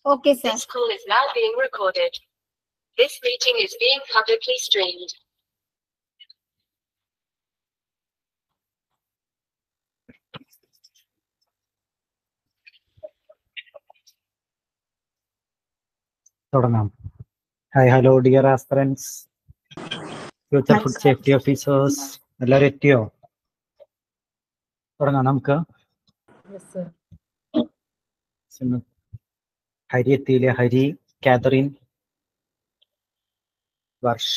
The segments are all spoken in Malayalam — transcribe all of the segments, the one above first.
Okay, sir. This call is now being recorded. This meeting is being publicly streamed. തുടങ്ങാം hi hello dear aspirants future food safety officers എല്ലാവരും എത്തിയോ തുടങ്ങാം നമുക്ക് സിമ- ഹരി എത്തിയില്ലേ Hari Catherine Varsha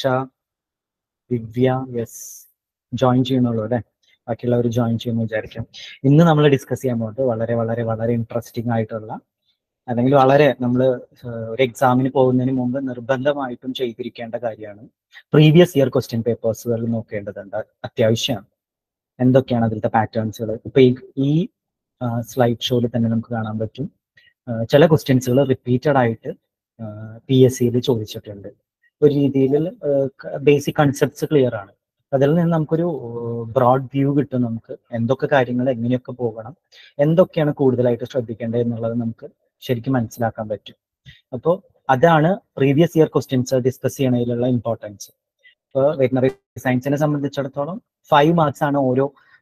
Divya yes join ചെയ്യുന്നുള്ളൂ അല്ലേ ബാക്കിയുള്ളവർ ജോയിൻ ചെയ്യുന്നു വിചാരിക്കാം ഇന്ന് നമ്മൾ ഡിസ്കസ് ചെയ്യാൻ പോകുന്നത് വളരെ വളരെ വളരെ ഇൻട്രസ്റ്റിംഗ് ആയിട്ടുള്ള അല്ലെങ്കിൽ വളരെ നമ്മൾ ഒരു എക്സാമിന് പോകുന്നതിന് മുമ്പ് നിർബന്ധമായിട്ടും ചെയ്തിരിക്കേണ്ട കാര്യമാണ് പ്രീവിയസ് ഇയർ ക്വസ്റ്റ്യൻ പേപ്പേഴ്സുകൾ നോക്കേണ്ടതുണ്ട് അത്യാവശ്യമാണ് എന്തൊക്കെയാണ് അതിലത്തെ പാറ്റേൺസുകൾ ഇപ്പൊ ഈ ഈ സ്ലൈഡ് ഷോയിൽ തന്നെ നമുക്ക് കാണാൻ പറ്റും ആ, ചില ക്വസ്റ്റ്യൻസുകൾ റിപ്പീറ്റഡ് ആയിട്ട് പി എസ് സിയിൽ ചോദിച്ചിട്ടുണ്ട് ഒരു രീതിയിൽ ബേസിക് കൺസെപ്റ്റ്സ് ക്ലിയർ ആണ് അതിൽ നിന്ന് നമുക്കൊരു ബ്രോഡ് വ്യൂ കിട്ടും നമുക്ക് എന്തൊക്കെ കാര്യങ്ങൾ എങ്ങനെയൊക്കെ പോകണം എന്തൊക്കെയാണ് കൂടുതലായിട്ട് ശ്രദ്ധിക്കേണ്ടത് എന്നുള്ളത് നമുക്ക് ശരിക്കും മനസ്സിലാക്കാൻ പറ്റും അപ്പോൾ അതാണ് പ്രീവിയസ് ഇയർ ക്വസ്റ്റ്യൻസ് ഡിസ്കസ് ചെയ്യണതിലുള്ള ഇമ്പോർട്ടൻസ് ഇപ്പോൾ വെറ്റിനറി സയൻസിനെ സംബന്ധിച്ചിടത്തോളം ഫൈവ് മാർക്സ് ആണ് ഓരോ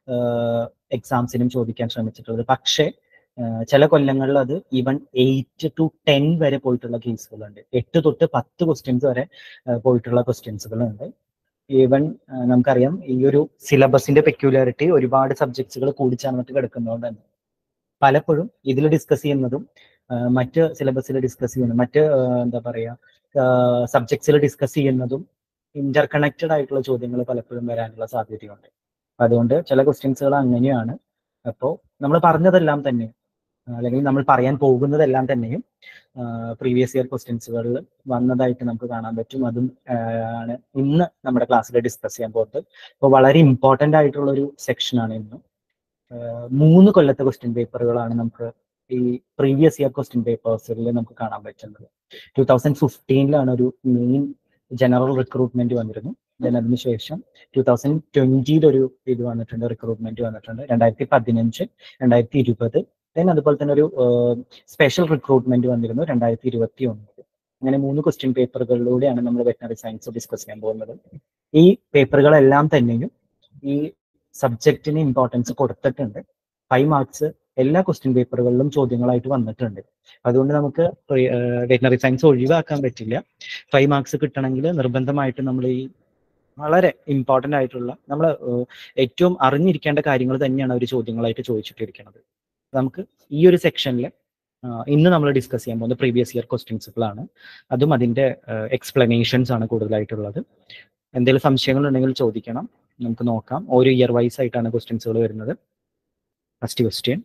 എക്സാംസിനും ചോദിക്കാൻ ശ്രമിച്ചിട്ടുള്ളത് പക്ഷേ ആഹ് ചില കൊല്ലങ്ങളിൽ അത് ഈവൻ എയ്റ്റ് ടു ടെൻ വരെ പോയിട്ടുള്ള കേസുകളുണ്ട് എട്ട് തൊട്ട് പത്ത് ക്വസ്റ്റ്യൻസ് വരെ ആഹ് പോയിട്ടുള്ള ക്വസ്റ്റ്യൻസുകളുണ്ട് ഈവൻ നമുക്കറിയാം ഈ ഒരു സിലബസിന്റെ പെക്യുലാരിറ്റി ഒരുപാട് സബ്ജക്ട്സുകൾ കൂടിച്ചേർന്നിട്ട് കിടക്കുന്നതുകൊണ്ട് തന്നെ പലപ്പോഴും ഇതിൽ ഡിസ്കസ് ചെയ്യുന്നതും ആഹ് മറ്റ് സിലബസിൽ ഡിസ്കസ് ചെയ്യുന്നതും മറ്റ് ആഹ് എന്താ പറയുക സബ്ജക്ട്സിൽ ഡിസ്കസ് ചെയ്യുന്നതും ഇന്റർ കണക്റ്റഡ് ആയിട്ടുള്ള ചോദ്യങ്ങൾ പലപ്പോഴും വരാനുള്ള സാധ്യതയുണ്ട് അതുകൊണ്ട് ചില ക്വസ്റ്റ്യൻസുകൾ അങ്ങനെയാണ് അപ്പോൾ നമ്മൾ പറഞ്ഞതെല്ലാം തന്നെ അല്ലെങ്കിൽ നമ്മൾ പറയാൻ പോകുന്നതെല്ലാം തന്നെയും പ്രീവിയസ് ഇയർ ക്വസ്റ്റ്യൻസുകളിൽ വന്നതായിട്ട് നമുക്ക് കാണാൻ പറ്റും അതും ആഹ് ആണ് ഇന്ന് നമ്മുടെ ക്ലാസ്സിൽ ഡിസ്കസ് ചെയ്യാൻ പോകുന്നത് അപ്പോൾ വളരെ ഇമ്പോർട്ടൻ്റ് ആയിട്ടുള്ള ഒരു സെക്ഷനാണ് ഇന്ന് ആഹ് മൂന്ന് കൊല്ലത്തെ ക്വസ്റ്റ്യൻ പേപ്പറുകളാണ് നമുക്ക് ഈ പ്രീവിയസ് ഇയർ ക്വസ്റ്റ്യൻ പേപ്പേഴ്സിൽ നമുക്ക് കാണാൻ പറ്റുന്നത് ടൂ തൗസൻഡ് ഫിഫ്റ്റീനിലാണ് ഒരു മെയിൻ ജനറൽ റിക്രൂട്ട്മെന്റ് വന്നിരുന്നു ദെൻ അതിനുശേഷം ടൂ തൗസൻഡ് ട്വന്റിയിൽ ഒരു ഇത് വന്നിട്ടുണ്ട് റിക്രൂട്ട്മെന്റ് വന്നിട്ടുണ്ട് രണ്ടായിരത്തി പതിനഞ്ച് രണ്ടായിരത്തി ഇരുപത് ദെൻ അതുപോലെ തന്നെ ഒരു സ്പെഷ്യൽ റിക്രൂട്ട്മെന്റ് വന്നിരുന്നു രണ്ടായിരത്തി ഇരുപത്തി ഒന്നിൽ അങ്ങനെ മൂന്ന് ക്വസ്റ്റ്യൻ പേപ്പറുകളിലൂടെയാണ് നമ്മൾ വെറ്റിനറി സയൻസ് ഡിസ്കസ് ചെയ്യാൻ പോകുന്നത് ഈ പേപ്പറുകളെല്ലാം തന്നെയും ഈ സബ്ജക്റ്റിന് ഇമ്പോർട്ടൻസ് കൊടുത്തിട്ടുണ്ട് ഫൈവ് മാർക്സ് എല്ലാ ക്വസ്റ്റ്യൻ പേപ്പറുകളിലും ചോദ്യങ്ങളായിട്ട് വന്നിട്ടുണ്ട് അതുകൊണ്ട് നമുക്ക് വെറ്റിനറി സയൻസ് ഒഴിവാക്കാൻ പറ്റില്ല ഫൈവ് മാർക്സ് കിട്ടണമെങ്കിൽ നിർബന്ധമായിട്ട് നമ്മൾ ഈ വളരെ ഇമ്പോർട്ടന്റ് ആയിട്ടുള്ള നമ്മൾ ഏറ്റവും അറിഞ്ഞിരിക്കേണ്ട കാര്യങ്ങൾ തന്നെയാണ് അവർ ചോദ്യങ്ങളായിട്ട് ചോദിച്ചിട്ടിരിക്കുന്നത് നമുക്ക് ഈ ഒരു സെക്ഷനിൽ ഇന്ന് നമ്മൾ ഡിസ്കസ് ചെയ്യാൻ പോകുന്നത് പ്രീവിയസ് ഇയർ ക്വസ്റ്റ്യൻസുകളാണ് അതും അതിന്റെ എക്സ്പ്ലനേഷൻസ് ആണ് കൂടുതലായിട്ടുള്ളത് എന്തെങ്കിലും സംശയങ്ങൾ ഉണ്ടെങ്കിൽ ചോദിക്കണം നമുക്ക് നോക്കാം ഓരോ ഇയർ വൈസ് ആയിട്ടാണ് ക്വസ്റ്റ്യൻസുകൾ വരുന്നത് ഫസ്റ്റ് ക്വസ്റ്റ്യൻ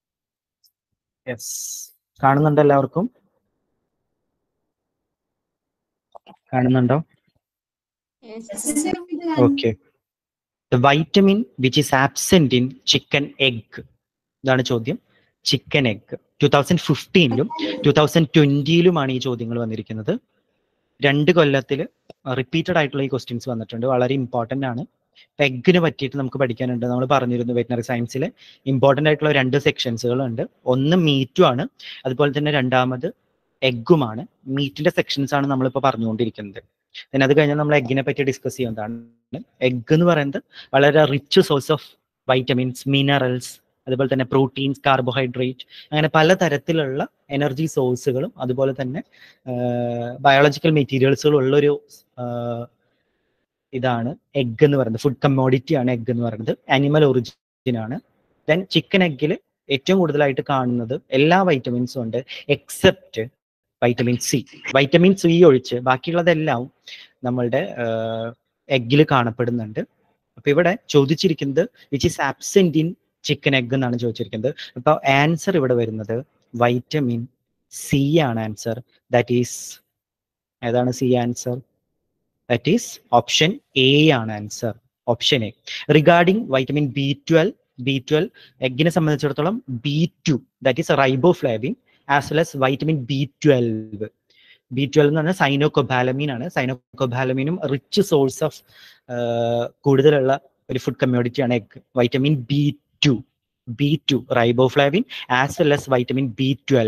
യെസ് കാണുന്നുണ്ട് എല്ലാവർക്കും കാണുന്നുണ്ടോ okay the vitamin which is absent in chicken egg ഇതാണ് ചോദ്യം ചിക്കൻ എഗ് ടൂ തൗസൻഡ് ഫിഫ്റ്റീനിലും ടൂ തൗസൻഡ് ട്വന്റിയിലുമാണ് ഈ ചോദ്യങ്ങൾ വന്നിരിക്കുന്നത് രണ്ട് കൊല്ലത്തിൽ റിപ്പീറ്റഡ് ആയിട്ടുള്ള ഈ ക്വസ്റ്റ്യൻസ് വന്നിട്ടുണ്ട് വളരെ ഇമ്പോർട്ടന്റ് ആണ് എഗ്ഗിന് പറ്റിയിട്ട് നമുക്ക് പഠിക്കാനുണ്ട് നമ്മൾ പറഞ്ഞിരുന്നു വെറ്റിനറി സയൻസിൽ ഇമ്പോർട്ടന്റ് ആയിട്ടുള്ള രണ്ട് സെക്ഷൻസുകൾ ഉണ്ട് ഒന്ന് മീറ്റും ആണ് അതുപോലെ തന്നെ രണ്ടാമത് എഗ്ഗുമാണ് മീറ്റിന്റെ സെക്ഷൻസ് ആണ് നമ്മളിപ്പോൾ പറഞ്ഞുകൊണ്ടിരിക്കുന്നത് പിന്നെ അത് കഴിഞ്ഞാൽ നമ്മൾ എഗ്ഗിനെ പറ്റി ഡിസ്കസ് ചെയ്യുന്നതാണ് എഗ് എന്ന് പറയുന്നത് വളരെ rich source of vitamins minerals അതുപോലെ തന്നെ പ്രോട്ടീൻസ് കാർബോഹൈഡ്രേറ്റ് അങ്ങനെ പല തരത്തിലുള്ള എനർജി സോഴ്സുകളും അതുപോലെ തന്നെ ബയോളജിക്കൽ മെറ്റീരിയൽസുകളും ഉള്ളൊരു ആഹ് ഇതാണ് എഗ് എന്ന് പറയുന്നത് ഫുഡ് കമ്മോഡിറ്റി ആണ് എഗ് എന്ന് പറയുന്നത് ആനിമൽ ഒറിജിൻ ആണ് ദെൻ ചിക്കൻ എഗ്ഗിൽ ഏറ്റവും കൂടുതലായിട്ട് കാണുന്നത് എല്ലാ വൈറ്റമിൻസും ഉണ്ട് except vitamin C vitamin C ഒഴിച്ച് ബാക്കിയുള്ളതെല്ലാം നമ്മളുടെ എഗ്ഗിൽ കാണപ്പെടുന്നുണ്ട് അപ്പൊ ഇവിടെ ചോദിച്ചിരിക്കുന്നത് which is absent in chicken egg എന്നാണ് ചോദിച്ചിരിക്കുന്നത് അപ്പൊ ആൻസർ ഇവിടെ വരുന്നത് വൈറ്റമിൻ സി ആണ് ആൻസർ ദാറ്റ് ഈസ് ഏതാണ് C answer that is option A ആണ് answer option A regarding vitamin B twelve B twelve എഗ്ഗിനെ സംബന്ധിച്ചിടത്തോളം B two that is riboflavin as well as vitamin B twelve B twelve എന്ന് പറഞ്ഞാൽ സൈനോകൊബാലമീൻ ആണ് സൈനോകൊബാലമീനും റിച്ച് സോഴ്സ് ഓഫ് കൂടുതലുള്ള ഒരു ഫുഡ് കമ്മ്യൂണിറ്റി ആണ് egg vitamin B two B two riboflavin as well as vitamin B twelve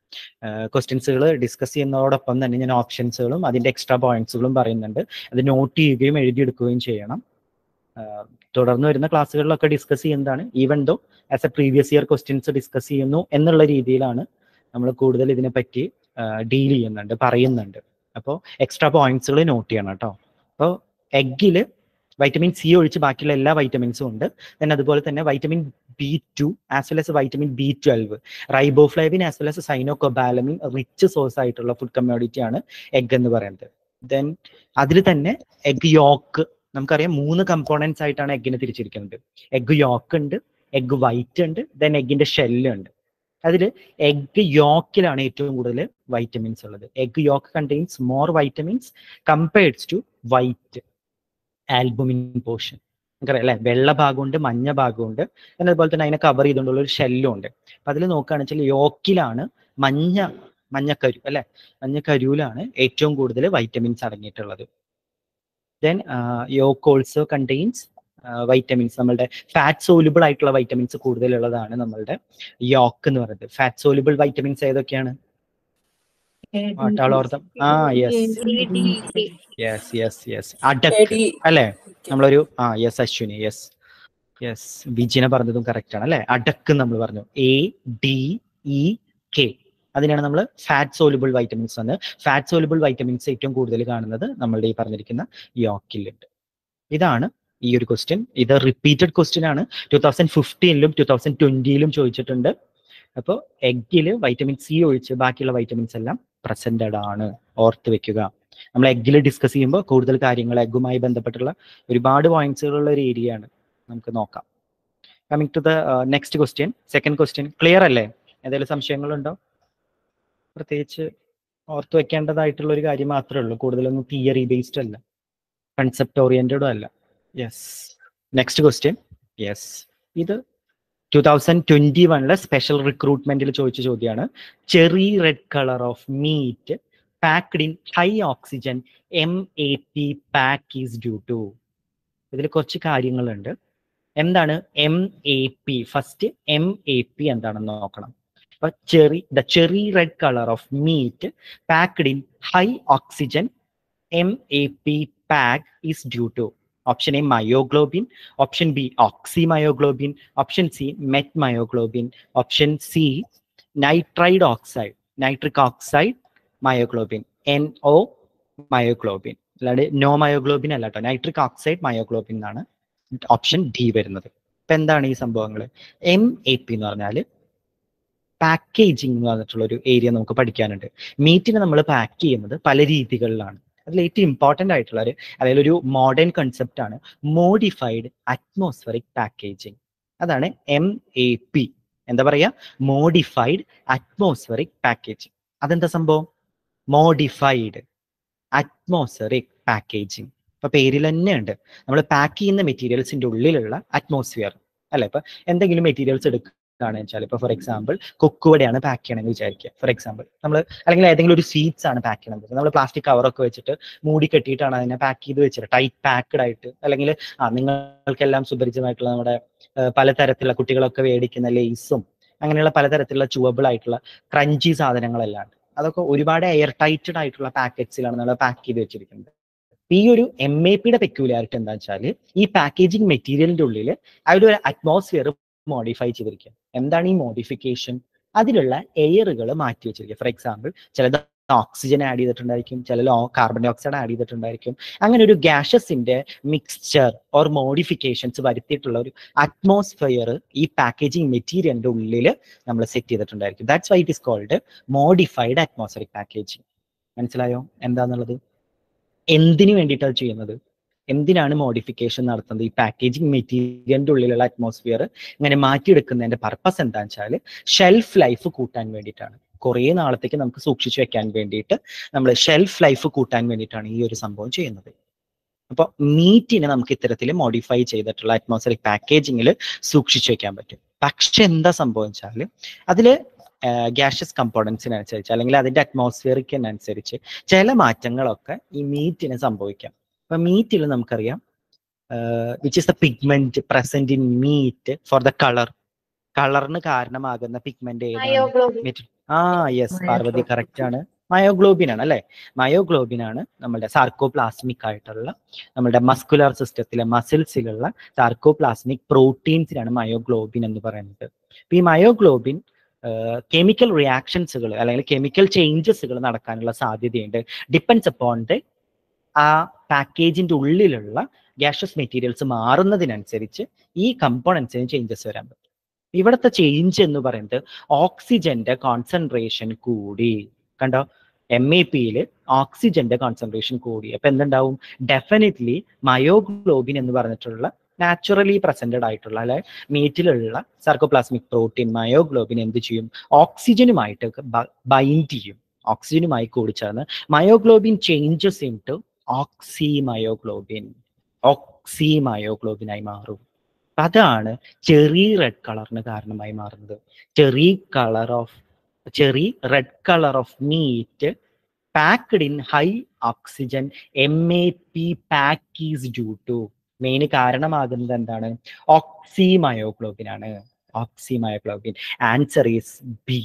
ക്വസ്റ്റ്യൻസുകൾ ഡിസ്കസ് ചെയ്യുന്നതോടൊപ്പം തന്നെ ഞാൻ ഓപ്ഷൻസുകളും അതിന്റെ എക്സ്ട്രാ പോയിന്റ്സുകളും പറയുന്നുണ്ട് അത് നോട്ട് ചെയ്യുകയും എഴുതിയെടുക്കുകയും ചെയ്യണം ആഹ് തുടർന്ന് വരുന്ന ക്ലാസ്സുകളിലൊക്കെ ഡിസ്കസ് ചെയ്യുന്നതാണ് even though as a previous year questions discuss ചെയ്യുന്നു എന്നുള്ള രീതിയിലാണ് നമ്മൾ കൂടുതൽ ഇതിനെപ്പറ്റി ഡീൽ ചെയ്യുന്നുണ്ട് പറയുന്നുണ്ട് അപ്പോൾ എക്സ്ട്രാ പോയിന്റ്സുകൾ നോട്ട് ചെയ്യണം കേട്ടോ അപ്പോൾ എഗ്ഗിൽ വൈറ്റമിൻ സി ഒഴിച്ച് ബാക്കിയുള്ള എല്ലാ വൈറ്റമിൻസും ഉണ്ട് then അതുപോലെ തന്നെ vitamin B two as well as vitamin B twelve riboflavin as well as cyanocobalamin rich source ആയിട്ടുള്ള ഫുഡ് കമ്മ്യൂണിറ്റി ആണ് എഗ് എന്ന് പറയുന്നത് ദെൻ അതിൽ തന്നെ എഗ് യോക്ക് നമുക്കറിയാം മൂന്ന് കമ്പോണൻസ് ആയിട്ടാണ് എഗ്ഗിനെ തിരിച്ചിരിക്കുന്നത് എഗ് യോക്ക് ഉണ്ട് എഗ് വൈറ്റ് ഉണ്ട് ദെൻ എഗ്ഗിന്റെ ഷെല്ല് ഉണ്ട് അതിൽ എഗ് യോക്കിലാണ് ഏറ്റവും കൂടുതൽ വൈറ്റമിൻസ് ഉള്ളത് egg yolk contains more vitamins compared to white albumin portion നമുക്കറിയാം അല്ലെ വെള്ള ഭാഗമുണ്ട് മഞ്ഞ ഭാഗമുണ്ട് പിന്നെ അതുപോലെ തന്നെ അതിനെ കവർ ചെയ്തുകൊണ്ടുള്ള ഒരു ഷെല്ലും ഉണ്ട് അപ്പൊ അതിൽ നോക്കുകയാണെന്ന് വെച്ചാൽ യോക്കിലാണ് മഞ്ഞ മഞ്ഞക്കരു അല്ലെ മഞ്ഞക്കരുവിലാണ് ഏറ്റവും കൂടുതൽ വൈറ്റമിൻസ് അടങ്ങിയിട്ടുള്ളത് then yolk also contains vitamins നമ്മളുടെ ഫാറ്റ് സോലുബിൾ ആയിട്ടുള്ള വൈറ്റമിൻസ് കൂടുതലുള്ളതാണ് നമ്മളുടെ യോക്ക് എന്ന് പറയുന്നത് ഫാറ്റ് സോലുബിൾ വൈറ്റമിൻസ് ഏതൊക്കെയാണ് വാട്ടാളോർത്തം ആ യെസ് യെസ് യെസ് യെസ് അടക്ക് അല്ലെ നമ്മളൊരു ആ യെസ് അശ്വിനി യെസ് യെസ് വിജിനെ പറഞ്ഞതും കറക്റ്റ് ആണ് അല്ലെ അടക്ക് നമ്മൾ പറഞ്ഞു എ ഡി ഇ കെ അതിനാണ് നമ്മൾ ഫാറ്റ് സോലുബിൾ വൈറ്റമിൻസ് എന്ന് ഫാറ്റ് സോലുബിൾ വൈറ്റമിൻസ് ഏറ്റവും കൂടുതൽ കാണുന്നത് നമ്മളുടെ ഈ പറഞ്ഞിരിക്കുന്ന യോക്കിലുണ്ട് ഇതാണ് ഈ ഒരു ക്വസ്റ്റ്യൻ ഇത് റിപ്പീറ്റഡ് ക്വസ്റ്റ്യൻ ആണ് ടൂ തൗസൻഡ് ഫിഫ്റ്റീനിലും ടൂ തൗസൻഡ് ട്വന്റിയിലും ചോദിച്ചിട്ടുണ്ട് അപ്പോൾ എഗ്ഗിൽ വൈറ്റമിൻ സി ഒഴിച്ച് ബാക്കിയുള്ള വൈറ്റമിൻസ് എല്ലാം പ്രസന്റഡ് ആണ് ഓർത്ത് വെക്കുക നമ്മൾ എഗ്ഗിൽ ഡിസ്കസ് ചെയ്യുമ്പോൾ കൂടുതൽ കാര്യങ്ങൾ എഗ്ഗുമായി ബന്ധപ്പെട്ടുള്ള ഒരുപാട് പോയിന്റ്സുകളുള്ള ഒരു ഏരിയ ആണ് നമുക്ക് നോക്കാം coming to the next question second question clear അല്ലേ എന്തെങ്കിലും സംശയങ്ങളുണ്ടോ പ്രത്യേകിച്ച് ഓർത്ത് വെക്കേണ്ടതായിട്ടുള്ള ഒരു കാര്യം മാത്രമേ ഉള്ളൂ കൂടുതലൊന്നും തിയറി ബേസ്ഡ് അല്ല കൺസെപ്റ്റ് ഓറിയന്റഡും അല്ല യെസ് നെക്സ്റ്റ് ക്വസ്റ്റ്യൻ യെസ് ഇത് ടൂ തൗസൻഡ് ട്വന്റി വണ്ണിലെ സ്പെഷ്യൽ റിക്രൂട്ട്മെന്റിൽ ചോദിച്ച ചോദ്യമാണ് cherry red colour of meat packed in high oxygen M A P pack is due to ഇതിൽ കുറച്ച് കാര്യങ്ങളുണ്ട് എന്താണ് M A P first M A P എന്താണെന്ന് നോക്കണം അപ്പൊ cherry the cherry red colour of meat packed in high oxygen M A P pack is due to option A myoglobin option B oxymyoglobin option C metmyoglobin option C nitride oxide nitric oxide myoglobin N O myoglobin അല്ലാണ്ട് നോ മയോഗ്ലോബിൻ അല്ല കേട്ടോ നൈട്രിക് ഓക്സൈഡ് മയോഗ്ലോബിൻ എന്നാണ് ഓപ്ഷൻ ഡി വരുന്നത് ഇപ്പൊ എന്താണ് ഈ സംഭവങ്ങൾ എം എ പി എന്ന് പറഞ്ഞാൽ പാക്കേജിംഗ് എന്ന് പറഞ്ഞിട്ടുള്ള ഒരു ഏരിയ നമുക്ക് പഠിക്കാനുണ്ട് മീറ്റിനെ നമ്മൾ പാക്ക് ചെയ്യുന്നത് പല രീതികളിലാണ് അതിൽ ഏറ്റവും ഇമ്പോർട്ടന്റ് ആയിട്ടുള്ള ഒരു അതായത് ഒരു മോഡേൺ കൺസെപ്റ്റ് ആണ് മോഡിഫൈഡ് അറ്റ്മോസ്ഫറിക് പാക്കേജിങ് അതാണ് എം എ പി എന്താ പറയാ മോഡിഫൈഡ് അറ്റ്മോസ്ഫറിക് പാക്കേജിങ് അതെന്താ സംഭവം മോഡിഫൈഡ് അറ്റ്മോസ്ഫറിക് പാക്കേജിങ് ഇപ്പൊ പേരിൽ തന്നെ ഉണ്ട് നമ്മൾ പാക്ക് ചെയ്യുന്ന മെറ്റീരിയൽസിന്റെ ഉള്ളിലുള്ള അറ്റ്മോസ്ഫിയർ അല്ലെ ഇപ്പൊ എന്തെങ്കിലും മെറ്റീരിയൽസ് എടുക്കുകയാണെന്ന് വെച്ചാൽ ഇപ്പൊ ഫോർ എക്സാമ്പിൾ കൊക്കുവടയാണ് പാക്ക് ചെയ്യണമെന്ന് വിചാരിക്കുക ഫോർ എക്സാമ്പിൾ നമ്മൾ അല്ലെങ്കിൽ ഏതെങ്കിലും ഒരു സ്വീറ്റ്സ് ആണ് പാക്ക് ചെയ്യണത് നമ്മൾ പ്ലാസ്റ്റിക് കവറൊക്കെ വെച്ചിട്ട് മൂടി കെട്ടിയിട്ടാണ് അതിനെ പാക്ക് ചെയ്ത് വെച്ചിട്ട് ടൈറ്റ് പാക്ക്ഡ് ആയിട്ട് അല്ലെങ്കിൽ ആ നിങ്ങൾക്കെല്ലാം സുപരിചിതമായിട്ടുള്ള നമ്മുടെ ഏഹ്, പലതരത്തിലുള്ള കുട്ടികളൊക്കെ മേടിക്കുന്ന ലേസും അങ്ങനെയുള്ള പലതരത്തിലുള്ള ചുവബിൾ ആയിട്ടുള്ള ക്രഞ്ചി സാധനങ്ങളെല്ലാം ഉണ്ട് അതൊക്കെ ഒരുപാട് എയർ ടൈറ്റഡ് ആയിട്ടുള്ള പാക്കറ്റ്സിലാണ് നമ്മൾ പാക്ക് ചെയ്ത് വെച്ചിരിക്കുന്നത് ഈ ഒരു എം എ പിയുടെ പെക്യൂലാരിറ്റി എന്താ വെച്ചാൽ ഈ പാക്കേജിങ് മെറ്റീരിയലിന്റെ ഉള്ളിൽ അവിടെ ഒരു അറ്റ്മോസ്ഫിയർ മോഡിഫൈ ചെയ്തിരിക്കുക എന്താണ് ഈ മോഡിഫിക്കേഷൻ അതിലുള്ള എയറുകൾ മാറ്റി വെച്ചിരിക്കുക ഫോർ എക്സാമ്പിൾ ചിലത് ഓക്സിജൻ ആഡ് ചെയ്തിട്ടുണ്ടായിരിക്കും ചില കാർബൺ ഡൈ ഓക്സൈഡ് ആഡ് ചെയ്തിട്ടുണ്ടായിരിക്കും അങ്ങനെ ഒരു ഗ്യാഷസിന്റെ മിക്സ്ചർ ഓർ മോഡിഫിക്കേഷൻസ് വരുത്തിയിട്ടുള്ള ഒരു അറ്റ്മോസ്ഫിയർ ഈ പാക്കേജിങ് മെറ്റീരിയലിന്റെ ഉള്ളിൽ നമ്മൾ സെറ്റ് ചെയ്തിട്ടുണ്ടായിരിക്കും that's why it is called modified atmospheric packaging മനസ്സിലായോ എന്താന്നുള്ളത് എന്തിനു വേണ്ടിയിട്ടാണ് ചെയ്യുന്നത് എന്തിനാണ് മോഡിഫിക്കേഷൻ നടത്തുന്നത് ഈ പാക്കേജിങ് മെറ്റീരിയലിന്റെ ഉള്ളിലുള്ള അറ്റ്മോസ്ഫിയർ ഇങ്ങനെ മാറ്റിയെടുക്കുന്നതിന്റെ പർപ്പസ് എന്താണെന്ന് വെച്ചാൽ ഷെൽഫ് ലൈഫ് കൂട്ടാൻ വേണ്ടിയിട്ടാണ് കുറേ നാളത്തേക്ക് നമുക്ക് സൂക്ഷിച്ചു വെക്കാൻ വേണ്ടിയിട്ട് നമ്മൾ ഷെൽഫ് ലൈഫ് കൂട്ടാൻ വേണ്ടിയിട്ടാണ് ഈ ഒരു സംഭവം ചെയ്യുന്നത് അപ്പോൾ മീറ്റിനെ നമുക്ക് ഇത്തരത്തിൽ മോഡിഫൈ ചെയ്തിട്ടുള്ള അറ്റ്മോസ്ഫറിക് പാക്കേജിങ്ങിൽ സൂക്ഷിച്ചു വെക്കാൻ പറ്റും പക്ഷെ എന്താ സംഭവം വെച്ചാൽ അതിൽ ഗ്യാഷ്യസ് കമ്പോണൻസിനനുസരിച്ച് അല്ലെങ്കിൽ അതിന്റെ അറ്റ്മോസ്ഫിയറിക്കിനനുസരിച്ച് ചില മാറ്റങ്ങളൊക്കെ ഈ മീറ്റിന് സംഭവിക്കാം അപ്പൊ മീറ്റിൽ നമുക്കറിയാം which is the pigment present in meat for the colour കളറിന് കാരണമാകുന്ന പിഗ്മെന്റ് ഏതാണ് Myoglobin. ആ യെസ് പാർവതി കറക്റ്റ് ആണ് മയോഗ്ലോബിൻ ആണ് അല്ലെ മയോഗ്ലോബിൻ ആണ് നമ്മുടെ സാർക്കോപ്ലാസ്മിക് ആയിട്ടുള്ള നമ്മുടെ മസ്കുലർ സിസ്റ്റത്തിലെ മസിൽസിലുള്ള സാർക്കോപ്ലാസ്മിക് പ്രോട്ടീൻസിനാണ് മയോഗ്ലോബിൻ എന്ന് പറയുന്നത് അപ്പൊ ഈ മയോഗ്ലോബിൻ കെമിക്കൽ റിയാക്ഷൻസുകൾ അല്ലെങ്കിൽ കെമിക്കൽ ചേഞ്ചസുകൾ നടക്കാനുള്ള സാധ്യതയുണ്ട് ഡിപ്പെൻസ് അപ്പോൺ ദ ആ പാക്കേജിന്റെ ഉള്ളിലുള്ള ഗ്യാഷസ് മെറ്റീരിയൽസ് മാറുന്നതിനനുസരിച്ച് ഈ കമ്പോണൻസിന് ചേഞ്ചസ് വരാൻ പറ്റും ഇവിടുത്തെ ചേഞ്ച് എന്ന് പറയുന്നത് ഓക്സിജന്റെ കോൺസെൻട്രേഷൻ കൂടി കണ്ടോ എം എ പിയിൽ ഓക്സിജന്റെ കോൺസെൻട്രേഷൻ കൂടി അപ്പൊ എന്തുണ്ടാവും ഡെഫിനറ്റ്ലി മയോഗ്ലോബിൻ എന്ന് പറഞ്ഞിട്ടുള്ള നാച്ചുറലി പ്രസന്റഡ് ആയിട്ടുള്ള അല്ലെ മീറ്റിലുള്ള സർക്കോപ്ലാസ്മിക് പ്രോട്ടീൻ മയോഗ്ലോബിൻ എന്ത് ചെയ്യും ഓക്സിജനുമായിട്ട് ബൈൻഡ് ചെയ്യും ഓക്സിജനുമായി കൂടിച്ചേർന്ന് myoglobin changes in into oxymyoglobin ഓക്സി മയോഗ്ലോബിനായി മാറും അതാണ് ചെറി റെഡ് കളറിന് കാരണമായി മാറുന്നത് cherry colour of cherry red colour of meat packed in high oxygen M A P pack is due to main കാരണമാകുന്നത് എന്താണ് ഓക്സി മയോഗ്ലോബിൻ ആണ് oxymyoglobin answer is B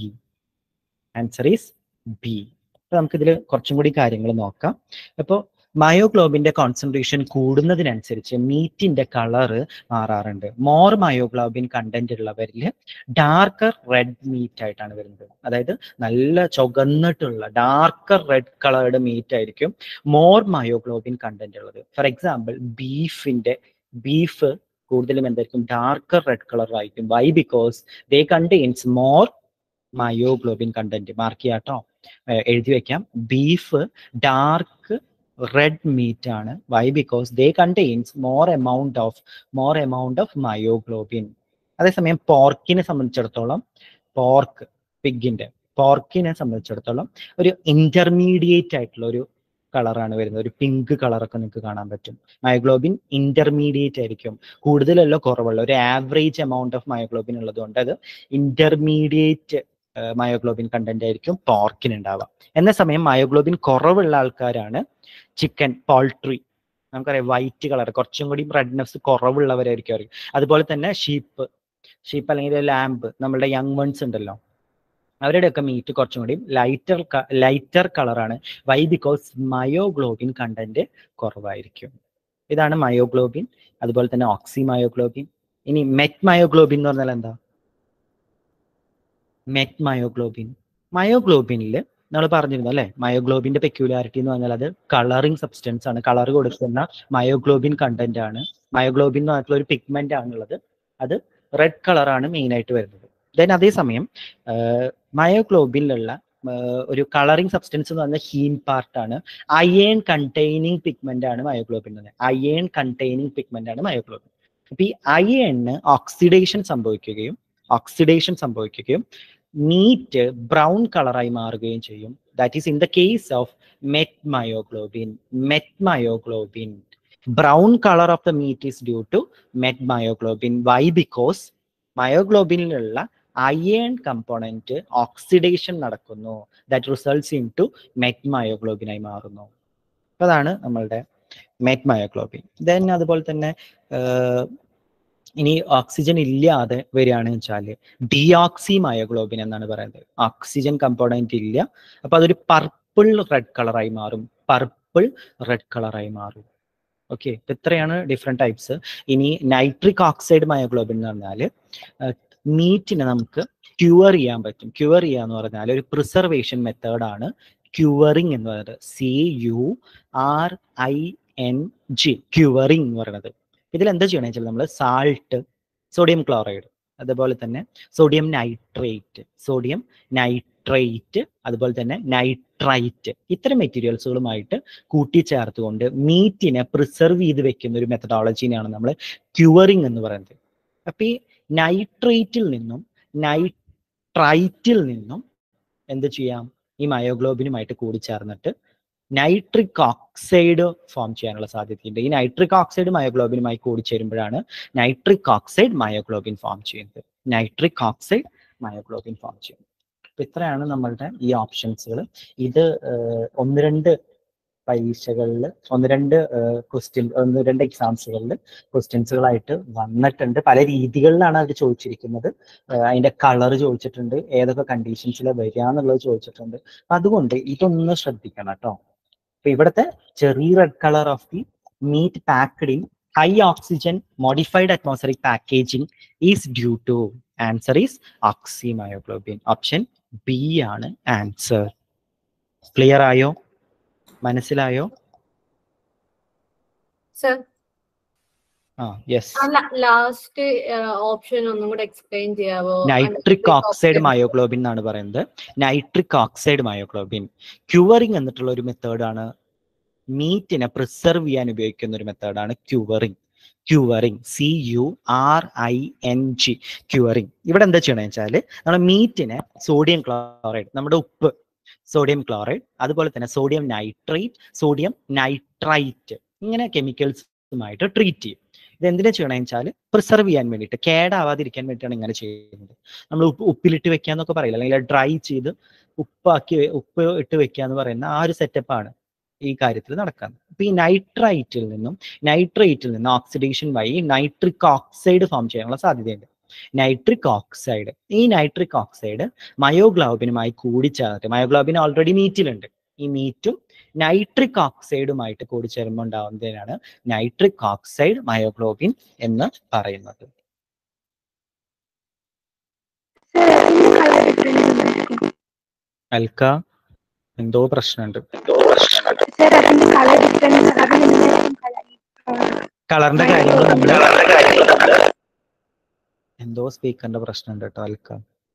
answer is B അപ്പൊ നമുക്കിതിൽ കുറച്ചും കൂടി കാര്യങ്ങൾ നോക്കാം അപ്പോൾ മയോഗ്ലോബിന്റെ കോൺസെൻട്രേഷൻ കൂടുന്നതിനനുസരിച്ച് മീറ്റിന്റെ കളറ് മാറാറുണ്ട് മോർ മയോഗ്ലോബിൻ കണ്ടന്റ് ഉള്ളവരിൽ ഡാർക്കർ റെഡ് മീറ്റ് ആയിട്ടാണ് വരുന്നത് അതായത് നല്ല ചുവന്നിട്ടുള്ള ഡാർക്കർ റെഡ് കളേർഡ് മീറ്റ് ആയിരിക്കും മോർ മയോഗ്ലോബിൻ കണ്ടന്റ് ഉള്ളത് ഫോർ എക്സാമ്പിൾ ബീഫിന്റെ ബീഫ് കൂടുതലും എന്തായിരിക്കും ഡാർക്കർ റെഡ് കളർ ആയിരിക്കും why because they contains more myoglobin content mark ചെയ്യാട്ടോ എഴുതി വെക്കാം ബീഫ് ഡാർക്ക് റെഡ് മീറ്റ് ആണ് why because they contains more amount of more amount of myoglobin അതേസമയം പോർക്കിനെ സംബന്ധിച്ചിടത്തോളം പോർക്ക് പിഗിന്റെ പോർക്കിനെ സംബന്ധിച്ചിടത്തോളം ഒരു ഇന്റർമീഡിയറ്റ് ആയിട്ടുള്ള ഒരു കളറാണ് വരുന്നത് ഒരു പിങ്ക് കളറൊക്കെ നിങ്ങൾക്ക് കാണാൻ പറ്റും മയോഗ്ലോബിൻ ഇന്റർമീഡിയറ്റ് ആയിരിക്കും കൂടുതലല്ല കുറവുള്ള ഒരു ആവറേജ് എമൗണ്ട് ഓഫ് മയോഗ്ലോബിൻ ഉള്ളതുകൊണ്ട് അത് ഇന്റർമീഡിയറ്റ് മയോഗ്ലോബിൻ കണ്ടന്റ് ആയിരിക്കും പോർക്കിന് ഉണ്ടാവുക എന്ന സമയം മയോഗ്ലോബിൻ കുറവുള്ള ആൾക്കാരാണ് ചിക്കൻ പോൾട്രി നമുക്കറിയാം വൈറ്റ് കളർ കുറച്ചും കൂടി റെഡ്നെസ് കുറവുള്ളവരായിരിക്കും അറിയും അതുപോലെ തന്നെ ഷീപ്പ് ഷീപ്പ് അല്ലെങ്കിൽ ലാമ്പ് നമ്മളുടെ യങ് വൺസ് ഉണ്ടല്ലോ അവരുടെയൊക്കെ മീറ്റ് കുറച്ചും കൂടി ലൈറ്റർ ലൈറ്റർ കളറാണ് വൈ ബിക്കോസ് മയോഗ്ലോബിൻ കണ്ടന്റ് കുറവായിരിക്കും ഇതാണ് മയോഗ്ലോബിൻ അതുപോലെ തന്നെ ഓക്സി മയോഗ്ലോബിൻ ഇനി മെറ്റ് മയോഗ്ലോബിൻ എന്ന് പറഞ്ഞാൽ എന്താ മെറ്റ് മയോഗ്ലോബിൻ മയോഗ്ലോബിനിൽ നമ്മൾ പറഞ്ഞിരുന്നു അല്ലെ മയോഗ്ലോബിന്റെ പെക്യുലാരിറ്റി എന്ന് പറഞ്ഞാൽ അത് കളറിങ് സബ്സ്റ്റൻസ് ആണ് കളർ കൊടുക്കുന്ന മയോഗ്ലോബിൻ കണ്ടന്റ് ആണ് മയോഗ്ലോബിൻ എന്ന് പറഞ്ഞിട്ടുള്ള ഒരു പിഗ്മെന്റ് ആണുള്ളത് അത് റെഡ് കളറാണ് മെയിൻ ആയിട്ട് വരുന്നത് ദെൻ അതേസമയം മയോഗ്ലോബിനിലുള്ള ഒരു കളറിങ് സബ്സ്റ്റൻസ് എന്ന് പറഞ്ഞാൽ ഹീൻ പാർട്ട് ആണ് അയേൺ കണ്ടെയ്നിങ് പിഗ്മെന്റ് ആണ് മയോഗ്ലോബിൻ എന്ന് പറയുന്നത് അയേൺ കണ്ടെയ്നിങ് പിഗ്മെന്റ് ആണ് മയോഗ്ലോബിൻ അപ്പൊ ഈ അയേണിന് ഓക്സിഡേഷൻ സംഭവിക്കുകയും ഓക്സിഡേഷൻ സംഭവിക്കുകയും മീറ്റ് ബ്രൗൺ കളറായി മാറുകയും ചെയ്യും that is in the case of metmyoglobin metmyoglobin brown colour of the meat is due to metmyoglobin why because മയോഗ്ലോബിനിലുള്ള അയേൺ കമ്പോണന്റ് ഓക്സിഡേഷൻ നടക്കുന്നു ദാറ്റ് റിസൾട്ട്സ് ഇൻ ടു മെറ്റ് മയോഗ്ലോബിനായി മാറുന്നു അപ്പൊ അതാണ് നമ്മളുടെ മെറ്റ് മയോഗ്ലോബിൻ ദെൻ അതുപോലെ തന്നെ ഇനി ഓക്സിജൻ ഇല്ലാതെ വരികയാണെന്ന് വെച്ചാൽ ഡിയോക്സി മയോഗ്ലോബിൻ എന്നാണ് പറയുന്നത് ഓക്സിജൻ കമ്പോണന്റ് ഇല്ല അപ്പൊ അതൊരു പർപ്പിൾ റെഡ് കളറായി മാറും പർപ്പിൾ റെഡ് കളറായി മാറും ഓക്കെ ഇത്രയാണ് ഡിഫറെന്റ് ടൈപ്സ് ഇനി നൈട്രിക് ഓക്സൈഡ് മയോഗ്ലോബിൻ എന്ന് പറഞ്ഞാൽ മീറ്റിനെ നമുക്ക് ക്യൂർ ചെയ്യാൻ പറ്റും ക്യൂർ ചെയ്യുക എന്ന് പറഞ്ഞാൽ ഒരു പ്രിസർവേഷൻ മെത്തേഡാണ് ക്യൂറിങ് എന്ന് പറയുന്നത് C U R I N G curing എന്ന് പറയുന്നത് ഇതിൽ എന്താ ചെയ്യണമെന്ന് വെച്ചാൽ നമ്മൾ സാൾട്ട് സോഡിയം ക്ലോറൈഡ് അതുപോലെ തന്നെ സോഡിയം നൈട്രേറ്റ് സോഡിയം നൈട്രേറ്റ് അതുപോലെ തന്നെ നൈട്രൈറ്റ് ഇത്തരം മെറ്റീരിയൽസുകളുമായിട്ട് കൂട്ടിച്ചേർത്തുകൊണ്ട് മീറ്റിനെ പ്രിസർവ് ചെയ്ത് വെക്കുന്ന ഒരു മെത്തഡോളജിനെയാണ് നമ്മൾ ക്യൂറിങ് എന്ന് പറയുന്നത് അപ്പൊ ഈ നൈട്രേറ്റിൽ നിന്നും നൈട്രൈറ്റിൽ നിന്നും എന്ത് ചെയ്യാം ഈ മയോഗ്ലോബിനുമായിട്ട് കൂടിച്ചേർന്നിട്ട് നൈട്രിക് ഓക്സൈഡ് ഫോം ചെയ്യാനുള്ള സാധ്യതയുണ്ട് ഈ നൈട്രിക് ഓക്സൈഡ് മയോഗ്ലോബിനുമായി കൂടിച്ചേരുമ്പോഴാണ് നൈട്രിക് ഓക്സൈഡ് മയോഗ്ലോബിൻ ഫോം ചെയ്യുന്നത് നൈട്രിക് ഓക്സൈഡ് മയോഗ്ലോബിൻ ഫോം ചെയ്യുന്നത് അപ്പൊ ഇത്രയാണ് നമ്മളുടെ ഈ ഓപ്ഷൻസുകൾ ഇത് ഒന്ന് രണ്ട് പരീക്ഷകളിൽ ഒന്ന് രണ്ട് ക്വസ്റ്റ്യൻ ഒന്ന് രണ്ട് എക്സാംസുകളിൽ ക്വസ്റ്റ്യൻസുകളായിട്ട് വന്നിട്ടുണ്ട് പല രീതികളിലാണ് അവർ ചോദിച്ചിരിക്കുന്നത് ഏഹ് അതിന്റെ കളർ ചോദിച്ചിട്ടുണ്ട് ഏതൊക്കെ കണ്ടീഷൻസിൽ വരിക എന്നുള്ളത് ചോദിച്ചിട്ടുണ്ട് അപ്പൊ അതുകൊണ്ട് ഇതൊന്ന് ശ്രദ്ധിക്കണം കേട്ടോ അപ്പൊ ഇവിടുത്തെ ചെറിയ red colour of the meat packed in high oxygen modified atmospheric packaging is due to answer is oxymyoglobin option B ആണ് ആൻസർ ക്ലിയർ ആയോ മനസ്സിലായോ സർ ആ യെസ് ലാസ്റ്റ് ഓപ്ഷൻ ഒന്നും കൂടെ എക്സ്പ്ലെയിൻ ചെയ്യാവോ നൈട്രിക് ഓക്സൈഡ് മയോഗ്ലോബിൻ എന്നാണ് പറയുന്നത് നൈട്രിക് ഓക്സൈഡ് മയോഗ്ലോബിൻ ക്യൂവറിംഗ് എന്നിട്ടുള്ള ഒരു മെത്തേഡാണ് മീറ്റിനെ പ്രിസർവ് ചെയ്യാൻ ഉപയോഗിക്കുന്ന ഒരു മെത്തേഡാണ് curing curing C U R I N G curing ഇവിടെ എന്താ ചെയ്യണമെന്ന് വെച്ചാൽ നമ്മുടെ മീറ്റിനെ സോഡിയം ക്ലോറൈഡ് നമ്മുടെ ഉപ്പ് സോഡിയം ക്ലോറൈഡ് അതുപോലെ തന്നെ സോഡിയം നൈട്രേറ്റ് സോഡിയം നൈട്രൈറ്റ് ഇങ്ങനെ കെമിക്കൽസുമായിട്ട് ട്രീറ്റ് ചെയ്യും ഇത് എന്തിനാ ചെയ്യണമെന്ന് വെച്ചാൽ പ്രിസർവ് ചെയ്യാൻ വേണ്ടിയിട്ട് കേടാവാതിരിക്കാൻ വേണ്ടിയിട്ടാണ് ഇങ്ങനെ ചെയ്യുന്നത് നമ്മൾ ഉപ്പ് ഉപ്പിലിട്ട് വെക്കുക എന്നൊക്കെ പറയില്ല അല്ലെങ്കിൽ ഡ്രൈ ചെയ്ത് ഉപ്പാക്കി വെ- ഉപ്പ് ഇട്ട് വെക്കുക എന്ന് പറയുന്ന ആ ഒരു സെറ്റപ്പാണ് ഈ കാര്യത്തിൽ നടക്കുന്നത് അപ്പൊ ഈ നൈട്രൈറ്റിൽ നിന്നും നൈട്രേറ്റിൽ നിന്ന് ഓക്സിഡേഷൻ വഴി നൈട്രിക് ഓക്സൈഡ് ഫോം ചെയ്യാനുള്ള സാധ്യതയുണ്ട് നൈട്രിക് ഓക്സൈഡ് ഈ നൈട്രിക് ഓക്സൈഡ് മയോഗ്ലോബിനുമായി കൂടിച്ചേർന്നിട്ട് മയോഗ്ലോബിൻ ഓൾറെഡി മീറ്റിലുണ്ട് ഈ മീറ്റും നൈട്രിക് ഓക്സൈഡുമായിട്ട് കൂടിച്ചേരുമ്പോൾ ഉണ്ടാവുന്നതിനാണ് നൈട്രിക് ഓക്സൈഡ് മയോഗ്ലോബിൻ എന്ന് പറയുന്നത് അൽക്ക എന്തോ പ്രശ്നമുണ്ട് സർ അതിന്റെ കളർ ഡിഫറൻസ് കളറിന്റെ കാര്യങ്ങൾ നമ്മൾ എന്തോ സ്പീക്കറിന്റെ പ്രശ്നമുണ്ട് കേട്ടോ അൽക്ക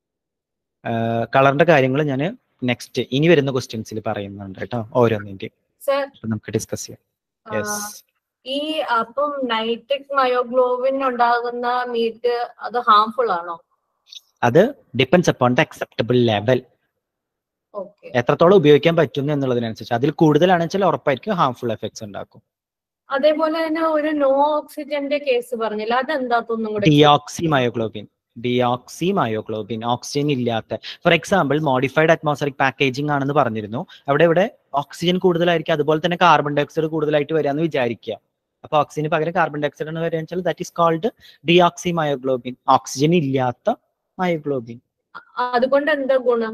കളറിന്റെ കാര്യങ്ങൾ ഞാൻ നെക്സ്റ്റ് ഇനി വരുന്ന ക്വസ്റ്റ്യൻസിൽ പറയുന്നുണ്ട് കേട്ടോ ഓരോന്നിന്റെയും സർ അപ്പൊ നമുക്ക് ഡിസ്കസ് ചെയ്യാം യെസ് ഈ അപ്പം നൈട്രിക് മയോഗ്ലോബിൻ ഉണ്ടാകുന്ന മീറ്റ് അത് ഹാംഫുൾ ആണോ അത് depends upon the acceptable level okay എത്രത്തോളം ഉപയോഗിക്കാൻ പറ്റുന്നു എന്നുള്ളതിനനുസരിച്ച് അതിൽ കൂടുതലാണെന്ന് വെച്ചാൽ ഉറപ്പായിരിക്കും ഹാർംഫുൾ എഫക്ട്സ് ഉണ്ടാക്കും അതേപോലെ തന്നെ ഒരു നോ ഓക്സിജന്റെ കേസ് പറഞ്ഞില്ല അതെന്താത്തൊന്നും കൂടെ deoxymyoglobin deoxymyoglobin oxygen ഇല്ലാത്ത for example modified atmospheric packaging ആണെന്ന് പറഞ്ഞിരുന്നു അവിടെ ഇവിടെ ഓക്സിജൻ കൂടുതലായിരിക്കും അതുപോലെ തന്നെ കാർബൺ ഡൈ ഓക്സൈഡ് കൂടുതലായിട്ട് വരാമെന്ന് വിചാരിക്കുക അപ്പൊ ഓക്സിജന് പകരം കാർബൺ ഡൈ ഓക്സൈഡ് ആണ് വരിക വെച്ചാൽ that is called deoxymyoglobin oxygen ഇല്ലാത്ത മയോഗ്ലോബിൻ അതുകൊണ്ട് എന്താ ഗുണം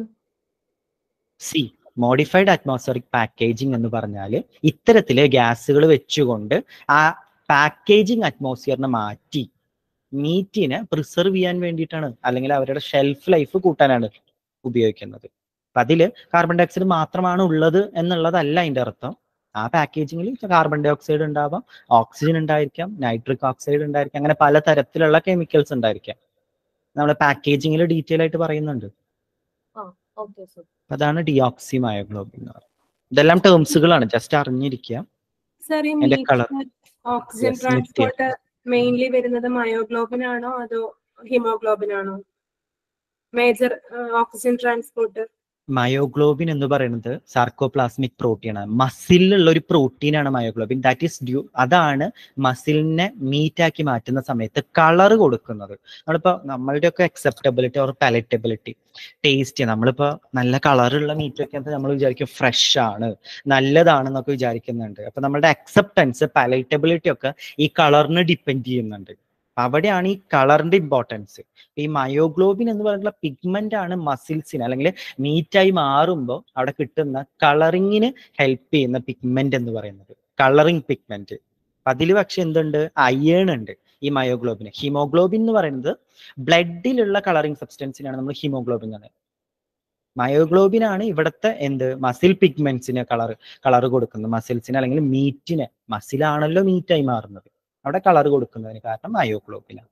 സി മോഡിഫൈഡ് അറ്റ്മോസ്ഫറിക് പാക്കേജിംഗ് എന്ന് പറഞ്ഞാൽ ഇത്തരത്തില് ഗ്യാസുകൾ വെച്ചുകൊണ്ട് ആ പാക്കേജിംഗ് അറ്റ്മോസ്ഫിയറിനെ മാറ്റി മീറ്റിനെ പ്രിസർവ് ചെയ്യാൻ വേണ്ടിയിട്ടാണ് അല്ലെങ്കിൽ അവരുടെ ഷെൽഫ് ലൈഫ് കൂട്ടാനാണ് ഉപയോഗിക്കുന്നത് അപ്പൊ അതില് കാർബൺ ഡൈ ഓക്സൈഡ് മാത്രമാണ് ഉള്ളത് എന്നുള്ളതല്ല അതിന്റെ അർത്ഥം ആ പാക്കേജിങ്ങിൽ കാർബൺ ഡൈ ഓക്സൈഡ് ഉണ്ടാവാം ഓക്സിജൻ ഉണ്ടായിരിക്കാം നൈട്രിക് ഓക്സൈഡ് ഉണ്ടായിരിക്കാം അങ്ങനെ പല തരത്തിലുള്ള കെമിക്കൽസ് ഉണ്ടായിരിക്കാം നമ്മൾ പാക്കേജിങ്ങിൽ ഡീറ്റെയിൽ ആയിട്ട് പറയുന്നുണ്ട് ഓക്കെ സർ അതാണ് ഡിയോക്സി മയോഗ്ലോബിൻ എന്ന് പറയുന്നത് ഇതെല്ലാം ടേംസുകളാണ് ജസ്റ്റ് അറിഞ്ഞിരിക്കുക സർ ഈ അതിന്റെ colour. Oxygen Yes, transport mainly വരുന്നത് മയോഗ്ലോബിൻ ആണോ അതോ ഹിമോഗ്ലോബിൻ ആണോ മേജർ ഓക്സിജൻ ട്രാൻസ്പോർട്ട് മയോഗ്ലോബിൻ എന്ന് പറയുന്നത് സാർക്കോപ്ലാസ്മിക് പ്രോട്ടീൻ ആണ് മസിലുള്ള ഒരു പ്രോട്ടീൻ ആണ് മയോഗ്ലോബിൻ ദാറ്റ് ഈസ് ഡ്യൂ അതാണ് മസിലിനെ മീറ്റ് ആക്കി മാറ്റുന്ന സമയത്ത് കളർ കൊടുക്കുന്നത് നമ്മളിപ്പോ നമ്മളുടെ ഒക്കെ അക്സെപ്റ്റബിലിറ്റി ഓർ പാലറ്റബിലിറ്റി ടേസ്റ്റ് നമ്മളിപ്പോ നല്ല കളറുള്ള മീറ്റ് ഒക്കെ നമ്മൾ വിചാരിക്കും ഫ്രഷ് ആണ് നല്ലതാണെന്നൊക്കെ വിചാരിക്കുന്നുണ്ട് അപ്പൊ നമ്മളുടെ അക്സെപ്റ്റൻസ് പാലറ്റബിലിറ്റി ഒക്കെ ഈ കളറിന് ഡിപ്പെൻഡ് ചെയ്യുന്നുണ്ട് അവിടെയാണ് ഈ കളറിന്റെ ഇമ്പോർട്ടൻസ് ഈ മയോഗ്ലോബിൻ എന്ന് പറയുന്ന പിഗ്മെന്റ് ആണ് മസിൽസിന് അല്ലെങ്കിൽ മീറ്റായി മാറുമ്പോൾ അവിടെ കിട്ടുന്ന കളറിങ്ങിന് ഹെൽപ്പ് ചെയ്യുന്ന പിഗ്മെന്റ് എന്ന് പറയുന്നത് കളറിങ് പിഗ്മെന്റ് അതിൽ പക്ഷെ എന്തുണ്ട് അയേൺ ഉണ്ട് ഈ മയോഗ്ലോബിന് ഹിമോഗ്ലോബിൻ എന്ന് പറയുന്നത് ബ്ലഡിലുള്ള കളറിങ് സബ്സ്റ്റൻസിനാണ് നമ്മൾ ഹിമോഗ്ലോബിൻ എന്ന് മയോഗ്ലോബിൻ ആണ് ഇവിടുത്തെ എന്ത് മസിൽ പിഗ്മെന്റ്സിന് കളർ കളർ കൊടുക്കുന്നത് മസിൽസിന് അല്ലെങ്കിൽ മീറ്റിന് മസിലാണല്ലോ മീറ്റായി മാറുന്നത് അവിടെ കളർ കൊടുക്കുന്നതിന് കാരണം മയോഗ്ലോബിനാണ്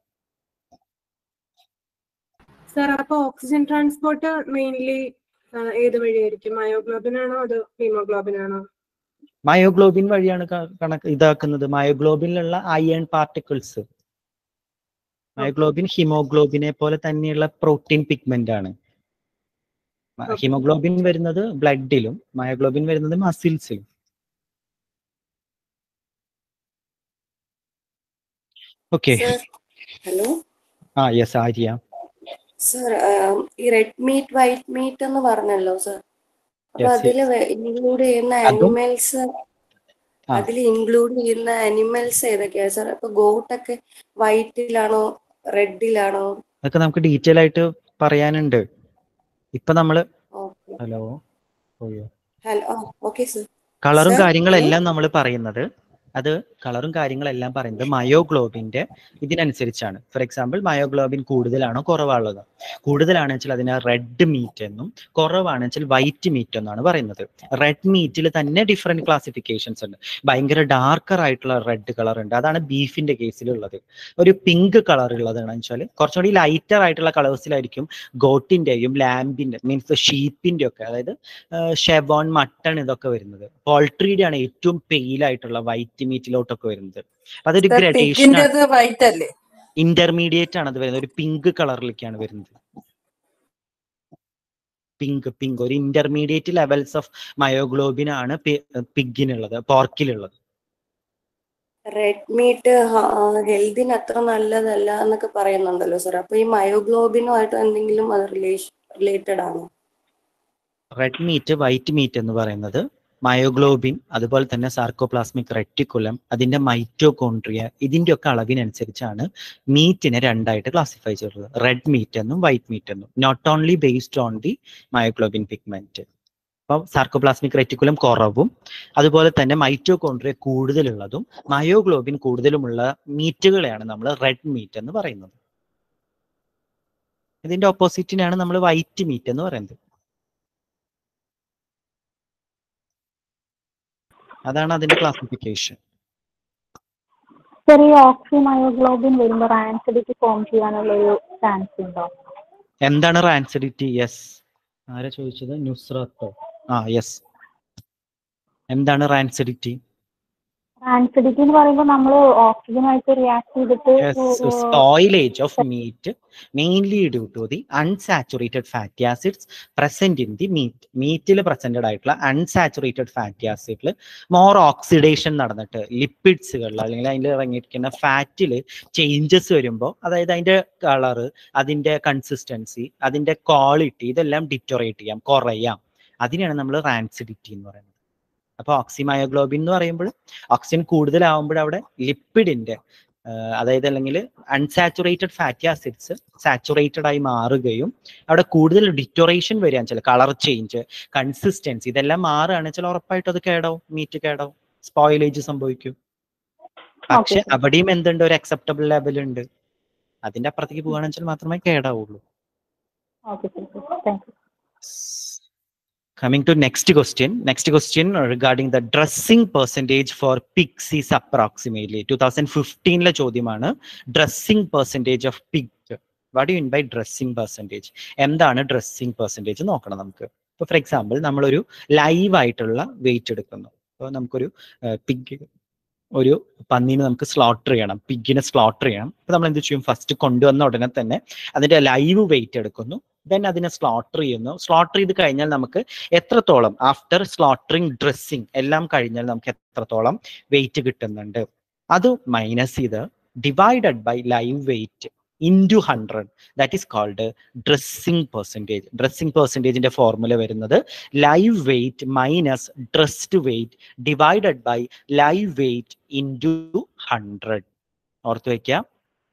സർ അപ്പൊ ഓക്സിജൻ ട്രാൻസ്പോർട്ട് മെയിൻലി ഏത് വഴിയായിരിക്കും മയോഗ്ലോബിൻ ആണോ അതോ ഹീമോഗ്ലോബിൻ ആണോ മയോഗ്ലോബിൻ വഴിയാണ് ക- കണക്ക് ഇതാക്കുന്നത് മയോഗ്ലോബിനിലുള്ള അയൺ പാർട്ടിക്കിൾസ് മയോഗ്ലോബിൻ ഹിമോഗ്ലോബിനെ പോലെ തന്നെയുള്ള പ്രോട്ടീൻ പിഗ്മെന്റ് ആണ് മ- Okay. ഹിമോഗ്ലോബിൻ വരുന്നത് ബ്ലഡിലും മയോഗ്ലോബിൻ വരുന്നത് മസിൽസിലും ഓക്കെ സർ ഹലോ ആ യെസ് ആര്യ സർ ഈ റെഡ് മീറ്റ് വൈറ്റ് മീറ്റ് എന്ന് പറഞ്ഞല്ലോ സർ അപ്പൊ Yes, അതില് ഇൻക്ലൂഡ് ചെയ്യുന്ന അതും- അനിമൽസ് ആ. അതിൽ ഇൻക്ലൂഡ് ചെയ്യുന്ന അനിമൽസ് ഏതൊക്കെയാ സാർ അപ്പൊ ഗോട്ടൊക്കെ വൈറ്റിലാണോ റെഡിലാണോ അതൊക്കെ നമുക്ക് ഡീറ്റെയിൽ ആയിട്ട് പറയാനുണ്ട് ഇപ്പൊ നമ്മള് ഓക്കെ ഹലോ പോയോ ഹലോ ഓക്കെ സർ കളറും Sir, കാര്യങ്ങളെല്ലാം നമ്മൾ പറയുന്നത് അത് കളറും കാര്യങ്ങളെല്ലാം പറയുന്നത് മയോഗ്ലോബിന്റെ ഇതിനനുസരിച്ചാണ് ഫോർ എക്സാമ്പിൾ മയോഗ്ലോബിൻ കൂടുതലാണോ കുറവാണുള്ളത് കൂടുതലാണെന്ന് വെച്ചാൽ അതിന് റെഡ് മീറ്റ് എന്നും കുറവാണെന്ന് വെച്ചാൽ വൈറ്റ് മീറ്റ് എന്നാണ് പറയുന്നത് റെഡ് മീറ്റിൽ തന്നെ ഡിഫറെന്റ് ക്ലാസിഫിക്കേഷൻസ് ഉണ്ട് ഭയങ്കര ഡാർക്കർ ആയിട്ടുള്ള റെഡ് കളർ ഉണ്ട് അതാണ് ബീഫിന്റെ കേസിലുള്ളത് ഒരു പിങ്ക് കളർ ഉള്ളതാണ് വെച്ചാൽ കുറച്ചുകൂടി ലൈറ്റർ ആയിട്ടുള്ള കളേഴ്സിലായിരിക്കും ഗോട്ടിന്റെയും ലാമ്പിന്റെ മീൻസ് ഷീപ്പിന്റെ ഒക്കെ അതായത് ഷെവോൺ മട്ടൺ ഇതൊക്കെ വരുന്നത് പോൾട്രിയുടെ ആണ് ഏറ്റവും പെയിൽ ആയിട്ടുള്ള വൈറ്റ് മീറ്റിലോട്ടൊക്കെ വരുന്നത് അപ്പൊ അതൊരു ഗ്രഡേഷൻ വൈറ്റ് അല്ലേ ഇന്റർമീഡിയറ്റ് ആണ് അത് വരുന്നത് ഒരു പിങ്ക് കളറിലേക്കാണ് വരുന്നത് പിങ്ക് പിങ്ക് ഒരു ഇന്റർമീഡിയറ്റ് ലെവൽസ് ഓഫ് മയോഗ്ലോബിൻ ആണ് പിഗിനുള്ളത് പോർക്കിലുള്ളത് റെഡ് മീറ്റ് ഹെൽത്തിന് അത്ര നല്ലതല്ല എന്നൊക്കെ പറയുന്നുണ്ടല്ലോ സാർ അപ്പൊ ഈ മയോഗ്ലോബിനുമായിട്ട് എന്തെങ്കിലും അത് റിലേഷൻ റിലേറ്റഡ് ആണോ റെഡ് മീറ്റ് വൈറ്റ് മീറ്റ് എന്ന് പറയുന്നത് മയോഗ്ലോബിൻ അതുപോലെ തന്നെ സാർക്കോപ്ലാസ്മിക് റെറ്റിക്കുലം അതിന്റെ മൈറ്റോകോൺട്രിയ ഇതിന്റെ ഒക്കെ അളവിനനുസരിച്ചാണ് മീറ്റിനെ രണ്ടായിട്ട് ക്ലാസിഫൈ ചെയ്തിട്ടുള്ളത് റെഡ് മീറ്റ് എന്നും വൈറ്റ് മീറ്റ് എന്നും not only based on the myoglobin pigment അപ്പം സാർക്കോപ്ലാസ്മിക് റെറ്റിക്കുലം കുറവും അതുപോലെ തന്നെ മൈറ്റോകോൺട്രിയ കൂടുതലുള്ളതും മയോഗ്ലോബിൻ കൂടുതലുമുള്ള മീറ്റുകളെയാണ് നമ്മൾ റെഡ് മീറ്റ് എന്ന് പറയുന്നത് ഇതിന്റെ ഓപ്പോസിറ്റിനാണ് നമ്മൾ വൈറ്റ് മീറ്റ് എന്ന് പറയുന്നത് അതാണ് അതിന്റെ ക്ലാസിഫിക്കേഷൻ ചെറിയ ഓക്സിമയോഗ്ലോബിൻ വരുമ്പോൾ റാൻസിഡിറ്റി ഫോം ചെയ്യാനുള്ള ഒരു ചാൻസ് ഉണ്ടോ എന്താണ് റാൻസിഡിറ്റി യെസ് ആരാ ചോദിച്ചത് ന്യൂസ്രത്തോ ആ യെസ് എന്താണ് റാൻസിഡിറ്റി റാൻസിഡിറ്റി എന്ന് പറയുമ്പോൾ നമ്മൾ ഓക്സിജനുമായിട്ട് റിയാക്ട് ചെയ്തിട്ട് spoilage of meat mainly due to the unsaturated fatty acids present in the meat മീറ്റിൽ പ്രസന്റഡ് ആയിട്ടുള്ള അൺസാച്ചുറേറ്റഡ് ഫാറ്റി ആസിഡിൽ മോർ ഓക്സിഡേഷൻ നടന്നിട്ട് ലിപ്പിഡ്സുകളിൽ അല്ലെങ്കിൽ അതിൽ ഇറങ്ങിയിരിക്കുന്ന ഫാറ്റിൽ ചേഞ്ചസ് വരുമ്പോൾ അതായത് അതിന്റെ കളറ് അതിന്റെ കൺസിസ്റ്റൻസി അതിന്റെ ക്വാളിറ്റി ഇതെല്ലാം ഡിറ്റോറേറ്റ് ചെയ്യാം കുറയാം അതിനെയാണ് നമ്മൾ റാൻസിഡിറ്റി എന്ന് പറയുന്നത് അപ്പൊ ഓക്സിമയോഗ്ലോബിൻ എന്ന് പറയുമ്പോൾ ഓക്സിജൻ കൂടുതലാവുമ്പോൾ അവിടെ ലിപ്പിഡിന്റെ അതായത് അല്ലെങ്കിൽ അൺസാച്ചുറേറ്റഡ് ഫാറ്റി ആസിഡ്സ് സാച്ചുറേറ്റഡ് ആയി മാറുകയും അവിടെ കൂടുതൽ ഡിറ്റോറേഷൻ വരികയാണ് ചില കളർ ചേഞ്ച് കൺസിസ്റ്റൻസി ഇതെല്ലാം മാറുകയാണെന്ന് വെച്ചാൽ ഉറപ്പായിട്ടും അത് കേടാവും മീറ്റ് കേടാവും സ്പോയിലേജ് സംഭവിക്കും പക്ഷെ Okay. അവിടെയും എന്തുണ്ട് ഒരു അക്സെപ്റ്റബിൾ ലെവൽ ഉണ്ട് അതിന്റെ അപ്പുറത്തേക്ക് പോകുകയാണെന്ന് വെച്ചാൽ മാത്രമേ കേടാവുള്ളൂ okay thank you Coming to next question. Next question regarding the dressing percentage for pigs is approximately 2015 ലെ ചോദ്യമാണ് dressing percentage of pig what you mean by dressing percentage എന്താണ് ഡ്രസ്സിംഗ് പെർസെൻറ്റേജ് നോക്കണം നമുക്ക് ഇപ്പോൾ ഫോർ എക്സാമ്പിൾ നമ്മളൊരു ലൈവ് ആയിട്ടുള്ള വെയിറ്റ് എടുക്കുന്നു അപ്പോൾ നമുക്കൊരു പിഗ് ഒരു പന്നീനെ നമുക്ക് സ്ലോട്ടർ ചെയ്യണം പിഗിനെ സ്ലോട്ടർ ചെയ്യണം അപ്പോൾ നമ്മൾ എന്ത് ചെയ്യും ഫസ്റ്റ് കൊണ്ടുവന്ന ഉടനെ തന്നെ അതിന്റെ ലൈവ് വെയിറ്റ് എടുക്കുന്നു ദെൻ അതിനെ സ്ലോട്ടർ ചെയ്യുന്നു സ്ലോട്ടർ ചെയ്ത് കഴിഞ്ഞാൽ നമുക്ക് എത്രത്തോളം ആഫ്റ്റർ സ്ലോട്ടറിങ് ഡ്രസ്സിങ് എല്ലാം കഴിഞ്ഞാൽ നമുക്ക് എത്രത്തോളം വെയിറ്റ് കിട്ടുന്നുണ്ട് അത് മൈനസ് ചെയ്ത് divided by live weight into hundred that is called dressing percentage dressing പെർസെൻറ്റേജിന്റെ ഫോർമുല വരുന്നത് live weight minus dressed weight divided by live weight into hundred ഓർത്ത് വയ്ക്കാം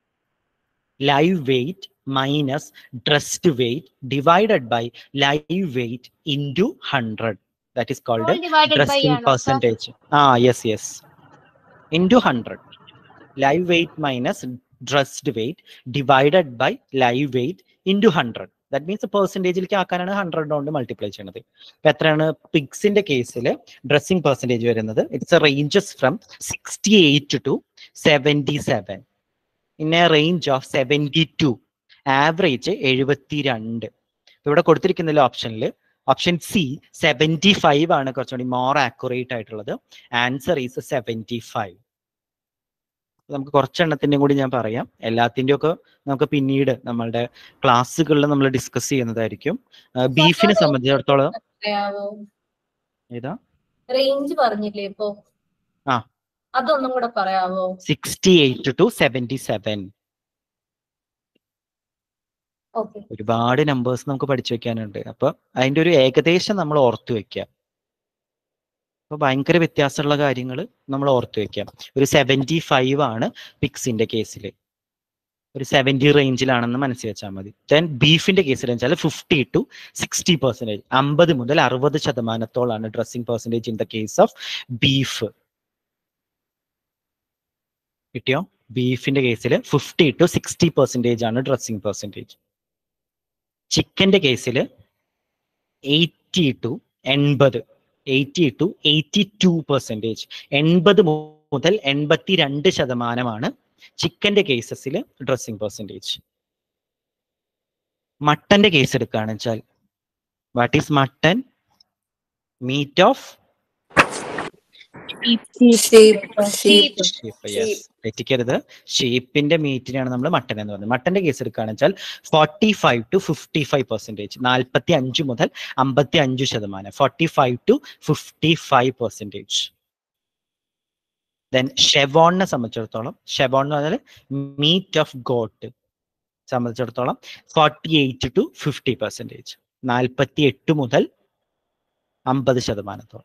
live weight minus dressed weight divided by live weight into hundred that is called dressing percentage ആ yes yes into hundred live weight minus dressed weight divided by live weight into hundred that means പെർസെൻറ്റേജിലേക്ക് ആക്കാനാണ് ഹൺഡ്രഡ് കൊണ്ട് മൾട്ടിപ്ലൈ ചെയ്യുന്നത് ഇപ്പൊ എത്രയാണ് പിഗ്സിന്റെ കേസിൽ ഡ്രസ്സിംഗ് പെർസെൻറ്റേജ് വരുന്നത് it's ranges from sixty eight to seventy seven in a range of seventy two average എഴുപത്തിരണ്ട് ഇവിടെ കൊടുത്തിരിക്കുന്ന ഓപ്ഷനിൽ ഓപ്ഷൻ സി സെവൻറ്റി ഫൈവ് ആണ് കുറച്ചുകൂടി മോർ ആക്യുറേറ്റ് ആയിട്ടുള്ളത് ആൻസർ ഈസ് സെവൻറ്റി ഫൈവ് നമുക്ക് കുറച്ചെണ്ണത്തിൻ്റെയും കൂടി ഞാൻ പറയാം എല്ലാത്തിൻ്റെയും ഒക്കെ നമുക്ക് പിന്നീട് നമ്മളുടെ ക്ലാസ്സുകളിൽ നമ്മൾ ഡിസ്കസ് ചെയ്യുന്നതായിരിക്കും ബീഫിനെ സംബന്ധിച്ചിടത്തോളം പറയാവോ ഏതാ റേഞ്ച് പറഞ്ഞില്ലേ ഇപ്പൊ ആ. അതൊന്നും കൂടെ പറയാവോ sixty eight to seventy seven okay ഒരുപാട് നമ്പേഴ്സ് നമുക്ക് പഠിച്ചു വെക്കാനുണ്ട് അപ്പൊ അതിന്റെ ഒരു ഏകദേശം നമ്മൾ ഓർത്തു വെക്കുക അപ്പൊ ഭയങ്കര വ്യത്യാസമുള്ള കാര്യങ്ങൾ നമ്മൾ ഓർത്ത് വെക്കാം ഒരു സെവൻറ്റി ഫൈവ് ആണ് പിക്സിന്റെ കേസിൽ ഒരു സെവൻറ്റി റേഞ്ചിലാണെന്ന് മനസ്സിൽ വെച്ചാൽ മതി ദെൻ ബീഫിന്റെ കേസിൽ വെച്ചാൽ ഫിഫ്റ്റി ടു സിക്സ്റ്റി പെർസെന്റേജ് അമ്പത് മുതൽ അറുപത് ശതമാനത്തോളാണ് dressing percentage in the case of beef കിട്ടിയോ ബീഫിന്റെ കേസിൽ ഫിഫ്റ്റി ടു സിക്സ്റ്റി പെർസെന്റേജ് ആണ് ഡ്രസ്സിംഗ് പെർസെന്റേജ് ചിക്കന്റെ കേസിൽ എയ്റ്റി ടു എൺപത് eighty to eighty to percentage എൺപത് മുതൽ എൺപത്തി രണ്ട് ശതമാനമാണ് ചിക്കന്റെ കേസസിൽ ഡ്രസ്സിംഗ് പെർസെന്റേജ് മട്ടന്റെ കേസ് എടുക്കുകയാണെന്ന് വെച്ചാൽ what is mutton meat of sheep yes തെറ്റിക്കരുത് ഷീപ്പിന്റെ മീറ്റിനാണ് നമ്മൾ മട്ടൻ എന്ന് പറയുന്നത് മട്ടന്റെ കേസ് എടുക്കുകയാണെന്ന് വെച്ചാൽ forty five to fifty five percentage നാൽപ്പത്തി അഞ്ച് മുതൽ അമ്പത്തി അഞ്ച് ശതമാനം forty five to fifty five percentage then ഷെവോണിനെ സംബന്ധിച്ചിടത്തോളം ഷെവോൺ എന്ന് പറഞ്ഞാൽ മീറ്റ് ഓഫ് ഗോട്ട് സംബന്ധിച്ചിടത്തോളം forty eight to fifty percentage നാൽപ്പത്തി എട്ട് മുതൽ അമ്പത് ശതമാനത്തോളം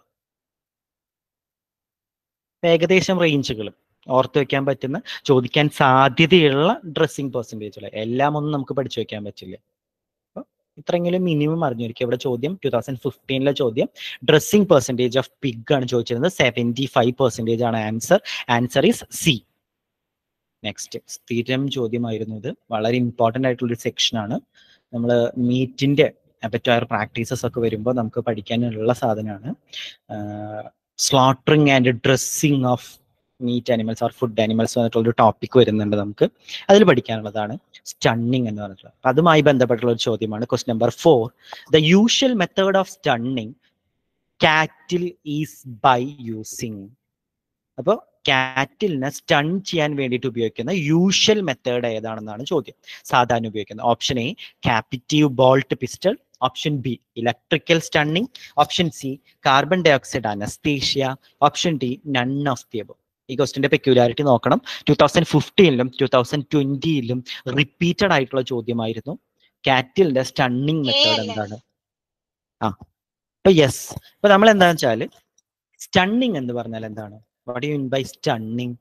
ഏകദേശം റേഞ്ചുകൾ ഓർത്ത് വെക്കാൻ പറ്റുന്ന ചോദിക്കാൻ സാധ്യതയുള്ള ഡ്രസ്സിംഗ് പെർസെൻറ്റേജുകൾ എല്ലാം ഒന്നും നമുക്ക് പഠിച്ചു വെക്കാൻ പറ്റില്ല അപ്പൊ ഇത്രയെങ്കിലും മിനിമം അറിഞ്ഞിരിക്കും ഇവിടെ ചോദ്യം ടൂ തൗസൻഡ് ഫിഫ്റ്റീനിലെ ചോദ്യം ഡ്രസ്സിംഗ് പെർസെൻറ്റേജ് ഓഫ് പിഗ് ആണ് ചോദിച്ചിരുന്നത് സെവൻറ്റി ഫൈവ് പെർസെൻറ്റേജ് ആണ് answer answer is C next സ്ഥിരം ചോദ്യമായിരുന്നു ഇത് വളരെ ഇമ്പോർട്ടൻ്റ് ആയിട്ടുള്ള ഒരു സെക്ഷൻ ആണ് നമ്മൾ മീറ്റിന്റെ അപ്പറ്റയർ പ്രാക്ടീസസ് ഒക്കെ വരുമ്പോൾ നമുക്ക് പഠിക്കാനുള്ള സാധനമാണ് slaughtering and dressing of meat animals or food animals പറഞ്ഞിട്ടുള്ള ഒരു ടോപ്പിക് വരുന്നുണ്ട് നമുക്ക് അതിൽ പഠിക്കാനുള്ളതാണ് സ്റ്റണ്ണിങ് എന്ന് പറഞ്ഞിട്ടുള്ളത് അപ്പൊ അതുമായി ബന്ധപ്പെട്ടുള്ള ഒരു ചോദ്യമാണ് quest number four the usual method of stunning cattle is by using അപ്പോൾ കാറ്റിലിനെ സ്റ്റൺ ചെയ്യാൻ വേണ്ടിയിട്ട് ഉപയോഗിക്കുന്ന യൂഷ്വൽ മെത്തേഡ് ഏതാണെന്നാണ് ചോദ്യം സാധാരണ ഉപയോഗിക്കുന്നത് option A captive bolt pistol option B electrical stunning option C carbon dioxide anaesthesia option D none of the above ഈ ക്വസ്റ്റിന്റെ പെക്യുലാരിറ്റി നോക്കണം ടൂ തൗസൻഡ് ഫിഫ്റ്റീനിലും ടൂ തൗസൻഡ് ട്വന്റിയിലും റിപ്പീറ്റഡ് ആയിട്ടുള്ള ചോദ്യമായിരുന്നു കാറ്റിലിന്റെ സ്റ്റണ്ണിങ് മെത്തേഡ് എന്താണ് ആ അപ്പൊ യെസ് അപ്പൊ നമ്മൾ എന്താണെന്ന് വെച്ചാല് സ്റ്റണ്ണിങ് എന്ന് പറഞ്ഞാൽ എന്താണ് what you mean by stunning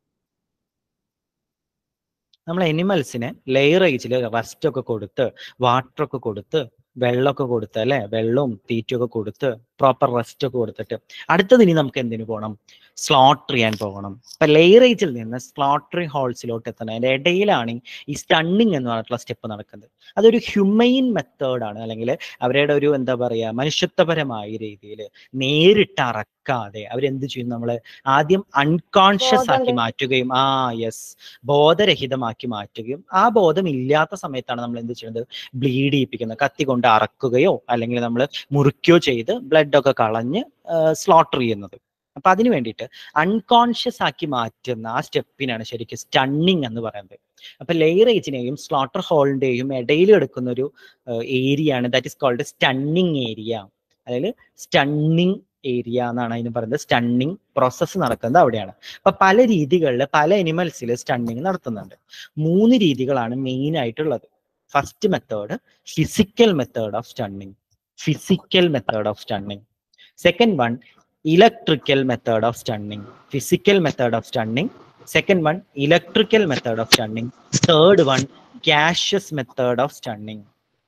നമ്മൾ എനിമൽസിനെ ലെയർ ഏജിൽ റെസ്റ്റ് ഒക്കെ കൊടുത്ത് വാട്ടർ ഒക്കെ കൊടുത്ത് വെള്ളമൊക്കെ കൊടുത്ത് അല്ലെ വെള്ളവും തീറ്റയൊക്കെ കൊടുത്ത് പ്രോപ്പർ റെസ്റ്റ് ഒക്കെ കൊടുത്തിട്ട് അടുത്തത് ഇനി നമുക്ക് എന്തിനു പോകണം സ്ലോട്ടർ ചെയ്യാൻ പോകണം ഇപ്പൊ ലെയർ ഏജിൽ നിന്ന് സ്ലോട്ടറിങ് ഹോൾസിലോട്ട് എത്തണം അതിന്റെ ഇടയിലാണ് ഈ സ്റ്റണ്ണിങ് എന്ന് പറഞ്ഞിട്ടുള്ള സ്റ്റെപ്പ് നടക്കുന്നത് അതൊരു ഹ്യൂമൈൻ മെത്തേഡാണ് അല്ലെങ്കിൽ അവരുടെ ഒരു എന്താ പറയാ മനുഷ്യത്വപരമായ രീതിയിൽ നേരിട്ട് അറക്കാതെ അവരെന്ത് ചെയ്യും നമ്മള് ആദ്യം അൺകോൺഷ്യസ് ആക്കി ബോധം മാറ്റുകയും ആ യെസ് ബോധരഹിതമാക്കി മാറ്റുകയും ആ ബോധം ഇല്ലാത്ത സമയത്താണ് നമ്മൾ എന്ത് ചെയ്യുന്നത് ബ്ലീഡ് ചെയ്യിപ്പിക്കുന്നത് കത്തി കൊണ്ട് അറക്കുകയോ അല്ലെങ്കിൽ നമ്മൾ മുറിക്കുകയോ ചെയ്ത് ബ്ലഡ് ഒക്കെ കളഞ്ഞ് സ്ലോട്ടർ ചെയ്യുന്നത് അപ്പൊ അതിന് വേണ്ടിയിട്ട് അൺകോൺഷ്യസ് ആക്കി മാറ്റുന്ന ആ സ്റ്റെപ്പിനാണ് ശരിക്കും സ്റ്റണ്ണിങ് എന്ന് പറയുന്നത് അപ്പൊ ലെയർ ഏജിനെയും സ്ലോട്ടർ ഹോളിന്റെയും ഇടയിൽ എടുക്കുന്ന ഒരു ഏരിയ ആണ് that is called stunning area അതായത് സ്റ്റണ്ണിങ് ഏരിയ എന്നാണ് അതിന് പറയുന്നത് സ്റ്റണ്ണിങ് പ്രോസസ്സ് നടക്കുന്നത് അവിടെയാണ് അപ്പൊ പല രീതികളിൽ പല എനിമൽസിൽ സ്റ്റണ്ണിങ് നടത്തുന്നുണ്ട് മൂന്ന് രീതികളാണ് മെയിൻ ആയിട്ടുള്ളത് first method physical method of stunning physical method of stunning second one electrical method of stunning physical method of stunning second one electrical method of stunning third one gaseous method of stunning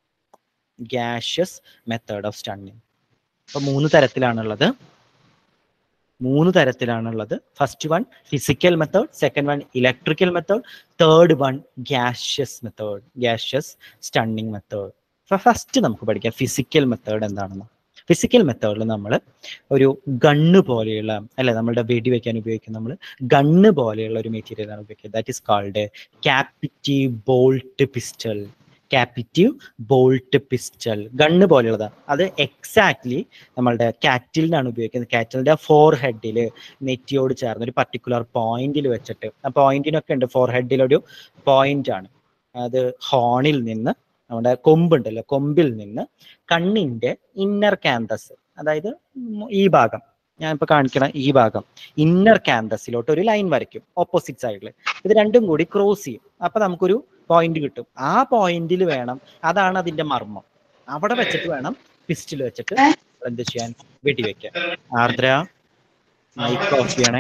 gaseous method of stunning അപ്പൊ മൂന്ന് തരത്തിലാണുള്ളത് മൂന്ന് തരത്തിലാണുള്ളത് first one physical method second one electrical method third one gaseous method gaseous stunning method first നമുക്ക് പഠിക്കാം ഫിസിക്കൽ മെത്തേഡ് എന്താണെന്ന് ഫിസിക്കൽ മെത്തേഡിൽ നമ്മൾ ഒരു ഗണ്ണ് പോലെയുള്ള അല്ലെ നമ്മളുടെ വെടി വെക്കാൻ ഉപയോഗിക്കുന്ന നമ്മൾ ഗണ്ണ് പോലെയുള്ള ഒരു മെറ്റീരിയൽ ആണ് ഉപയോഗിക്കുന്നത് that is called captive bolt pistol captive bolt pistol gun പോലെയുള്ളതാണ് അത് എക്സാക്ട്ലി നമ്മളുടെ കാറ്റിലിനാണ് ഉപയോഗിക്കുന്നത് കാറ്റിലിന്റെ ഫോർ ഹെഡിൽ നെറ്റിയോട് ചേർന്ന് ഒരു പർട്ടിക്കുലർ പോയിന്റിൽ വെച്ചിട്ട് ആ പോയിന്റിനൊക്കെ ഉണ്ട് ഫോർ ഹെഡിലൊരു പോയിന്റ് ആണ് അത് ഹോണിൽ നിന്ന് നമ്മുടെ കൊമ്പുണ്ടല്ലോ കൊമ്പിൽ നിന്ന് കണ്ണിന്റെ ഇന്നർ ക്യാമ്പസ് അതായത് ഉം ഈ ഭാഗം ഞാനിപ്പോ കാണിക്കണ ഈ ഭാഗം ഇന്നർ ക്യാമ്പസിലോട്ട് ഒരു ലൈൻ വരയ്ക്കും ഓപ്പോസിറ്റ് സൈഡിൽ ഇത് രണ്ടും കൂടി ക്രോസ് ചെയ്യും അപ്പൊ നമുക്കൊരു പോയിന്റ് കിട്ടും ആ പോയിന്റിൽ വേണം അതാണ് അതിന്റെ മർമ്മം അവിടെ വെച്ചിട്ട് വേണം പിസ്റ്റിൽ വെച്ചിട്ട് എന്ത് ചെയ്യാൻ വെടിവെക്കാൻ ആർദ്ര മൈക്ക് ഓഫ് ചെയ്യണേ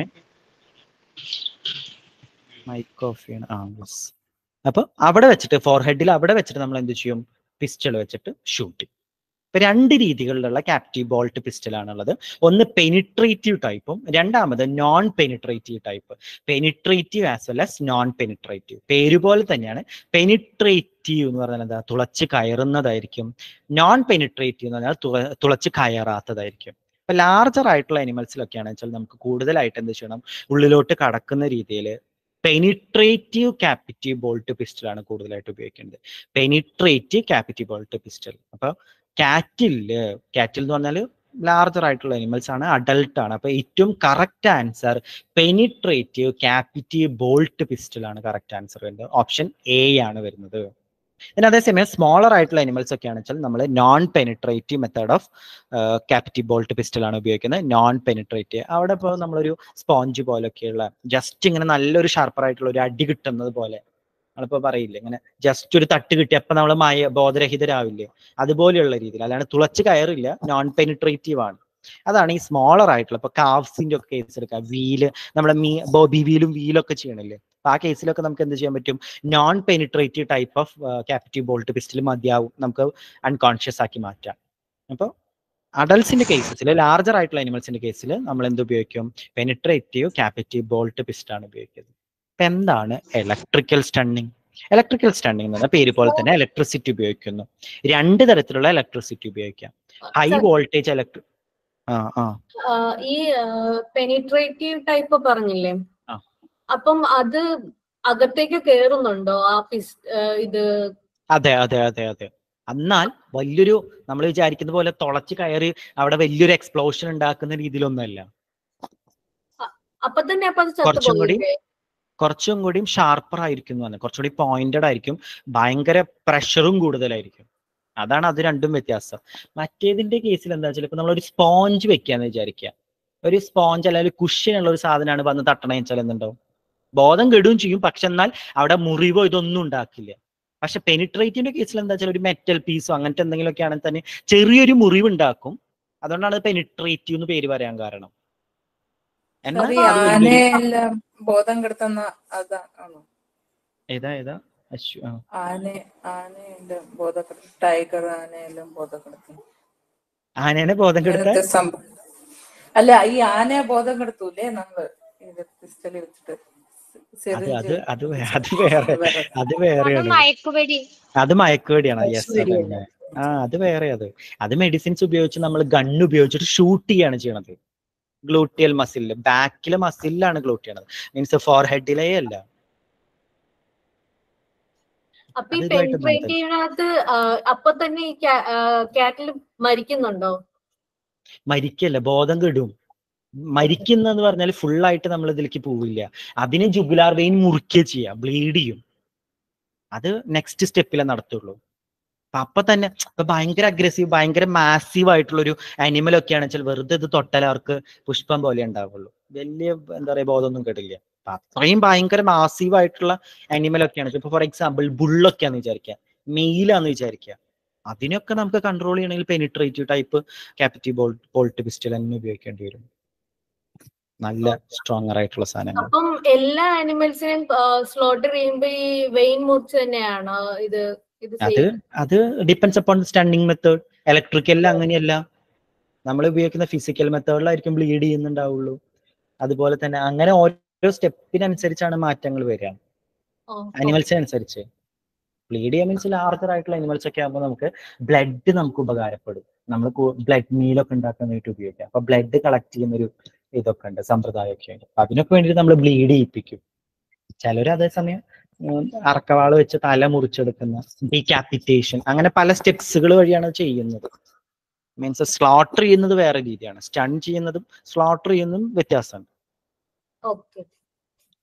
മൈക്ക് ഓഫ് ചെയ്യണം ആ യെസ് അപ്പൊ അവിടെ വെച്ചിട്ട് ഫോർഹെഡിൽ അവിടെ വെച്ചിട്ട് നമ്മൾ എന്ത് ചെയ്യും പിസ്റ്റൾ വെച്ചിട്ട് ഷൂട്ട് ചെയ്യും ഇപ്പൊ രണ്ട് രീതികളിലുള്ള ക്യാപ്റ്റീവ് ബോൾട്ട് പിസ്റ്റൽ ആണുള്ളത് ഒന്ന് പെനിട്രേറ്റീവ് ടൈപ്പും രണ്ടാമത് non penetrative type penetrative as well as non penetrative പേര് പോലെ തന്നെയാണ് പെനിട്രേറ്റീവ് എന്ന് പറഞ്ഞാൽ എന്താ തുളച്ച് കയറുന്നതായിരിക്കും നോൺ പെനിട്രേറ്റീവ് എന്ന് പറഞ്ഞാൽ തുള തുളച്ച് കയറാത്തതായിരിക്കും ഇപ്പൊ ലാർജർ ആയിട്ടുള്ള അനിമൽസിലൊക്കെയാണ് വെച്ചാൽ നമുക്ക് കൂടുതലായിട്ട് എന്ത് ചെയ്യണം ഉള്ളിലോട്ട് കടക്കുന്ന രീതിയിൽ പെനിട്രേറ്റീവ് ക്യാപിറ്റീവ് ബോൾട്ട് പിസ്റ്റൽ ആണ് കൂടുതലായിട്ട് ഉപയോഗിക്കേണ്ടത് പെനിട്രേറ്റീവ് ക്യാപിറ്റീവ് ബോൾട്ട് പിസ്റ്റൽ അപ്പൊ കാറ്റില് കാറ്റിൽ എന്ന് പറഞ്ഞാൽ ലാർജർ ആയിട്ടുള്ള അനിമൽസ് ആണ് അഡൽട്ട് ആണ് അപ്പൊ ഏറ്റവും correct answer penetrative captive bolt pistol ആണ് കറക്റ്റ് ആൻസർ വരുന്നത് ഓപ്ഷൻ എ ആണ് വരുന്നത് പിന്നെ അതേസമയം സ്മോളർ ആയിട്ടുള്ള അനിമൽസ് ഒക്കെ ആണെന്ന് വെച്ചാൽ നമ്മൾ non penetrative method of captive bolt pistol ആണ് ഉപയോഗിക്കുന്നത് നോൺ പെനിട്രേറ്റീവ് അവിടെ ഇപ്പോൾ നമ്മളൊരു സ്പോഞ്ച് പോലൊക്കെയുള്ള ജസ്റ്റ് ഇങ്ങനെ നല്ലൊരു ഷാർപ്പർ ആയിട്ടുള്ള ഒരു അടി കിട്ടുന്നത് പോലെ നമ്മളിപ്പോ പറയില്ലേ ഇങ്ങനെ ജസ്റ്റ് ഒരു തട്ട് കിട്ടി അപ്പൊ നമ്മൾ മായ ബോധരഹിതരാവില്ലേ അതുപോലെയുള്ള രീതിയിൽ അല്ലാണ്ട് തുളച്ച് കയറില്ല നോൺ പെനിട്രേറ്റീവ് ആണ് അതാണ് ഈ സ്മോളർ ആയിട്ടുള്ള ഇപ്പൊ കാവ്സിന്റെ ഒക്കെ കേസ് എടുക്കാം വീല് നമ്മുടെ മീ ബോബി വീലും വീലൊക്കെ ചെയ്യണില്ലേ അപ്പൊ ആ കേസിലൊക്കെ നമുക്ക് എന്ത് ചെയ്യാൻ പറ്റും non penetrative type of captive bolt pistol മതിയാവും നമുക്ക് അൺകോൺഷ്യസ് ആക്കി മാറ്റാം അപ്പോൾ അഡൽസിന്റെ കേസസിൽ ലാർജർ ആയിട്ടുള്ള അനിമൽസിന്റെ കേസിൽ നമ്മൾ എന്ത് ഉപയോഗിക്കും പെനിട്രേറ്റീവ് ക്യാപിറ്റീവ് ബോൾട്ട് പിസ്റ്റാണ് ഉപയോഗിക്കുന്നത് ഇപ്പൊ എന്താണ് ഇലക്ട്രിക്കൽ സ്റ്റണ്ണിങ് ഇലക്ട്രിക്കൽ സ്റ്റണ്ണിങ് എന്ന് പറഞ്ഞ പേര് പോലെ തന്നെ ഇലക്ട്രിസിറ്റി ഉപയോഗിക്കുന്നു രണ്ട് തരത്തിലുള്ള ഇലക്ട്രിസിറ്റി ഉപയോഗിക്കാം ഹൈ വോൾട്ടേജ് ഇലക്ട്രിക് ആ ആ ആ, ഈ പെനിട്രേറ്റീവ് ടൈപ്പ് പറഞ്ഞില്ലേ ആ. അപ്പം അത് അകത്തേക്ക് കേറുന്നുണ്ടോ ആ പിസ് ആ, ഇത് അതെ അതെ അതെ അതെ എന്നാൽ വലിയൊരു നമ്മൾ വിചാരിക്കുന്ന പോലെ തുളച്ച് കയറി അവിടെ വലിയൊരു എക്സ്പ്ലോഷൻ ഉണ്ടാക്കുന്ന രീതിയിലൊന്നുമല്ല അപ്പൊ തന്നെ അപ്പൊ അത് കുറച്ചും കൂടി ചത്തുപോകില്ലേ കുറച്ചും കൂടിയും ഷാർപ്പർ ആയിരിക്കും എന്ന് പറഞ്ഞാൽ കുറച്ചുകൂടി പോയിന്റഡ് ആയിരിക്കും ഭയങ്കര പ്രഷറും കൂടുതലായിരിക്കും അതാണ് അത് രണ്ടും വ്യത്യാസം മറ്റേതിന്റെ കേസിൽ എന്താ വെച്ചാൽ ഇപ്പൊ നമ്മളൊരു സ്പോഞ്ച് വെക്കാന്ന് വിചാരിക്കുക ഒരു സ്പോഞ്ച് അല്ലെങ്കിൽ കുഷ്യൻ ഉള്ള ഒരു സാധനമാണ് വന്ന് തട്ടണേ വെച്ചാൽ എന്തുണ്ടാവും ബോധം കെടുകയും ചെയ്യും പക്ഷെ എന്നാൽ അവിടെ മുറിവോ ഇതൊന്നും ഉണ്ടാക്കില്ല പക്ഷെ പെനിട്രേറ്റിന്റെ കേസിൽ എന്താ വെച്ചാൽ ഒരു മെറ്റൽ പീസോ അങ്ങനത്തെ എന്തെങ്കിലുമൊക്കെ ആണെങ്കിൽ തന്നെ ചെറിയൊരു മുറിവ് ഉണ്ടാക്കും അതുകൊണ്ടാണ് പെനിട്രേറ്റീവ് എന്ന് പേര് പറയാൻ കാരണം എന്നാൽ അത് ഈ അത് വലിയൊരു- ആനയെല്ലാം ബോധം കെടുത്തുന്ന അതാ ആണോ ഏതാ ഏതാ അശ്വ ആ. ആന ആനയെല്ലാം ബോധം കെടുത്തും ടൈഗർ ആനയെല്ലാം ബോധം കെടുത്തും ആനേനെ ബോധം കെടുത്താൻ ഇങ്ങനത്തെ സംഭവം അല്ല ഈ ആനയെ ബോധം കെടുത്തൂലേ നമ്മള് ഇത് പിസ്റ്റളി വെച്ചിട്ട് അത് syringe അത് അത് വേ- അത് വേറെ വേറെ. അത് വേറെയാണ് മയക്കുവെടി അത് മയക്കുവെടിയാണ് യെസ് മയക്കുവെടിയല്ലേ? ആ അത് വേറെ അത് അത് മെഡിസിൻസ് ഉപയോഗിച്ച് നമ്മൾ ഗണ്ണ് ഉപയോഗിച്ചിട്ട് ഷൂട്ട് ചെയ്യാണ് ചെയ്യണത് ഗ്ലൂട്ടിയൽ മസിലില് ബാക്കിലെ മസിലിലാണ് ഗ്ലൂട്ട് ചെയ്യണത് മീൻസ് ഫോർ ഹെഡിലേ അല്ല അപ്പൊ ഈ അത് ഇതുമായിട്ട് ബന്ധം. പെനിട്രേറ്റീവിനകത്ത് അപ്പൊ തന്നെ ഈ കാറ്റിൽ മരിക്കുന്നുണ്ടോ മരിക്കല്ല ബോധം കെടും മരിക്കുന്നെന്ന് പറഞ്ഞാൽ full ആയിട്ട് നമ്മൾ ഇതിലേക്ക് പോവില്ല അതിന് ജുഗുലാർ വെയിൻ മുറിക്കുക ചെയ്യാം ബ്ലീഡ് ചെയ്യും അത് നെക്സ്റ്റ് സ്റ്റെപ്പിലേ നടത്തുള്ളൂ അപ്പൊ അപ്പൊ തന്നെ ഇപ്പൊ ഭയങ്കര അഗ്രസീവ് ഭയങ്കര മാസീവ് ആയിട്ടുള്ള ഒരു അനിമൽ ഒക്കെയാണ് വെച്ചാൽ വെറുതെ ഇത് തൊട്ടാൽ അവർക്ക് പുഷ്പം പോലെ ഉണ്ടാവുള്ളൂ വലിയ എന്താ പറയാ ബോധമൊന്നും കേട്ടില്ല അപ്പൊ അത്രയും ഭയങ്കര മാസീവ് ആയിട്ടുള്ള അനിമൽ ഒക്കെയാണ് ഇപ്പൊ ഫോർ എക്സാമ്പിൾ ബുള്ളൊക്കെയാന്ന് വിചാരിക്കുക മെയിലാന്ന് വിചാരിക്കുക അതിനൊക്കെ നമുക്ക് കൺട്രോൾ ചെയ്യണമെങ്കിൽ penetrative type captive bolt bolt pistol തന്നെ ഉപയോഗിക്കേണ്ടി വരും നല്ല സ്ട്രോങ്ങർ ആയിട്ടുള്ള സാധനങ്ങൾ അപ്പം എല്ലാ അനിമൽസിനെയും സ്ലോട്ടർ ചെയ്യുമ്പോ ഈ വെയിൻ മുറിച്ച് തന്നെയാണോ ഇത് ഇത് അത് ചെയ്യുന്നത്? അത് ഡിപ്പെൻസ് അപ്പോൺ സ്റ്റണ്ണിങ് മെത്തേഡ് ഇലക്ട്രിക്കലിൽ അങ്ങനെയല്ല നമ്മൾ ഉപയോഗിക്കുന്ന ഫിസിക്കൽ മെത്തേഡിലായിരിക്കും ബ്ലീഡ് ചെയ്യുന്നുണ്ടാവുള്ളൂ അതുപോലെ തന്നെ അങ്ങനെ ഓരോ സ്റ്റെപ്പിനനുസരിച്ചാണ് മാറ്റങ്ങൾ വരിക ഓ, ഓ. അനിമൽസിനനുസരിച്ച് ബ്ലീഡ് ചെയ്യാൻ മീൻസ് ലാർജർ ആയിട്ടുള്ള അനിമൽസ് ഒക്കെ ആകുമ്പോൾ നമുക്ക് ബ്ലഡ് നമുക്ക് ഉപകാരപ്പെടും നമ്മൾ ബ്ലഡ് മീലൊക്കെ ഉണ്ടാക്കാനായിട്ട് ഉപയോഗിക്കാം അപ്പൊ ബ്ലഡ് കളക്ട് ചെയ്യുന്ന ഒരു ഇതൊക്കെ ഉണ്ട് സമ്പ്രദായമൊക്കെ ഉണ്ട് അപ്പൊ അതിനൊക്കെ വേണ്ടിയിട്ട് നമ്മൾ ബ്ലീഡ് ചെയ്യിപ്പിക്കും ചിലർ അതേസമയം ഉം, അറക്കവാള് വെച്ച് തല മുറിച്ചെടുക്കുന്ന ഡീകാപ്പിറ്റേഷൻ അങ്ങനെ പല സ്റ്റെപ്സുകൾ വഴിയാണ് അത് ചെയ്യുന്നത് മീൻസ് സ്ലോട്ടർ ചെയ്യുന്നത് വേറെ രീതിയാണ് സ്റ്റൺ ചെയ്യുന്നതും സ്ലോട്ടർ ചെയ്യുന്നതും വ്യത്യാസമുണ്ട് ഓക്കെ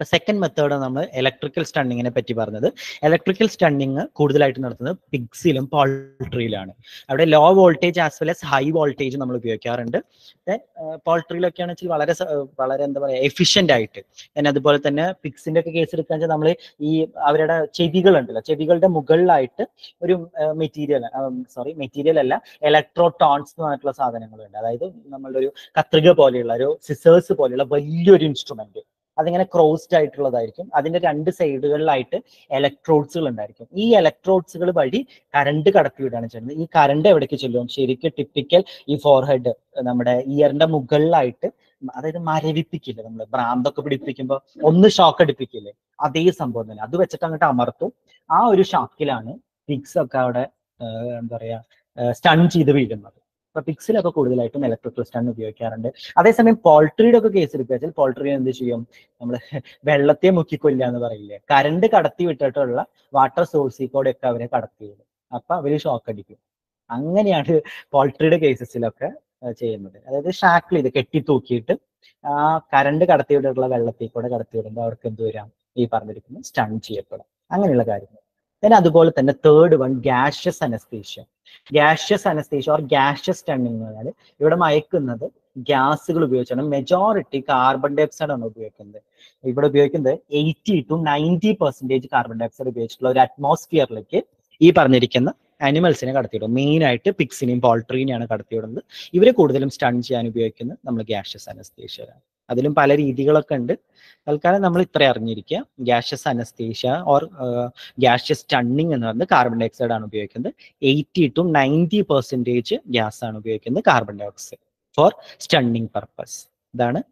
സെക്കൻഡ് മെത്തേഡ് നമ്മൾ ഇലക്ട്രിക്കൽ സ്റ്റണ്ണിങ്ങിനെ പറ്റി പറഞ്ഞത് ഇലക്ട്രിക്കൽ സ്റ്റണ്ണിങ് കൂടുതലായിട്ട് നടത്തുന്നത് പിഗ്സിലും പോൾട്രിയിലാണ് അവിടെ low voltage as well as high voltage നമ്മൾ ഉപയോഗിക്കാറുണ്ട് പോൾട്രിയിലൊക്കെ ആണെന്ന് വെച്ചാൽ വളരെ സ- ഏർ വളരെ എന്താ പറയുക എഫിഷ്യന്റ് ആയിട്ട് then അതുപോലെ തന്നെ പിഗ്സിന്റെ ഒക്കെ കേസ് എടുക്കാൻ നമ്മൾ ഈ അവരുടെ ചെവികൾ ഉണ്ടല്ലോ ചെവികളുടെ മുകളിലായിട്ട് ഒരു മെറ്റീരിയൽ സോറി മെറ്റീരിയൽ അല്ല ഇലക്ട്രോടോൺസ് എന്ന് പറഞ്ഞിട്ടുള്ള സാധനങ്ങളുണ്ട് അതായത് നമ്മളുടെ ഒരു കത്രിക പോലെയുള്ള ഒരു സിസേഴ്സ് പോലെയുള്ള വലിയൊരു ഇൻസ്ട്രുമെന്റ് അതിങ്ങനെ ക്രോസ്ഡ് ആയിട്ടുള്ളതായിരിക്കും അതിന്റെ രണ്ട് സൈഡുകളിലായിട്ട് ഇലക്ട്രോഡ്സുകൾ ഉണ്ടായിരിക്കും ഈ ഇലക്ട്രോഡ്സുകൾ വഴി കറണ്ട് കടത്തിവിടുകയാണ് ചെയ്യുന്നത് ഈ കറണ്ട് എവിടേക്ക് ചെല്ലും ശരിക്കും ടിപ്പിക്കൽ ഈ ഫോർഹെഡ് നമ്മുടെ ഇയറിന്റെ മുകളിലായിട്ട് അതായത് മരവിപ്പിക്കില്ല നമ്മൾ ഭ്രാന്തൊക്കെ പിടിപ്പിക്കുമ്പോൾ ഒന്ന് ഷോക്ക് അടിപ്പിക്കില്ലേ അതേ സംഭവം തന്നെ അത് വെച്ചിട്ട് അങ്ങോട്ട് അമർത്തും ആ ഒരു ഷാക്കിലാണ് പിഗ്സ് ഒക്കെ അവിടെ ഏർ എന്താ പറയാ സ്റ്റൺ ചെയ്ത് വീഴുന്നത് അപ്പൊ പിക്സിലൊക്കെ കൂടുതലായിട്ടും ഇലക്ട്രിക്കൽ സ്റ്റൺ ഉപയോഗിക്കാറുണ്ട് അതേസമയം പോൾട്രിയുടെ ഒക്കെ കേസ് എടുക്കുക വെച്ചാൽ പോൾട്രി എന്ത് ചെയ്യും നമ്മൾ വെള്ളത്തെ മുക്കിക്കൊല്ലുക എന്ന് പറയില്ലേ കറണ്ട് കടത്തി വിട്ടിട്ടുള്ള വാട്ടർ സോഴ്സിൽ കൂടെ ഒക്കെ അവരെ കടത്തി വിടും അപ്പൊ അവര് ഷോക്ക് അടിക്കും അങ്ങനെയാണ് പോൾട്രിയുടെ കേസസിലൊക്കെ ചെയ്യുന്നത് അതായത് ഷാക്കിൾ ഇത് കെട്ടി തൂക്കിയിട്ട് ആ കറണ്ട് കടത്തി വിട്ടിട്ടുള്ള വെള്ളത്തിൽ കൂടെ കടത്തി വിടുമ്പോൾ അവർക്ക് എന്ത് വരാം ഈ പറഞ്ഞിരിക്കുന്നത് സ്റ്റൺ ചെയ്യപ്പെടാം അങ്ങനെയുള്ള കാര്യങ്ങൾ then അതുപോലെ തന്നെ third one gaseous anaesthesia gaseous anaesthesia or gaseous stunning എന്ന് പറഞ്ഞാൽ ഇവിടെ മയക്കുന്നത് ഗ്യാസുകൾ ഉപയോഗിച്ചാണ് മെജോറിറ്റി കാർബൺ ഡൈ ഓക്സൈഡ് ആണ് ഉപയോഗിക്കുന്നത് ഇവിടെ ഉപയോഗിക്കുന്നത് eighty to ninety percentage carbon dioxide ഉപയോഗിച്ചിട്ടുള്ള ഒരു അറ്റ്മോസ്ഫിയറിലേക്ക് ഈ പറഞ്ഞിരിക്കുന്ന ആനിമൽസിനെ കടത്തിവിടും മെയിൻ ആയിട്ട് പിക്സിനെയും പോൾട്രീനെയാണ് കടത്തിവിടുന്നത് ഇവരെ കൂടുതലും സ്റ്റൺ ചെയ്യാൻ ഉപയോഗിക്കുന്നത് നമ്മൾ ഗ്യാഷ്യസ് അനസ്തേഷ്യ അതിലും പല രീതികളൊക്കെ ഉണ്ട് തൽക്കാലം നമ്മൾ ഇത്ര അറിഞ്ഞിരിക്കുക gaseous anaesthesia or gaseous stunning എന്ന് പറയുന്നത് കാർബൺ ഡൈ ഓക്സൈഡ് ആണ് ഉപയോഗിക്കുന്നത് eighty to ninety percentage gas ആണ് ഉപയോഗിക്കുന്നത് carbon dioxide for stunning purpose ഇതാണ്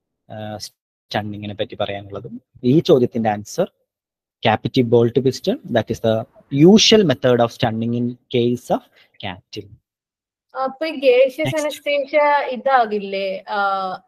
സ്റ്റണ്ണിങ്ങിനെ പറ്റി പറയാനുള്ളത് ഈ ചോദ്യത്തിന്റെ answer captive bolt piston that is the usual method of stunning in case of cattle അപ്പൊ ഗേഷ്യസ് Next. അനസ്തേഷ്യ ഇതാകില്ലേ ആ,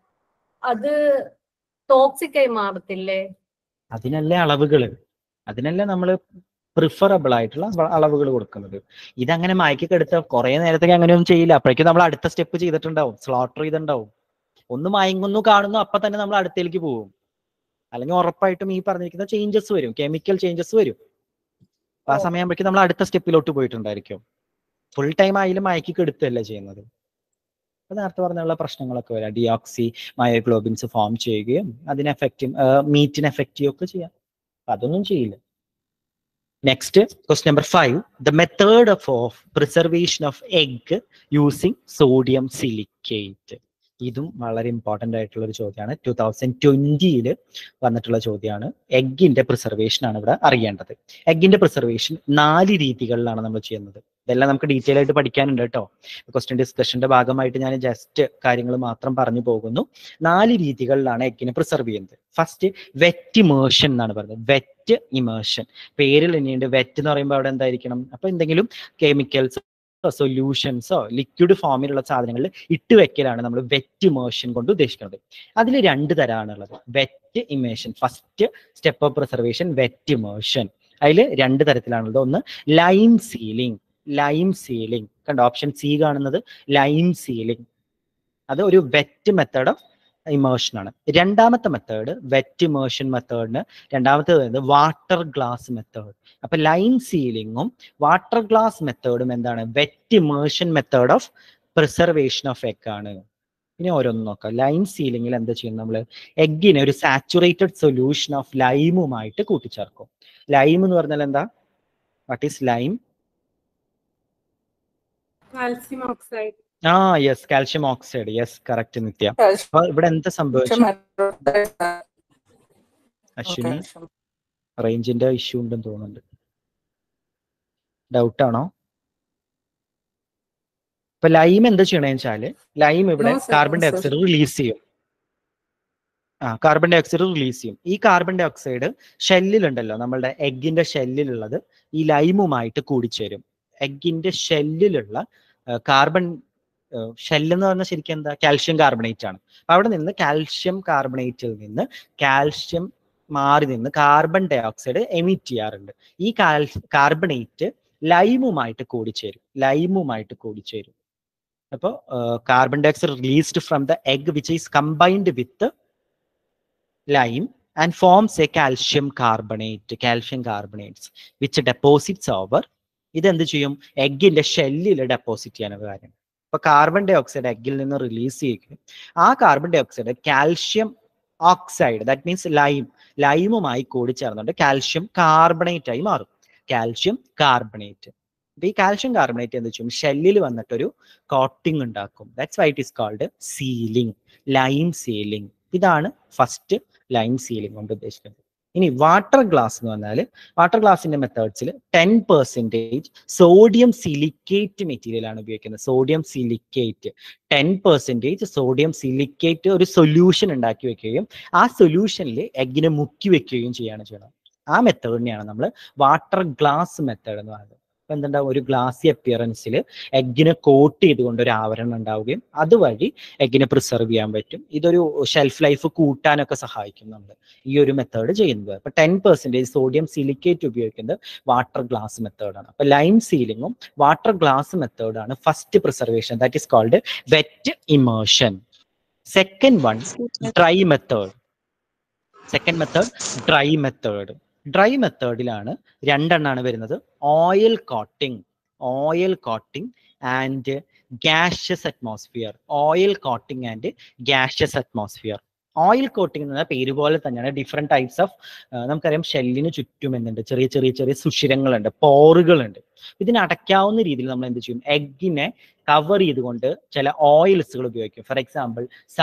അത് ടോക്സിക് ആയി മാറത്തില്ലേ അതിനല്ലേ അളവുകൾ അതിനല്ലേ നമ്മൾ പ്രിഫറബിൾ ആയിട്ടുള്ള അളവുകൾ കൊടുക്കുന്നത് ഇതങ്ങനെ മയക്കൊക്കെ എടുത്ത കുറെ നേരത്തേക്ക് അങ്ങനെയൊന്നും ചെയ്യില്ല അപ്പോഴേക്കും നമ്മൾ അടുത്ത സ്റ്റെപ്പ് ചെയ്തിട്ടുണ്ടാവും സ്ലോട്ടർ ചെയ്തിട്ടുണ്ടാവും ഒന്ന് മയങ്ങുന്നു കാണുന്നു അപ്പൊ തന്നെ നമ്മൾ അടുത്തേക്ക് പോകും അല്ലെങ്കിൽ ഉറപ്പായിട്ടും ഈ പറഞ്ഞിരിക്കുന്ന ചേഞ്ചസ് വരും കെമിക്കൽ ചേഞ്ചസ് വരും അപ്പൊ ആ ഓ. സമയമാകുമ്പോഴേക്കും നമ്മൾ അടുത്ത സ്റ്റെപ്പിലോട്ട് പോയിട്ടുണ്ടായിരിക്കും ഫുൾ ടൈം ആയാലും മയക്കി കെടുത്തല്ല ചെയ്യുന്നത് അപ്പൊ നേരത്തെ പറഞ്ഞുള്ള പ്രശ്നങ്ങളൊക്കെ വരാം ഡിയോക്സി മയോഗ്ലോബിൻസ് ഫോം ചെയ്യുകയും അതിനെ എഫക്റ്റ് മീറ്റിനെ എഫക്റ്റ് ചെയ്യുകയൊക്കെ ചെയ്യാം അപ്പൊ അതൊന്നും ചെയ്യില്ല next quest number five the method of of preservation of egg using sodium silicate ഇതും വളരെ ഇമ്പോർട്ടന്റ് ആയിട്ടുള്ള ഒരു ചോദ്യമാണ് ടൂ തൗസൻഡ് ട്വന്റിയിൽ വന്നിട്ടുള്ള ചോദ്യമാണ് എഗിന്റെ പ്രിസർവേഷൻ ആണ് ഇവിടെ അറിയേണ്ടത് എഗിന്റെ പ്രിസർവേഷൻ നാല് രീതികളിലാണ് നമ്മൾ ചെയ്യുന്നത് ഇതെല്ലാം നമുക്ക് ഡീറ്റെയിൽ ആയിട്ട് പഠിക്കാനുണ്ട് കേട്ടോ ക്വസ്റ്റ്യൻ ഡിസ്കഷന്റെ ഭാഗമായിട്ട് ഞാൻ ജസ്റ്റ് കാര്യങ്ങൾ മാത്രം പറഞ്ഞു പോകുന്നു നാല് രീതികളിലാണ് എഗിനെ പ്രിസർവ് ചെയ്യുന്നത് ഫസ്റ്റ് വെറ്റ് ഇമേഷൻ എന്നാണ് പറയുന്നത് വെറ്റ് ഇമേഷൻ പേരിൽ തന്നെയുണ്ട് വെറ്റ് എന്ന് പറയുമ്പോൾ അവിടെ എന്തായിരിക്കണം അപ്പൊ എന്തെങ്കിലും കെമിക്കൽസ് സൊല്യൂഷൻസോ ലിക്വിഡ് ഫോമിലുള്ള സാധനങ്ങളിൽ ഇട്ട് വെക്കലാണ് നമ്മൾ വെറ്റ് ഇമേഷൻ കൊണ്ട് ഉദ്ദേശിക്കുന്നത് അതിൽ രണ്ട് തരമാണുള്ളത് wet immersion first step of preservation wet immersion അതിൽ രണ്ട് തരത്തിലാണുള്ളത് ഒന്ന് ലൈം സീലിംഗ് ലൈം സീലിംഗ് കണ്ടോ ഓപ്ഷൻ സി കാണുന്നത് ലൈം സീലിംഗ് അത് ഒരു വെറ്റ് മെത്തേഡ് ഓഫ് ഇമേഷൻ ആണ് രണ്ടാമത്തെ മെത്തേഡ് വെറ്റ് ഇമേഷൻ മെത്തേഡിന് രണ്ടാമത്തെ വരുന്നത് വാട്ടർ ഗ്ലാസ് മെത്തേഡ് അപ്പൊ ലൈൻ സീലിംഗും വാട്ടർ ഗ്ലാസ് മെത്തേഡും എന്താണ് wet immersion method of preservation of egg ആണ് ഇനി ഓരോന്ന് നോക്കാം ലൈൻ സീലിംഗിൽ എന്താ ചെയ്യുന്നത് നമ്മൾ എഗ്ഗിനെ ഒരു സാച്ചുറേറ്റഡ് സൊല്യൂഷൻ ഓഫ് ലൈമുമായിട്ട് കൂട്ടിച്ചേർക്കും ലൈം എന്ന് പറഞ്ഞാൽ എന്താ what is lime calcium oxide ആ yes calcium oxide yes correct Nithya അപ്പൊ ഇവിടെ എന്താ സംഭവിച്ചു അശ്വിനി റേഞ്ചിന്റെ ഇഷ്യൂ ഉണ്ടെന്ന് തോന്നുന്നുണ്ട് ഡൗട്ട് ആണോ ഇപ്പൊ ലൈം എന്താ ചെയ്യണമെന്ന് വെച്ചാല് ലൈം ഇവിടെ No, sir, carbon no, di sir. Oxide release ചെയ്യും ആ കാർബൺ ഡൈ ഓക്സൈഡ് റിലീസ് ചെയ്യും ഈ കാർബൺ ഡൈ ഓക്സൈഡ് ഷെല്ലിലുണ്ടല്ലോ നമ്മളുടെ എഗിന്റെ ഷെല്ലിലുള്ളത് ഈ ലൈമുമായിട്ട് കൂടിച്ചേരും എഗിന്റെ ഷെല്ലിലുള്ള കാർബൺ ഷെല്ല് എന്ന് പറഞ്ഞാൽ ശരിക്കും എന്താ കാൽഷ്യം കാർബണേറ്റ് ആണ് അപ്പൊ അവിടെ നിന്ന് കാൽഷ്യം കാർബണേറ്റിൽ നിന്ന് കാൽഷ്യം മാറി നിന്ന് കാർബൺ ഡൈ ഓക്സൈഡ് എമിറ്റ് ചെയ്യാറുണ്ട് ഈ കാൽ കാർബണേറ്റ് ലൈമുമായിട്ട് കൂടിച്ചേരും ലൈമുമായിട്ട് കൂടിച്ചേരും അപ്പോൾ carbon dioxide released from the egg which is combined with lime and forms a calcium carbonate, calcium carbonates, which deposits over ഇത് എന്ത് ചെയ്യും എഗ്ഗിന്റെ ഷെല്ലിൽ ഡെപ്പോസിറ്റ് ചെയ്യാനുള്ള കാര്യം ഇപ്പൊ കാർബൺ ഡൈ ഓക്സൈഡ് എഗ്ഗിൽ നിന്ന് റിലീസ് ചെയ്യും ആ carbon dioxide calcium oxide that means lime ലൈമുമായി കൂടി ചേർന്നുകൊണ്ട് കാൽഷ്യം കാർബണേറ്റ് ആയി മാറും കാൽഷ്യം കാർബണേറ്റ് അപ്പൊ ഈ കാൽഷ്യം കാർബണേറ്റ് എന്ത് ചെയ്യും ഷെല്ലിൽ വന്നിട്ടൊരു കോട്ടിംഗ് ഉണ്ടാക്കും that's why it is called sealing lime sealing ഇതാണ് ഫസ്റ്റ് ലൈം സീലിംഗ് കൊണ്ട് ഉദ്ദേശിക്കുന്നത് ഇനി വാട്ടർ ഗ്ലാസ് എന്ന് പറഞ്ഞാൽ വാട്ടർ ഗ്ലാസിന്റെ മെത്തേഡ്സിൽ ten percentage sodium silicate material ആണ് ഉപയോഗിക്കുന്നത് sodium silicate ten percentage sodium silicate ഒരു സൊല്യൂഷൻ ഉണ്ടാക്കി വെക്കുകയും ആ സൊല്യൂഷനിൽ എഗ്ഗിനെ മുക്കി വെക്കുകയും ചെയ്യാണ് ചെയ്യണം ആ മെത്തേഡിനെയാണ് നമ്മൾ വാട്ടർ ഗ്ലാസ് മെത്തേഡ് എന്ന് പറയുന്നത് അപ്പൊ എന്തുണ്ടാവും ഒരു ഗ്ലാസി അപ്പിയറൻസിൽ എഗ്ഗിനെ കോട്ട് ചെയ്തുകൊണ്ട് ഒരു ആവരണം ഉണ്ടാവുകയും അതുവഴി എഗ്ഗിനെ പ്രിസർവ് ചെയ്യാൻ പറ്റും ഇതൊരു ഷെൽഫ് ലൈഫ് കൂട്ടാനൊക്കെ സഹായിക്കും നമ്മൾ ഈ ഒരു മെത്തേഡ് ചെയ്യുന്നത് അപ്പൊ ടെൻ പെർസെൻറ്റേജ് സോഡിയം സിലിക്കേറ്റ് ഉപയോഗിക്കുന്നത് വാട്ടർ ഗ്ലാസ് മെത്തേഡാണ് അപ്പൊ ലൈം സീലിംഗും വാട്ടർ ഗ്ലാസ് മെത്തേഡാണ് first preservation that is called wet immersion second one dry method second method dry method dry മെത്തേഡിലാണ് രണ്ടെണ്ണാണ് വരുന്നത് oil coating oil coating and gaseous atmosphere oil coating and gaseous atmosphere oil coating എന്ന പേര് പോലെ തന്നെയാണ് ഡിഫറെന്റ് ടൈപ്സ് ഓഫ് നമുക്കറിയാം ഷെല്ലിന് ചുറ്റും എന്തുണ്ട് ചെറിയ ചെറിയ ചെറിയ സുഷിരങ്ങളുണ്ട് പോറുകളുണ്ട് ഇതിനെ അടയ്ക്കാവുന്ന രീതിയിൽ നമ്മൾ എന്ത് ചെയ്യും എഗ്ഗിനെ കവർ ചെയ്തുകൊണ്ട് ചില ഓയിൽസുകൾ ഉപയോഗിക്കും for example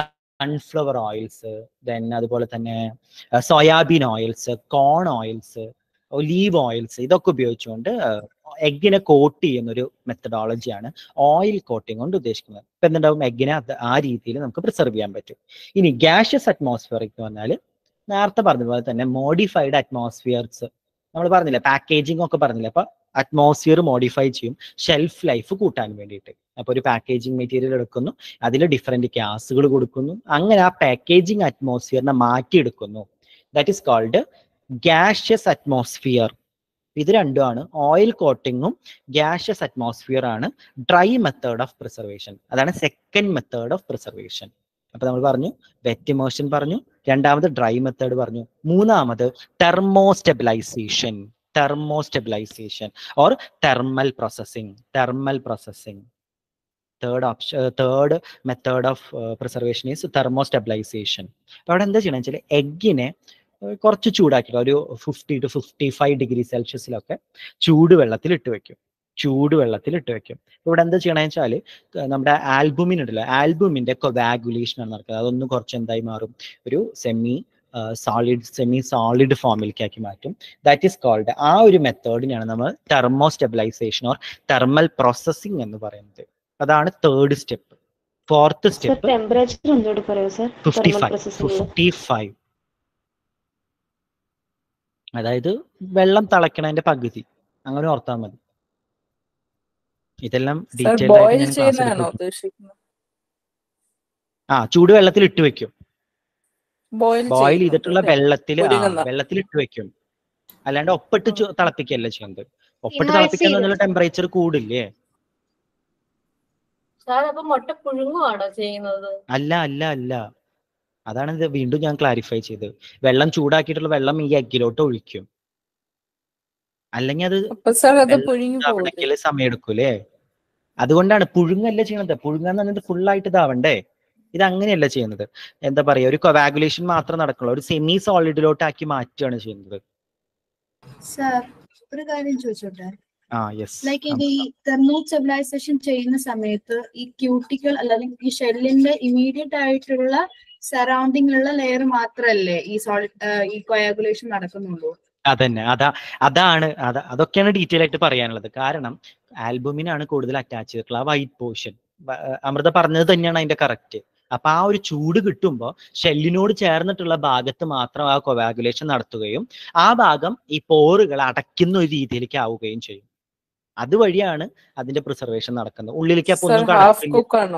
sunflower oils then അതുപോലെ തന്നെ soybean oils corn oils olive oils ഇതൊക്കെ ഉപയോഗിച്ചുകൊണ്ട് എഗ്ഗിനെ കോട്ട് ചെയ്യുന്ന ഒരു മെത്തഡോളജിയാണ് ഓയിൽ കോട്ടിംഗ് കൊണ്ട് ഉദ്ദേശിക്കുന്നത് ഇപ്പൊ എന്തുണ്ടാവും എഗ്ഗിനെ അത് ആ രീതിയിൽ നമുക്ക് പ്രിസർവ് ചെയ്യാൻ പറ്റും ഇനി ഗ്യാഷ്യസ് അറ്റ്മോസ്ഫിയർ എന്ന് പറഞ്ഞാൽ നേരത്തെ പറഞ്ഞതുപോലെ തന്നെ മോഡിഫൈഡ് അറ്റ്മോസ്ഫിയർസ് നമ്മൾ പറഞ്ഞില്ലേ പാക്കേജിംഗ് ഒക്കെ പറഞ്ഞില്ലേ അപ്പൊ അറ്റ്മോസ്ഫിയർ മോഡിഫൈ ചെയ്യും ഷെൽഫ് ലൈഫ് കൂട്ടാൻ വേണ്ടിയിട്ട് അപ്പൊ ഒരു പാക്കേജിംഗ് മെറ്റീരിയൽ എടുക്കുന്നു അതിൽ ഡിഫറെന്റ് ഗ്യാസുകൾ കൊടുക്കുന്നു അങ്ങനെ ആ പാക്കേജിംഗ് അറ്റ്മോസ്ഫിയറിനെ മാറ്റിയെടുക്കുന്നു that is called gaseous atmosphere ഇത് രണ്ടുമാണ് ഓയിൽ കോട്ടിങ്ങും ഗ്യാഷ്യസ് അറ്റ്മോസ്ഫിയർ ആണ് ഡ്രൈ മെത്തേഡ് ഓഫ് പ്രിസർവേഷൻ അതാണ് സെക്കൻഡ് മെത്തേഡ് ഓഫ് പ്രിസർവേഷൻ അപ്പൊ നമ്മൾ പറഞ്ഞു വെറ്റ് ഇമോഷൻ പറഞ്ഞു രണ്ടാമത് ഡ്രൈ മെത്തേഡ് പറഞ്ഞു മൂന്നാമത് thermostabilisation thermostabilisation or thermal processing thermal processing third option third method of preservation is thermostabilisation അപ്പൊ അവിടെ എന്താ ചെയ്യണം വെച്ചാൽ എഗ്ഗിനെ കുറച്ച് ചൂടാക്കിയിട്ട് ഒരു fifty to fifty five degree സെൽഷ്യസിലൊക്കെ ചൂടുവെള്ളത്തിൽ ഇട്ട് വെക്കും ചൂടുവെള്ളത്തിൽ ഇട്ട് വെക്കും ഇവിടെ എന്താ ചെയ്യണമെന്ന് വെച്ചാൽ നമ്മുടെ ആൽബുമിൻ ഉണ്ടല്ലോ ആൽബുമിന്റെ കൊവാഗുലേഷൻ ആണ് നടക്കുന്നത് അതൊന്നും കുറച്ച് എന്തായി മാറും ഒരു സെമി സോളിഡ് സെമി സോളിഡ് ഫോമിലേക്ക് ആക്കി മാറ്റും ദാറ്റ് ഈസ് കോൾഡ് ആ ഒരു മെത്തേഡിനെയാണ് നമ്മൾ thermostabilisation or thermal processing എന്ന് പറയുന്നത് അതാണ് third step fourth sir step temperature ഒന്നുകൂടി പറയൂ sir fifty thermal five processing fifty five അതായത് വെള്ളം തിളക്കണതിന്റെ പകുതി അങ്ങനെ ഓർത്താൽ മതി ഇതെല്ലാം സർ ഡീറ്റെയിൽ ബോയിൽ ആയിട്ട് ഞാൻ ക്ലാസ് ചെയ്യുന്നതാണോ എടുക്കും ഉദ്ദേശിക്കുന്നത് ആ ചൂടുവെള്ളത്തിൽ ഇട്ട് വെക്കും ബോയിൽ ബോയിൽ ചെയ്തിട്ടുള്ള വെള്ളത്തിൽ ആ പുഴുങ്ങുന്ന. വെള്ളത്തിൽ ഇട്ട് വെക്കും അല്ലാണ്ട് ഒപ്പിട്ട് ചു- തിളപ്പിക്കല്ല ചെയ്യുന്നത് ഒപ്പിട്ട് Immerse തിളപ്പിക്കുന്ന ടെമ്പറേച്ചർ കൂടില്ലേ സാർ അപ്പൊ മുട്ട പുഴുങ്ങുവാണോ ചെയ്യുന്നത് അല്ല അല്ല അല്ല അതാണ് ഇത് വീണ്ടും ഞാൻ ക്ലാരിഫൈ ചെയ്തത് വെള്ളം ചൂടാക്കിയിട്ടുള്ള വെള്ളം ഈ എഗ്ഗിലോട്ട് ഒഴിക്കും അല്ലെങ്കിൽ അത് അപ്പൊ സർ അത് വെള്ളം പുഴുങ്ങി പോകില്ലേ ഇതാവണമെങ്കിൽ സമയം എടുക്കൂലേ അതുകൊണ്ടാണ് പുഴുങ്ങല്ല ചെയ്യണത് പുഴുങ്ങാന്ന് പറഞ്ഞത് ഫുള്ളായിട്ട് ഇതാവണ്ടേ ഇത് അങ്ങനെയല്ല ചെയ്യുന്നത് എന്താ പറയാ ഒരു കൊവാഗുലേഷൻ മാത്രം നടക്കുള്ളൂ ഒരു സെമി സോളിഡിലോട്ട് ആക്കി മാറ്റുകയാണ് ചെയ്യുന്നത് സാർ ഒരു കാര്യം ചോദിച്ചോട്ടെ ആ യെസ് ലൈക്ക് ഇത് ഈ തെർമോ സ്റ്റെബിലൈസേഷൻ ചെയ്യുന്ന സമയത്ത് ഈ ക്യൂട്ടിക്കൽ അല്ലെങ്കിൽ ഈ ഷെല്ലിന്റെ ഇമീഡിയറ്റ് ആയിട്ടുള്ള സറൗണ്ടിങ്ങിലുള്ള ലെയർ മാത്രല്ലേ ഈ സോളിഡ് ഈ കൊയാഗുലേഷൻ നടക്കുന്നുള്ളൂ അതന്നെ അതാ അതാണ് അത അതൊക്കെയാണ് ഡീറ്റെയിൽ ആയിട്ട് പറയാനുള്ളത് കാരണം ആൽബുമിനാണ് കൂടുതൽ അറ്റാച്ച് ചെയ്തിട്ടുള്ള ആ വൈറ്റ് പോർഷൻ അമൃത പറഞ്ഞത് തന്നെയാണ് അതിന്റെ കറക്റ്റ് അപ്പൊ ആ ഒരു ചൂട് കിട്ടുമ്പോൾ ഷെല്ലിനോട് ചേർന്നിട്ടുള്ള ഭാഗത്ത് മാത്രം ആ കൊവാഗുലേഷൻ നടത്തുകയും ആ ഭാഗം ഈ പോറുകൾ അടയ്ക്കുന്ന ഒരു രീതിയിലേക്ക് ആവുകയും ചെയ്യും അതുവഴിയാണ് അതിന്റെ പ്രിസർവേഷൻ നടക്കുന്നത് ഉള്ളിലേക്ക് അപ്പൊ സർ ഒന്നും ഹാഫ് കടക്കില്ല കുക്ക് ആണോ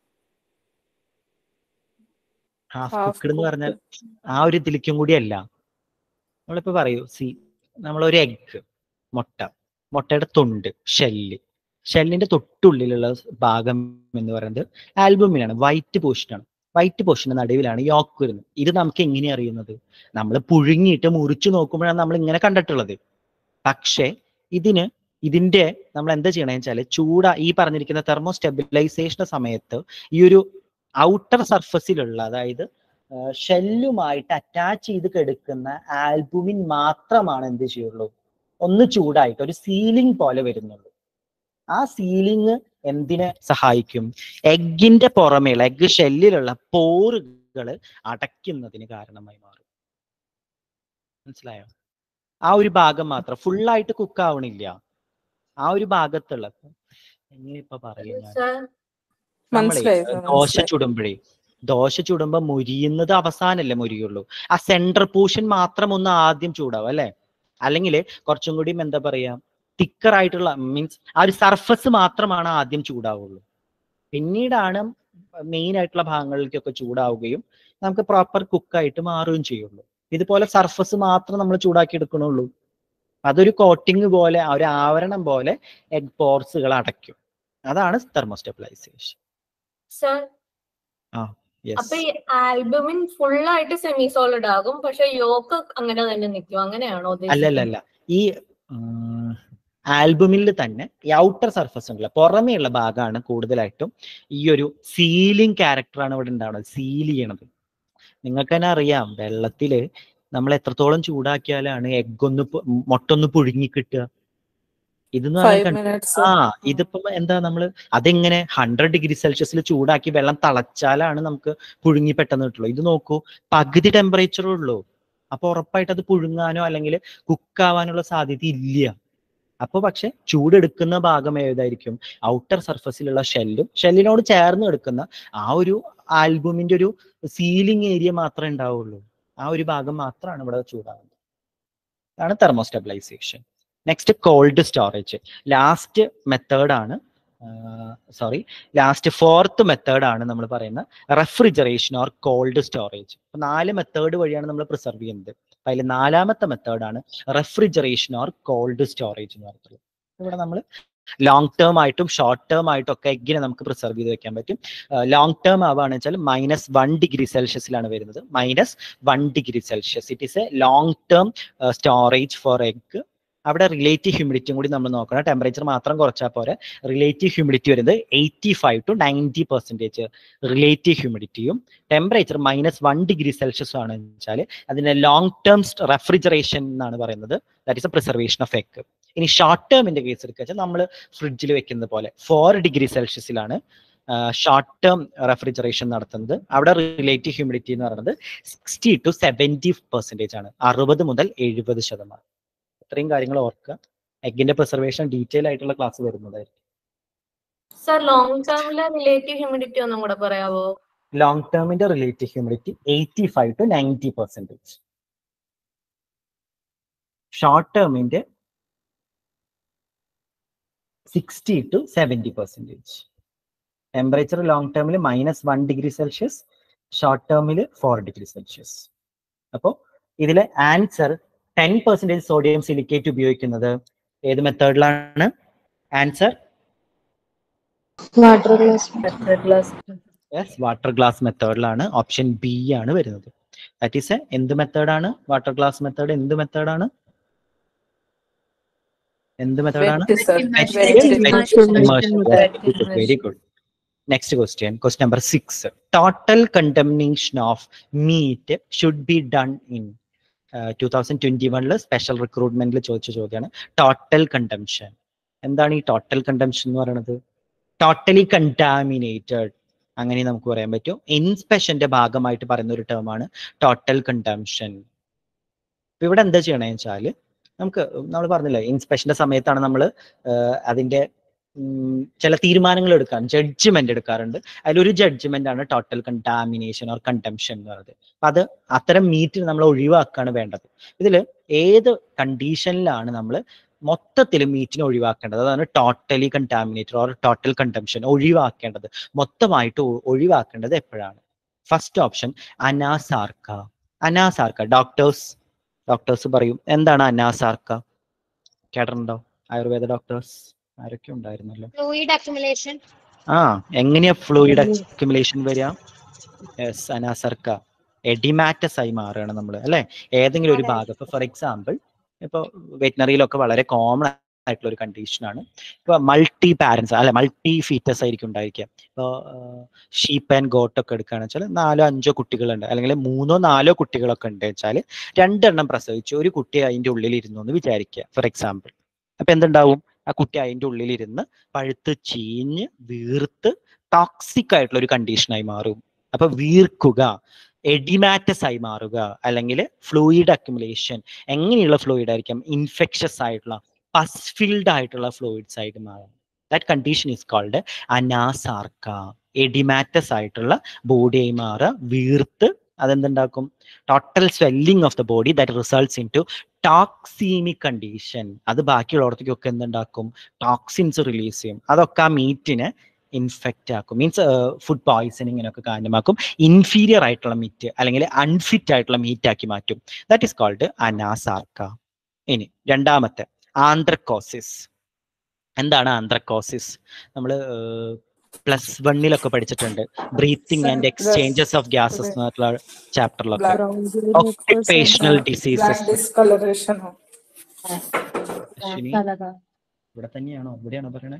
ഹാഫ് half കുക്ക്ഡ് എന്ന് പറഞ്ഞാൽ cooked. ആ ഒരു ഇതിലേക്കും കൂടിയല്ല നമ്മളിപ്പോ പറയൂ സി നമ്മളൊരു എഗ് മുട്ട മുട്ടയുടെ തൊണ്ട് ഷെല്ല് ഷെല്ലിന്റെ തൊട്ടുള്ളിലുള്ള ഭാഗം എന്ന് പറയുന്നത് ആൽബുമിനാണ് വൈറ്റ് പോർഷനാണ് വൈറ്റ് പോർഷന്റെ നടുവിലാണ് യോക്ക് വരുന്നത് ഇത് നമുക്ക് എങ്ങനെ അറിയുന്നത് നമ്മൾ പുഴുങ്ങിയിട്ട് മുറിച്ചു നോക്കുമ്പോഴാണ് നമ്മൾ ഇങ്ങനെ കണ്ടിട്ടുള്ളത് പക്ഷേ ഇതിന് ഇതിന്റെ നമ്മൾ എന്താ ചെയ്യണമെന്ന് വെച്ചാൽ ചൂട ഈ പറഞ്ഞിരിക്കുന്ന തെർമോ സ്റ്റെബിലൈസേഷന്റെ സമയത്ത് ഈ ഒരു ഔട്ടർ സർഫസിലുള്ള അതായത് ഷെല്ലുമായിട്ട് അറ്റാച്ച് ചെയ്ത് കിടക്കുന്ന ആൽബുമിൻ മാത്രമാണ് എന്ത് ചെയ്യുള്ളൂ ഒന്ന് ചൂടായിട്ട് ഒരു സീലിംഗ് പോലെ വരുന്നുള്ളൂ ആ സീലിംഗ് എന്തിനെ സഹായിക്കും എഗ്ഗിന്റെ പുറമേയുള്ള എഗ്ഗ് ഷെല്ലിലുള്ള പോറുകൾ അടയ്ക്കുന്നതിന് കാരണമായി മാറും മനസ്സിലായോ ആ ഒരു ഭാഗം മാത്രം ഫുള്ളായിട്ട് കുക്ക് ആവണില്ല ആ ഒരു ഭാഗത്തുള്ള എങ്ങനെ ഇപ്പൊ പറയാ ഞാൻ സർ നമ്മളെ മനസ്സിലായി sir, ദോശ മനസ്സിലായി. ചുടുമ്പോഴേ ദോശ ചുടുമ്പോ മുരിയുന്നത് അവസാനല്ലേ മുരിയുള്ളൂ ആ സെൻട്രൽ പോർഷൻ മാത്രം ഒന്ന് ആദ്യം ചൂടാവും അല്ലെ അല്ലെങ്കിൽ കുറച്ചും കൂടി എന്താ പറയാ തിക്കർ ആയിട്ടുള്ള മീൻസ് ആ ഒരു സർഫസ് മാത്രമാണ് ആദ്യം ചൂടാവുള്ളൂ പിന്നീടാണ് മെയിൻ ആയിട്ടുള്ള ഭാഗങ്ങളിലേക്കൊക്കെ ചൂടാവുകയും നമുക്ക് പ്രോപ്പർ കുക്കായിട്ട് മാറുകയും ചെയ്യുള്ളൂ ഇതുപോലെ സർഫസ് മാത്രം നമ്മൾ ചൂടാക്കി എടുക്കണുള്ളൂ അതൊരു കോട്ടിങ് പോലെ ആ ഒരു ആവരണം പോലെ എഗ് പോർസുകൾ അടയ്ക്കും അതാണ് തെർമോസ്റ്റെബിലൈസേഷൻ സർ അപ്പൊ ഈ ആൽബമിൻ ഫുൾ ആയിട്ട് സെമി സോളിഡ് ആകും പക്ഷെ യോക്ക് അങ്ങനെ തന്നെ നിൽക്കും അങ്ങനെയാണോ അല്ല അല്ല അല്ല ഈ ആൽബമിൽ തന്നെ ഈ ഔട്ടർ സർഫസ് ഉണ്ടല്ലോ പുറമേയുള്ള ഭാഗമാണ് കൂടുതലായിട്ടും ഈ ഒരു സീലിംഗ് ക്യാരക്ടറാണ് ഇവിടെ ഉണ്ടാവുന്നത് സീൽ ചെയ്യണത് നിങ്ങൾക്ക് തന്നെ അറിയാം വെള്ളത്തില് നമ്മൾ എത്രത്തോളം ചൂടാക്കിയാലാണ് എഗ് ഒന്ന് പു- മുട്ടൊന്ന് പുഴുങ്ങി കിട്ടുക ഇതെന്ന് ഫൈവ് പറഞ്ഞാൽ മിനിറ്റ്സ് ആ ഇതിപ്പം എന്താ നമ്മള് അതെങ്ങനെ ഹൺഡ്രഡ് ഡിഗ്രി സെൽഷ്യസിൽ ചൂടാക്കി വെള്ളം തിളച്ചാലാണ് നമുക്ക് പുഴുങ്ങി പെട്ടെന്ന് കിട്ടുള്ളൂ ഇത് നോക്കൂ പകുതി ടെമ്പറേച്ചറേ ഉള്ളൂ അപ്പൊ ഉറപ്പായിട്ട് അത് പുഴുങ്ങാനോ അല്ലെങ്കിൽ കുക്കാവാനുള്ള സാധ്യത ഇല്ല അപ്പൊ പക്ഷെ ചൂടെടുക്കുന്ന ഭാഗം ഏതായിരിക്കും ഔട്ടർ സർഫസിലുള്ള ഷെല്ലും ഷെല്ലിനോട് ചേർന്ന് എടുക്കുന്ന ആ ഒരു ആൽബുമിന്റെ ഒരു സീലിംഗ് ഏരിയ മാത്രമേ ഉണ്ടാവുള്ളൂ ആ ഒരു ഭാഗം മാത്രമാണ് ഇവിടെ ചൂടാകുന്നത് അതാണ് thermostabilization next cold storage last മെത്തേഡാണ് സോറി ലാസ്റ്റ് ഫോർത്ത് മെത്തേഡാണ് നമ്മൾ പറയുന്ന റെഫ്രിജറേഷൻ ഓർ കോൾഡ് സ്റ്റോറേജ് അപ്പൊ നാല് മെത്തേഡ് വഴിയാണ് നമ്മൾ പ്രിസർവ് ചെയ്യുന്നത് അപ്പൊ അതിൽ നാലാമത്തെ മെത്തേഡാണ് റെഫ്രിജറേഷൻ ഓർ കോൾഡ് സ്റ്റോറേജ് എന്ന് പറയുന്നത് ഇവിടെ നമ്മൾ ലോങ് ടേം ആയിട്ടും ഷോർട്ട് ടേം ആയിട്ടും ഒക്കെ എഗ്ഗിനെ നമുക്ക് പ്രിസർവ് ചെയ്ത് വെക്കാൻ പറ്റും ലോങ് ടേം ആവുകയാണെന്ന് വെച്ചാൽ മൈനസ് വൺ ഡിഗ്രി സെൽഷ്യസിലാണ് വരുന്നത് minus one degree Celsius it is a long term storage for egg അവിടെ റിലേറ്റീവ് ഹ്യൂമിഡിറ്റിയും കൂടി നമ്മൾ നോക്കണം ടെമ്പറേച്ചർ മാത്രം കുറച്ചാൽ പോരെ റിലേറ്റീവ് ഹ്യൂമിഡിറ്റി വരുന്നത് eighty five to ninety percentage relative ഹ്യൂമിഡിറ്റിയും temperature minus one degree Celsius ആണ് വെച്ചാൽ അതിനെ ലോങ് ടേം റെഫ്രിജറേഷൻ എന്നാണ് പറയുന്നത് that is a preservation of egg ഇനി ഷോർട്ട് ടേമിന്റെ കേസ് എടുക്കുക വെച്ചാൽ നമ്മൾ ഫ്രിഡ്ജിൽ വെക്കുന്നത് പോലെ ഫോർ ഡിഗ്രി സെൽഷ്യസിലാണ് ഷോർട്ട് ടേം റെഫ്രിജറേഷൻ നടത്തുന്നത് അവിടെ റിലേറ്റീവ് ഹ്യൂമിഡിറ്റി എന്ന് പറയുന്നത് സിക്സ്റ്റി ടു സെവൻറ്റി പെർസെൻറ്റേജ് ആണ് അറുപത് മുതൽ എഴുപത് ശതമാനം ഇത്രയും കാര്യങ്ങൾ ഓർക്കുക എഗിന്റെ പ്രിസർവേഷൻ ഡീറ്റെയിൽ ആയിട്ടുള്ള ക്ലാസ് വരുന്നതായിരിക്കും സർ ലോങ് ടേമിലെ റിലേറ്റീവ് ഹ്യൂമിഡിറ്റി ഒന്നും കൂടെ പറയാവോ ലോങ് ടേമിന്റെ relative humidity eighty five to ninety percentage short ടേമിന്റെ sixty to seventy percentage temperature long ടേമിൽ minus one degree Celsius short ടേമിൽ ഫോർ ഡിഗ്രി സെൽഷ്യസ് അപ്പോൾ ഇതിലെ answer ten percentage sodium silicate ഉപയോഗിക്കുന്നത് ഏത് മെത്തേഡിലാണ് answer water glass yes water glass മെത്തേഡിലാണ് ഓപ്ഷൻ ബി ആണ് വരുന്നത് ദാറ്റ് ഈസ് എ എന്ത് മെത്തേഡാണ് വാട്ടർ ഗ്ലാസ് മെത്തേഡ് എന്ത് മെത്തേഡാണ് എന്ത് മെത്തേഡാണ് wet sir very good next question question number six total condemnation of meat should be done in two thousand twenty വണ്ണില് സ്പെഷ്യൽ റിക്രൂട്ട്മെന്റിൽ ചോദിച്ച ചോദ്യമാണ് ടോട്ടൽ കണ്ടംഷൻ എന്താണ് ഈ ടോട്ടൽ കണ്ടംഷൻ എന്ന് പറയുന്നത് ടോട്ടലി കണ്ടാമിനേറ്റഡ് അങ്ങനെ നമുക്ക് പറയാൻ പറ്റും ഇൻസ്പെക്ഷന്റെ ഭാഗമായിട്ട് പറയുന്ന ഒരു ടേമാണ് ടോട്ടൽ കണ്ടംഷൻ ഇപ്പൊ ഇവിടെ എന്താ ചെയ്യണമെന്ന് വെച്ചാൽ നമുക്ക് നമ്മൾ പറഞ്ഞില്ലേ ഇൻസ്പെക്ഷന്റെ സമയത്താണ് നമ്മൾ അതിന്റെ ഉം, ചില തീരുമാനങ്ങൾ എടുക്കാൻ ജഡ്ജ്മെന്റ് എടുക്കാറുണ്ട് അതിലൊരു ജഡ്ജ്മെന്റ് ആണ് ടോട്ടൽ കണ്ടാമിനേഷൻ ഓർ കണ്ടംഷൻ എന്ന് പറയുന്നത് അപ്പൊ അത് അത്തരം മീറ്റ് നമ്മൾ ഒഴിവാക്കുകയാണ് വേണ്ടത് ഇതിൽ ഏത് കണ്ടീഷനിലാണ് നമ്മൾ മൊത്തത്തിൽ മീറ്റിനെ ഒഴിവാക്കേണ്ടത് അതാണ് totally contaminated or total condemnation ഒഴിവാക്കേണ്ടത് മൊത്തമായിട്ട് ഒ- ഒഴിവാക്കേണ്ടത് എപ്പോഴാണ് first option anasarca anasarca doctors doctors പറയും എന്താണ് അനാസാർക്ക കേട്ടിട്ടുണ്ടോ ആയുർവേദ ഡോക്ടേഴ്സ് ആരൊക്കെ ഉണ്ടായിരുന്നല്ലോ ഫ്ലൂയിഡ് അക്യുമുലേഷൻ ആ എങ്ങനെയാ ഫ്ലൂയിഡ് അക്യുമുലേഷൻ വരിക യെസ് അനാസർക്ക എഡിമാറ്റസ് ആയി മാറുകയാണ് നമ്മൾ അല്ലെ ഏതെങ്കിലും ഒരു അതെ. ഭാഗം ഇപ്പൊ ഫോർ എക്സാമ്പിൾ ഇപ്പൊ വെറ്റിനറിയിലൊക്കെ വളരെ കോമൺ ആയിട്ടുള്ള ഒരു കണ്ടീഷനാണ് ഇപ്പൊ മൾട്ടി പാരൻസ് അല്ലെ മൾട്ടി ഫീറ്റസ് ആയിരിക്കും ഉണ്ടായിരിക്കുക ഇപ്പൊ ഷീപ്പ് ആൻഡ് ഗോട്ട് ഒക്കെ എടുക്കുകയാണെന്ന് വെച്ചാൽ നാലോ അഞ്ചോ കുട്ടികളുണ്ട് അല്ലെങ്കിൽ മൂന്നോ നാലോ കുട്ടികളൊക്കെ ഉണ്ട് വെച്ചാൽ രണ്ടെണ്ണം പ്രസവിച്ച് ഒരു കുട്ടി അതിന്റെ ഉള്ളിൽ ഇരുന്നു എന്ന് വിചാരിക്കുക ഫോർ എക്സാമ്പിൾ അപ്പൊ എന്തുണ്ടാവും ആ കുട്ടി അതിന്റെ ഉള്ളിലിരുന്ന് പഴുത്ത് ചീഞ്ഞ് വീർത്ത് ടോക്സിക് ആയിട്ടുള്ള ഒരു കണ്ടീഷനായി മാറും അപ്പൊ വീർക്കുക എഡിമാറ്റസ് ആയി മാറുക അല്ലെങ്കിൽ ഫ്ലൂയിഡ് അക്യുമുലേഷൻ എങ്ങനെയുള്ള ഫ്ലൂയിഡ് ആയിരിക്കും ഇൻഫെക്ഷസ് ആയിട്ടുള്ള പസ് ഫിൽഡ് ആയിട്ടുള്ള ഫ്ലൂയിഡ്സ് ആയിട്ട് മാറും that condition is called anasarca oedematous ആയിട്ടുള്ള ബോഡിയായി മാറുക വീർത്ത് അതെന്തുണ്ടാക്കും total swelling of the body that results in to toxaemic condition അത് ബാക്കിയുള്ളവർക്കൊക്കെ എന്തുണ്ടാക്കും ടോക്സിൻസ് റിലീസ് ചെയ്യും അതൊക്കെ ആ മീറ്റിനെ ഇൻഫെക്റ്റ് ആക്കും മീൻസ് ഫുഡ് പോയിസണിങ്ങിനൊക്കെ കാരണമാക്കും ഇൻഫീരിയർ ആയിട്ടുള്ള മീറ്റ് അല്ലെങ്കിൽ അൺഫിറ്റ് ആയിട്ടുള്ള മീറ്റ് ആക്കി മാറ്റും ദാറ്റ് ഈസ് കോൾഡ് അനാസാർക്ക ഇനി രണ്ടാമത്തെ ആന്ത്രക്കോസിസ് എന്താണ് ആന്ത്രക്കോസിസ് നമ്മൾ പ്ലസ് വണ്ണിലൊക്കെ പഠിച്ചിട്ടുണ്ട് breathing and exchanges of gases എന്നുള്ള ചാപ്റ്ററിലൊക്കെ ഒക്യുപേഷണൽ ഡിസീസസ് ഡിസ്കളറേഷൻ ഇവിടെ തന്നെയാണോ ഇവിടെയാണോ പറയണേ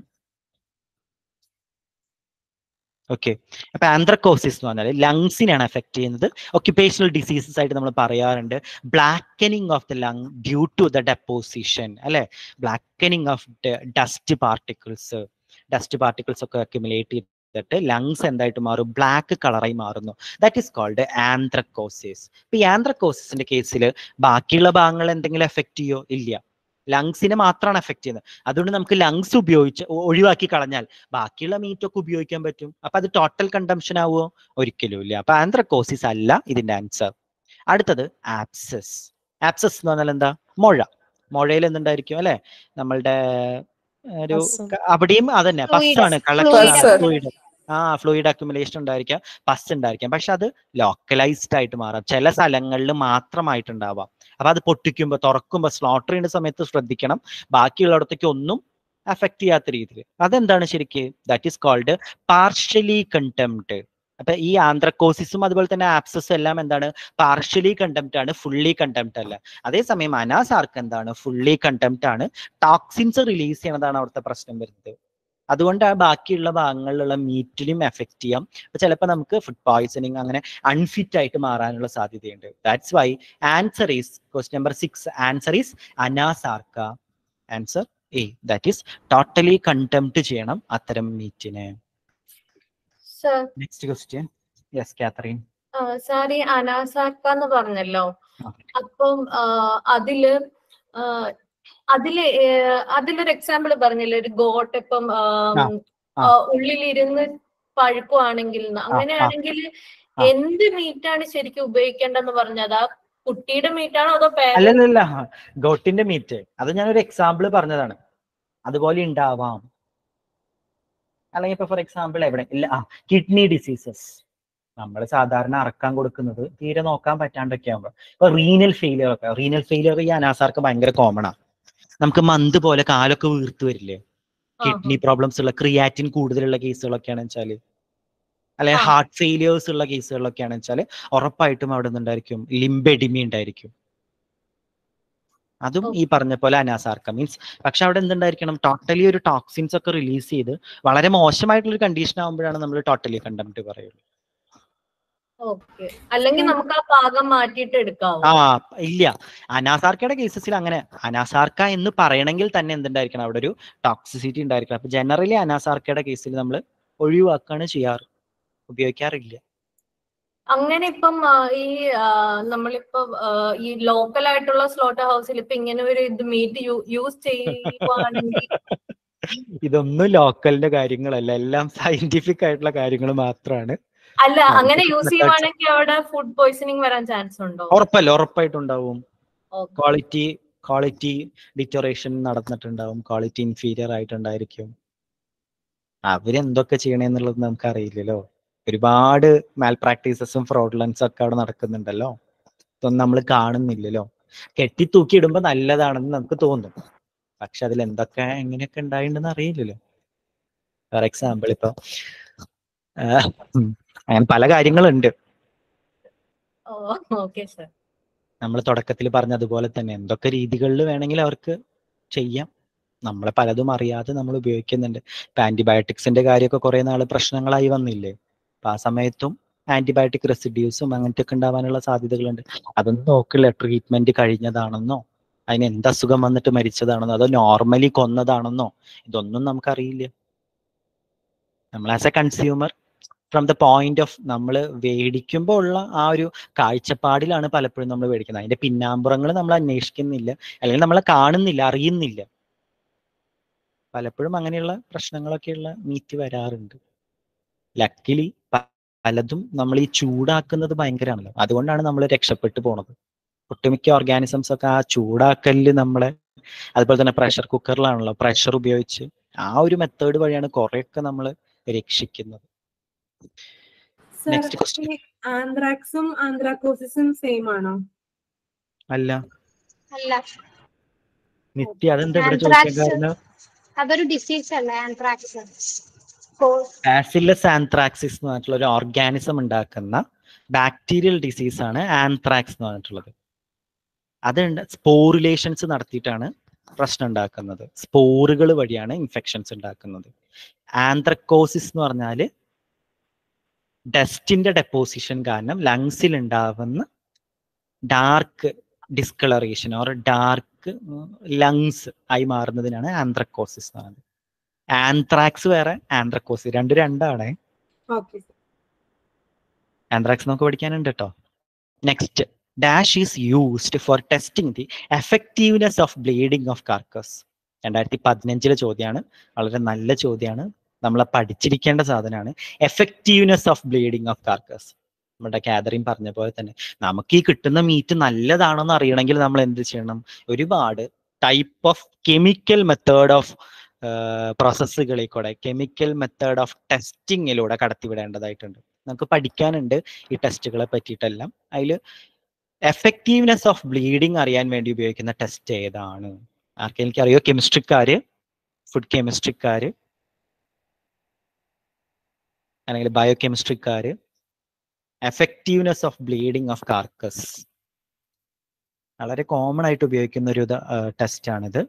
ഓക്കെ അപ്പൊ ആന്ത്രക്കോസിസ് എന്ന് പറഞ്ഞാൽ ലങ്സിനെയാണ് എഫക്ട് ചെയ്യുന്നത് ഒക്യുപേഷണൽ ഡിസീസസ് ആയിട്ട് നമ്മൾ പറയാറുണ്ട് blackening of the lung due to the deposition അല്ലെ blackening of dust particles dust particles ഒക്കെ അക്യുമുലേറ്റ് ചെയ്തിട്ട് ലങ്സ് എന്തായിട്ട് മാറും ബ്ലാക്ക് കളറായി മാറുന്നു ദാറ്റ് ഈസ് കോൾഡ് ആന്ത്രക്കോസിസ് ഇപ്പൊ ഈ ആന്ത്രക്കോസിന്റെ കേസിൽ ബാക്കിയുള്ള ഭാഗങ്ങൾ എന്തെങ്കിലും എഫക്ട് ചെയ്യോ ഇല്ല ലങ്സിനെ മാത്രമാണ് എഫക്ട് ചെയ്യുന്നത് അതുകൊണ്ട് നമുക്ക് ലങ്സ് ഉപയോഗിച്ച് ഒ- ഒഴിവാക്കി കളഞ്ഞാൽ ബാക്കിയുള്ള മീറ്റ് ഒക്കെ ഉപയോഗിക്കാൻ പറ്റും അപ്പൊ അത് ടോട്ടൽ കണ്ടംഷൻ ആവുമോ ഒരിക്കലും ഇല്ല അപ്പൊ ആന്ത്രക്കോസിസ് അല്ല ഇതിന്റെ ആൻസർ അടുത്തത് ആപ്സസ് ആപ്സസ് എന്ന് പറഞ്ഞാൽ എന്താ മുഴ മുഴയിൽ എന്തുണ്ടായിരിക്കും അല്ലെ നമ്മളുടെ ഒരു പസ്സ്. ക- അവിടെയും അതന്നെ Fluid. പസ്സാണ് Fluid കളക്ഷൻ accumulation. ഫ്ലൂയിഡ് ആ ഫ്ലൂയിഡ് അക്യുമുലേഷൻ ഉണ്ടായിരിക്കാം പസ് ഉണ്ടായിരിക്കാം പക്ഷെ അത് ലോക്കലൈസ്ഡ് ആയിട്ട് മാറാം ചില സ്ഥലങ്ങളിൽ മാത്രമായിട്ടുണ്ടാവാം അപ്പൊ അത് പൊട്ടിക്കുമ്പോ തുറക്കുമ്പോ സ്ലോട്ടർ ചെയ്യുന്ന സമയത്ത് ശ്രദ്ധിക്കണം ബാക്കിയുള്ളിടത്തേക്ക് ഒന്നും അഫക്ട് ചെയ്യാത്ത രീതിയിൽ അതെന്താണ് ശരിക്ക് that is called partially condemned അപ്പൊ ഈ ആന്ത്രക്കോസിസും അതുപോലെ തന്നെ ആപ്സസും എല്ലാം എന്താണ് പാർഷ്യലി കണ്ടംപ്റ്റ് ആണ് ഫുള്ളി കണ്ടംപ്റ്റ് അല്ല അതേസമയം അനാസാർക്ക് എന്താണ് ഫുള്ളി കണ്ടംപ്റ്റ് ആണ് ടോക്സിൻസ് റിലീസ് ചെയ്യണതാണ് അവിടുത്തെ പ്രശ്നം വരുന്നത് അതുകൊണ്ട് ആ ബാക്കിയുള്ള ഭാഗങ്ങളിലുള്ള മീറ്റിലും എഫക്ട് ചെയ്യാം അപ്പൊ ചിലപ്പോൾ നമുക്ക് ഫുഡ് പോയ്സണിങ് അങ്ങനെ അൺഫിറ്റ് ആയിട്ട് മാറാനുള്ള സാധ്യതയുണ്ട് that's why answer is question number six answer is anasarca answer A that is totally condemned ചെയ്യണം അത്തരം മീറ്റിനെ sir next question yes Catherine sir ഈ അനാസാക്ക എന്ന് പറഞ്ഞല്ലോ ആ. അപ്പം ആ, അതില് ആ, അതില് ഏ, അതിലൊരു എക്സാമ്പിൾ പറഞ്ഞില്ലേ ഒരു ഗോട്ട് ഇപ്പം ആ, ആ, ആ. ആ, ഉള്ളിലിരുന്ന് പഴുക്കുവാണെങ്കിൽ ന്ന്. അങ്ങനെയാണെങ്കിൽ ആ. എന്ത് മീറ്റാണ് ശരിക്കും ഉപയോഗിക്കേണ്ടതെന്ന് പറഞ്ഞത് ആ കുട്ടിയുടെ മീറ്റാണോ അതോ parent- അല്ലല്ല ഗോട്ടിന്റെ മീറ്റ് അത് ഞാനൊരു എക്സാമ്പിൾ പറഞ്ഞതാണ് അതുപോലെ ഉണ്ടാവാം അല്ലെങ്കിൽ ഇപ്പൊ ഫോർ എക്സാമ്പിൾ എവിടെ ഇല്ല ആ കിഡ്നി ഡിസീസസ് നമ്മൾ സാധാരണ അറക്കാൻ കൊടുക്കുന്നത് തീരെ നോക്കാൻ പറ്റാണ്ടൊക്കെ ആകുമ്പോ ഇപ്പൊ റീനൽ ഫെയിലിയർ ഒക്കെ റീനൽ ഫെയിലിയർ ഈ അനാസാർക്ക് ഭയങ്കര കോമൺ ആണ് നമുക്ക് മന്ത് പോലെ കാലൊക്കെ വീർത്ത് വരില്ലേ ആ, കിഡ്നി പ്രോബ്ലംസ് ഉള്ള ക്രിയാറ്റിൻ കൂടുതലുള്ള കേസുകളൊക്കെയാണെന്ന് വെച്ചാല് അല്ലെങ്കിൽ ആ. ഹാർട്ട് ഫെയിലിയേഴ്സ് ഉള്ള കേസുകളിലൊക്കെയാണെന്ന് വെച്ചാല് ഉറപ്പായിട്ടും അവിടെ നിന്നുണ്ടായിരിക്കും ലിംബെഡിമി ഉണ്ടായിരിക്കും അതും ഈ പറഞ്ഞ പോലെ അനാസാർക്ക മീൻസ് പക്ഷെ അവിടെ എന്തുണ്ടായിരിക്കണം ടോട്ടലി ഒരു ടോക്സിൻസ് ഒക്കെ റിലീസ് ചെയ്ത് വളരെ മോശമായിട്ടുള്ള ഒരു കണ്ടീഷൻ ആകുമ്പോഴാണ് നമ്മൾ ടോട്ടലി കണ്ടംപ്റ്റ് പറയുള്ളൂ ഓക്കെ അല്ലെങ്കിൽ നമുക്ക് ആ ഭാഗം മാറ്റിയിട്ട് എടുക്കാവോ ആ ഇല്ല അനാസാർക്കയുടെ കേസസിൽ അങ്ങനെ അനാസാർക്ക എന്ന് പറയണമെങ്കിൽ തന്നെ എന്തുണ്ടായിരിക്കണം അവിടെ ഒരു ടോക്സിസിറ്റി ഉണ്ടായിരിക്കണം അപ്പൊ ജനറലി അനാസാർക്കയുടെ കേസിൽ നമ്മൾ ഒഴിവാക്കാണ് ചെയ്യാറ് ഉപയോഗിക്കാറില്ല അങ്ങനെ ഇപ്പം ആ, ഈ ആ, നമ്മളിപ്പോ ആ, ഈ ലോക്കൽ ആയിട്ടുള്ള സ്ലോട്ടർ ഹൗസിൽ ഇപ്പൊ ഇങ്ങനെ ഒരു ഇത് മീറ്റ് യൂസ് ചെയ്യുവാണെങ്കിൽ ഇതൊന്നും ലോക്കലിന്റെ കാര്യങ്ങളല്ല എല്ലാം സയന്റിഫിക് ആയിട്ടുള്ള കാര്യങ്ങൾ മാത്രമാണ് അല്ല അങ്ങനെ Scientific യൂസ് methods. ചെയ്യുവാണെങ്കിൽ അവിടെ ഫുഡ് പോയ്സണിങ് വരാൻ ചാൻസ് ഉണ്ടോ ഉറപ്പല്ല ഉറപ്പായിട്ടുണ്ടാവും Okay. ക്വാളിറ്റി ക്വാളിറ്റി ഡിറ്ററേഷൻ നടന്നിട്ടുണ്ടാവും ക്വാളിറ്റി ഇൻഫീരിയർ ആയിട്ടുണ്ടായിരിക്കും അവരെന്തൊക്കെ ചെയ്യണെന്നുള്ളത് നമുക്ക് അറിയില്ലല്ലോ ഒരുപാട് മാൽ പ്രാക്ടീസസും ഫ്രോഡ്ലൻസും ഒക്കെ അവിടെ നടക്കുന്നുണ്ടല്ലോ ഇതൊന്നും നമ്മൾ കാണുന്നില്ലല്ലോ കെട്ടി തൂക്കി ഇടുമ്പോ നല്ലതാണെന്ന് നമുക്ക് തോന്നും പക്ഷെ അതിൽ എന്തൊക്കെ എങ്ങനെയൊക്കെ ഉണ്ടായിട്ടുണ്ടെന്ന് അറിയില്ലല്ലോ ഫോർ എക്സാമ്പിൾ ഇപ്പൊ അങ്ങനെ പല കാര്യങ്ങളുണ്ട് ഓ ഓക്കെ സർ നമ്മൾ തുടക്കത്തിൽ പറഞ്ഞതുപോലെ തന്നെ എന്തൊക്കെ രീതികളിൽ വേണമെങ്കിൽ അവർക്ക് ചെയ്യാം നമ്മളെ പലതും അറിയാതെ നമ്മൾ ഉപയോഗിക്കുന്നുണ്ട് ഇപ്പൊ ആന്റിബയോട്ടിക്സിന്റെ കാര്യമൊക്കെ കുറെ നാൾ പ്രശ്നങ്ങളായി വന്നില്ലേ അപ്പൊ ആ സമയത്തും ആന്റിബയോട്ടിക് റെസിഡ്യൂസും അങ്ങനത്തെ ഒക്കെ ഉണ്ടാവാനുള്ള സാധ്യതകളുണ്ട് അതൊന്നും നോക്കില്ല ട്രീറ്റ്മെന്റ് കഴിഞ്ഞതാണെന്നോ അതിന് എന്ത് അസുഖം വന്നിട്ട് മരിച്ചതാണെന്നോ അതോ നോർമലി കൊന്നതാണെന്നോ ഇതൊന്നും നമുക്കറിയില്ല നമ്മൾ as a consumer from the point of നമ്മൾ മേടിക്കുമ്പോൾ ഉള്ള ആ ഒരു കാഴ്ചപ്പാടിലാണ് പലപ്പോഴും നമ്മൾ മേടിക്കുന്നത് അതിന്റെ പിന്നാമ്പുറങ്ങൾ നമ്മൾ അന്വേഷിക്കുന്നില്ല അല്ലെങ്കിൽ നമ്മളെ കാണുന്നില്ല അറിയുന്നില്ല പലപ്പോഴും അങ്ങനെയുള്ള പ്രശ്നങ്ങളൊക്കെയുള്ള മീറ്റ് വരാറുണ്ട് ലക്കിലി പലതും നമ്മൾ ഈ ചൂടാക്കുന്നത് ഭയങ്കരമാണല്ലോ അതുകൊണ്ടാണ് നമ്മൾ രക്ഷപ്പെട്ടു പോണത് ഒട്ടുമിക്ക ഓർഗാനിസംസ് ഒക്കെ ആ ചൂടാക്കലില് നമ്മളെ അതുപോലെ തന്നെ പ്രഷർ കുക്കറിലാണല്ലോ പ്രഷർ ഉപയോഗിച്ച് ആ ഒരു മെത്തേഡ് വഴിയാണ് കുറെയൊക്കെ നമ്മൾ രക്ഷിക്കുന്നത് സർ Next question. ഈ ആന്ത്രാക്സും ആന്ത്രാക്കോസിസും സെയിം ആണോ അല്ല അല്ല നിത്യ അതെന്താ ഇവിടെ ചോദിക്കാൻ Anthrax. കാരണം അതൊരു ഡിസീസ് അല്ലേ ആന്ത്രാക്സ് ബാസില്ലസ് ആന്ത്രാക്സിസ് എന്ന് പറഞ്ഞിട്ടുള്ള ഒരു ഓർഗാനിസം ഉണ്ടാക്കുന്ന ബാക്ടീരിയൽ ഡിസീസ് ആണ് ആന്ത്രാക്സ് എന്ന് പറഞ്ഞിട്ടുള്ളത് അത് സ്പോറിലേഷൻസ് നടത്തിയിട്ടാണ് പ്രശ്നം ഉണ്ടാക്കുന്നത് സ്പോറുകൾ വഴിയാണ് ഇൻഫെക്ഷൻസ് ഉണ്ടാക്കുന്നത് ആന്ത്രക്കോസിസ് എന്ന് പറഞ്ഞാല് ഡസ്റ്റിന്റെ ഡെപ്പോസിഷൻ കാരണം ലങ്സിൽ ഉണ്ടാവുന്ന dark discoloration or dark lungs ആയി മാറുന്നതിനാണ് ആന്ത്രക്കോസിസ് എന്ന് പറയുന്നത് ആന്ത്രാക്സ് വേറെ ആന്ത്രക്കോസിസ് രണ്ടും രണ്ടാണ് ഓക്കെ ആന്ത്രാക്സ് നമുക്ക് പഠിക്കാനുണ്ട് കേട്ടോ next dash is used for testing the effectiveness of bleeding of carcass രണ്ടായിരത്തി പതിനഞ്ചിലെ ചോദ്യമാണ് വളരെ നല്ല ചോദ്യമാണ് നമ്മളെ പഠിച്ചിരിക്കേണ്ട സാധനമാണ് effectiveness of bleeding of carcass നമ്മുടെ കാതറിൻ പറഞ്ഞ പോലെ തന്നെ നമുക്ക് ഈ കിട്ടുന്ന മീറ്റ് നല്ലതാണോ എന്ന് അറിയണമെങ്കിൽ നമ്മൾ എന്ത് ചെയ്യണം ഒരുപാട് type of chemical method of പ്രോസസ്സുകളിൽ കൂടെ കെമിക്കൽ മെത്തേഡ് ഓഫ് ടെസ്റ്റിങ്ങിലൂടെ കടത്തിവിടേണ്ടതായിട്ടുണ്ട് നമുക്ക് പഠിക്കാനുണ്ട് ഈ ടെസ്റ്റുകളെ പറ്റിയിട്ടെല്ലാം അതിൽ എഫക്റ്റീവ്നെസ് ഓഫ് ബ്ലീഡിങ് അറിയാൻ വേണ്ടി ഉപയോഗിക്കുന്ന ടെസ്റ്റ് ഏതാണ് ആർക്കെങ്കിലും അറിയോ കെമിസ്ട്രിക്കാര് ഫുഡ് കെമിസ്ട്രിക്കാര് അല്ലെങ്കിൽ ബയോ കെമിസ്ട്രിക്കാര് effectiveness of bleeding of carcass വളരെ കോമൺ ആയിട്ട് ഉപയോഗിക്കുന്ന ഒരു ടെസ്റ്റ് ആണിത്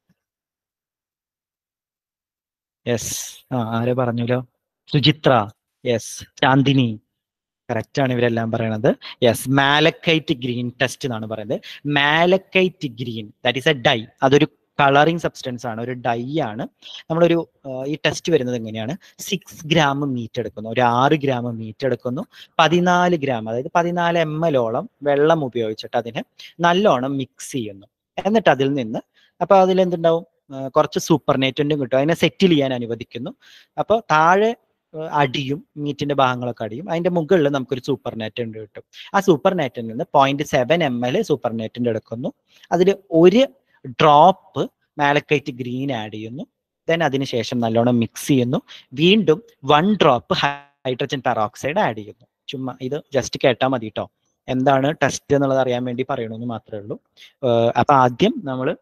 യെസ് ആ ആരെ പറഞ്ഞല്ലോ സുചിത്ര യെസ് ചാന്ദിനി കറക്റ്റ് ആണ് ഇവരെല്ലാം പറയണത് യെസ് മാലക്കൈറ്റ് ഗ്രീൻ ടെസ്റ്റ് എന്നാണ് പറയുന്നത് malachite green that is a dye അതൊരു കളറിങ് സബ്സ്റ്റൻസ് ആണ് ഒരു ഡൈ ആണ് നമ്മളൊരു ആ, ഈ ടെസ്റ്റ് വരുന്നത് എങ്ങനെയാണ് സിക്സ് ഗ്രാം മീറ്റ് എടുക്കുന്നു ഒരു ആറ് ഗ്രാം മീറ്റ് എടുക്കുന്നു പതിനാല് ഗ്രാം അതായത് പതിനാല് എം എല്ലോളം വെള്ളം ഉപയോഗിച്ചിട്ട് അതിനെ നല്ലോണം മിക്സ് ചെയ്യുന്നു എന്നിട്ട് അതിൽ നിന്ന് അപ്പൊ അതിൽ എന്തുണ്ടാവും ആ, കുറച്ച് സൂപ്പർ നെറ്റും കിട്ടും അതിനെ സെറ്റിൽ ചെയ്യാൻ അനുവദിക്കുന്നു അപ്പോൾ താഴെ ആ, അടിയും മീറ്റിന്റെ ഭാഗങ്ങളൊക്കെ അടിയും അതിന്റെ മുകളിൽ നമുക്കൊരു സൂപ്പർ നെറ്റ് ഉണ്ട് കിട്ടും ആ സൂപ്പർ നെറ്റിൽ നിന്ന് point seven M L super നെറ്റിന്റെ എടുക്കുന്നു അതിൽ ഒരു ഡ്രോപ്പ് മാലക്കൈറ്റ് ഗ്രീൻ ആഡ് ചെയ്യുന്നു ദെൻ അതിനുശേഷം നല്ലോണം മിക്സ് ചെയ്യുന്നു വീണ്ടും one drop hydrogen peroxide add ചെയ്യുന്നു ചുമ്മാ ഇത് ജസ്റ്റ് കേട്ടാൽ മതി കേട്ടോ എന്താണ് ടെസ്റ്റ് എന്നുള്ളത് അറിയാൻ വേണ്ടി പറയണമെന്ന് മാത്രമേ ഉള്ളൂ ഏഹ് അപ്പൊ ആദ്യം നമ്മൾ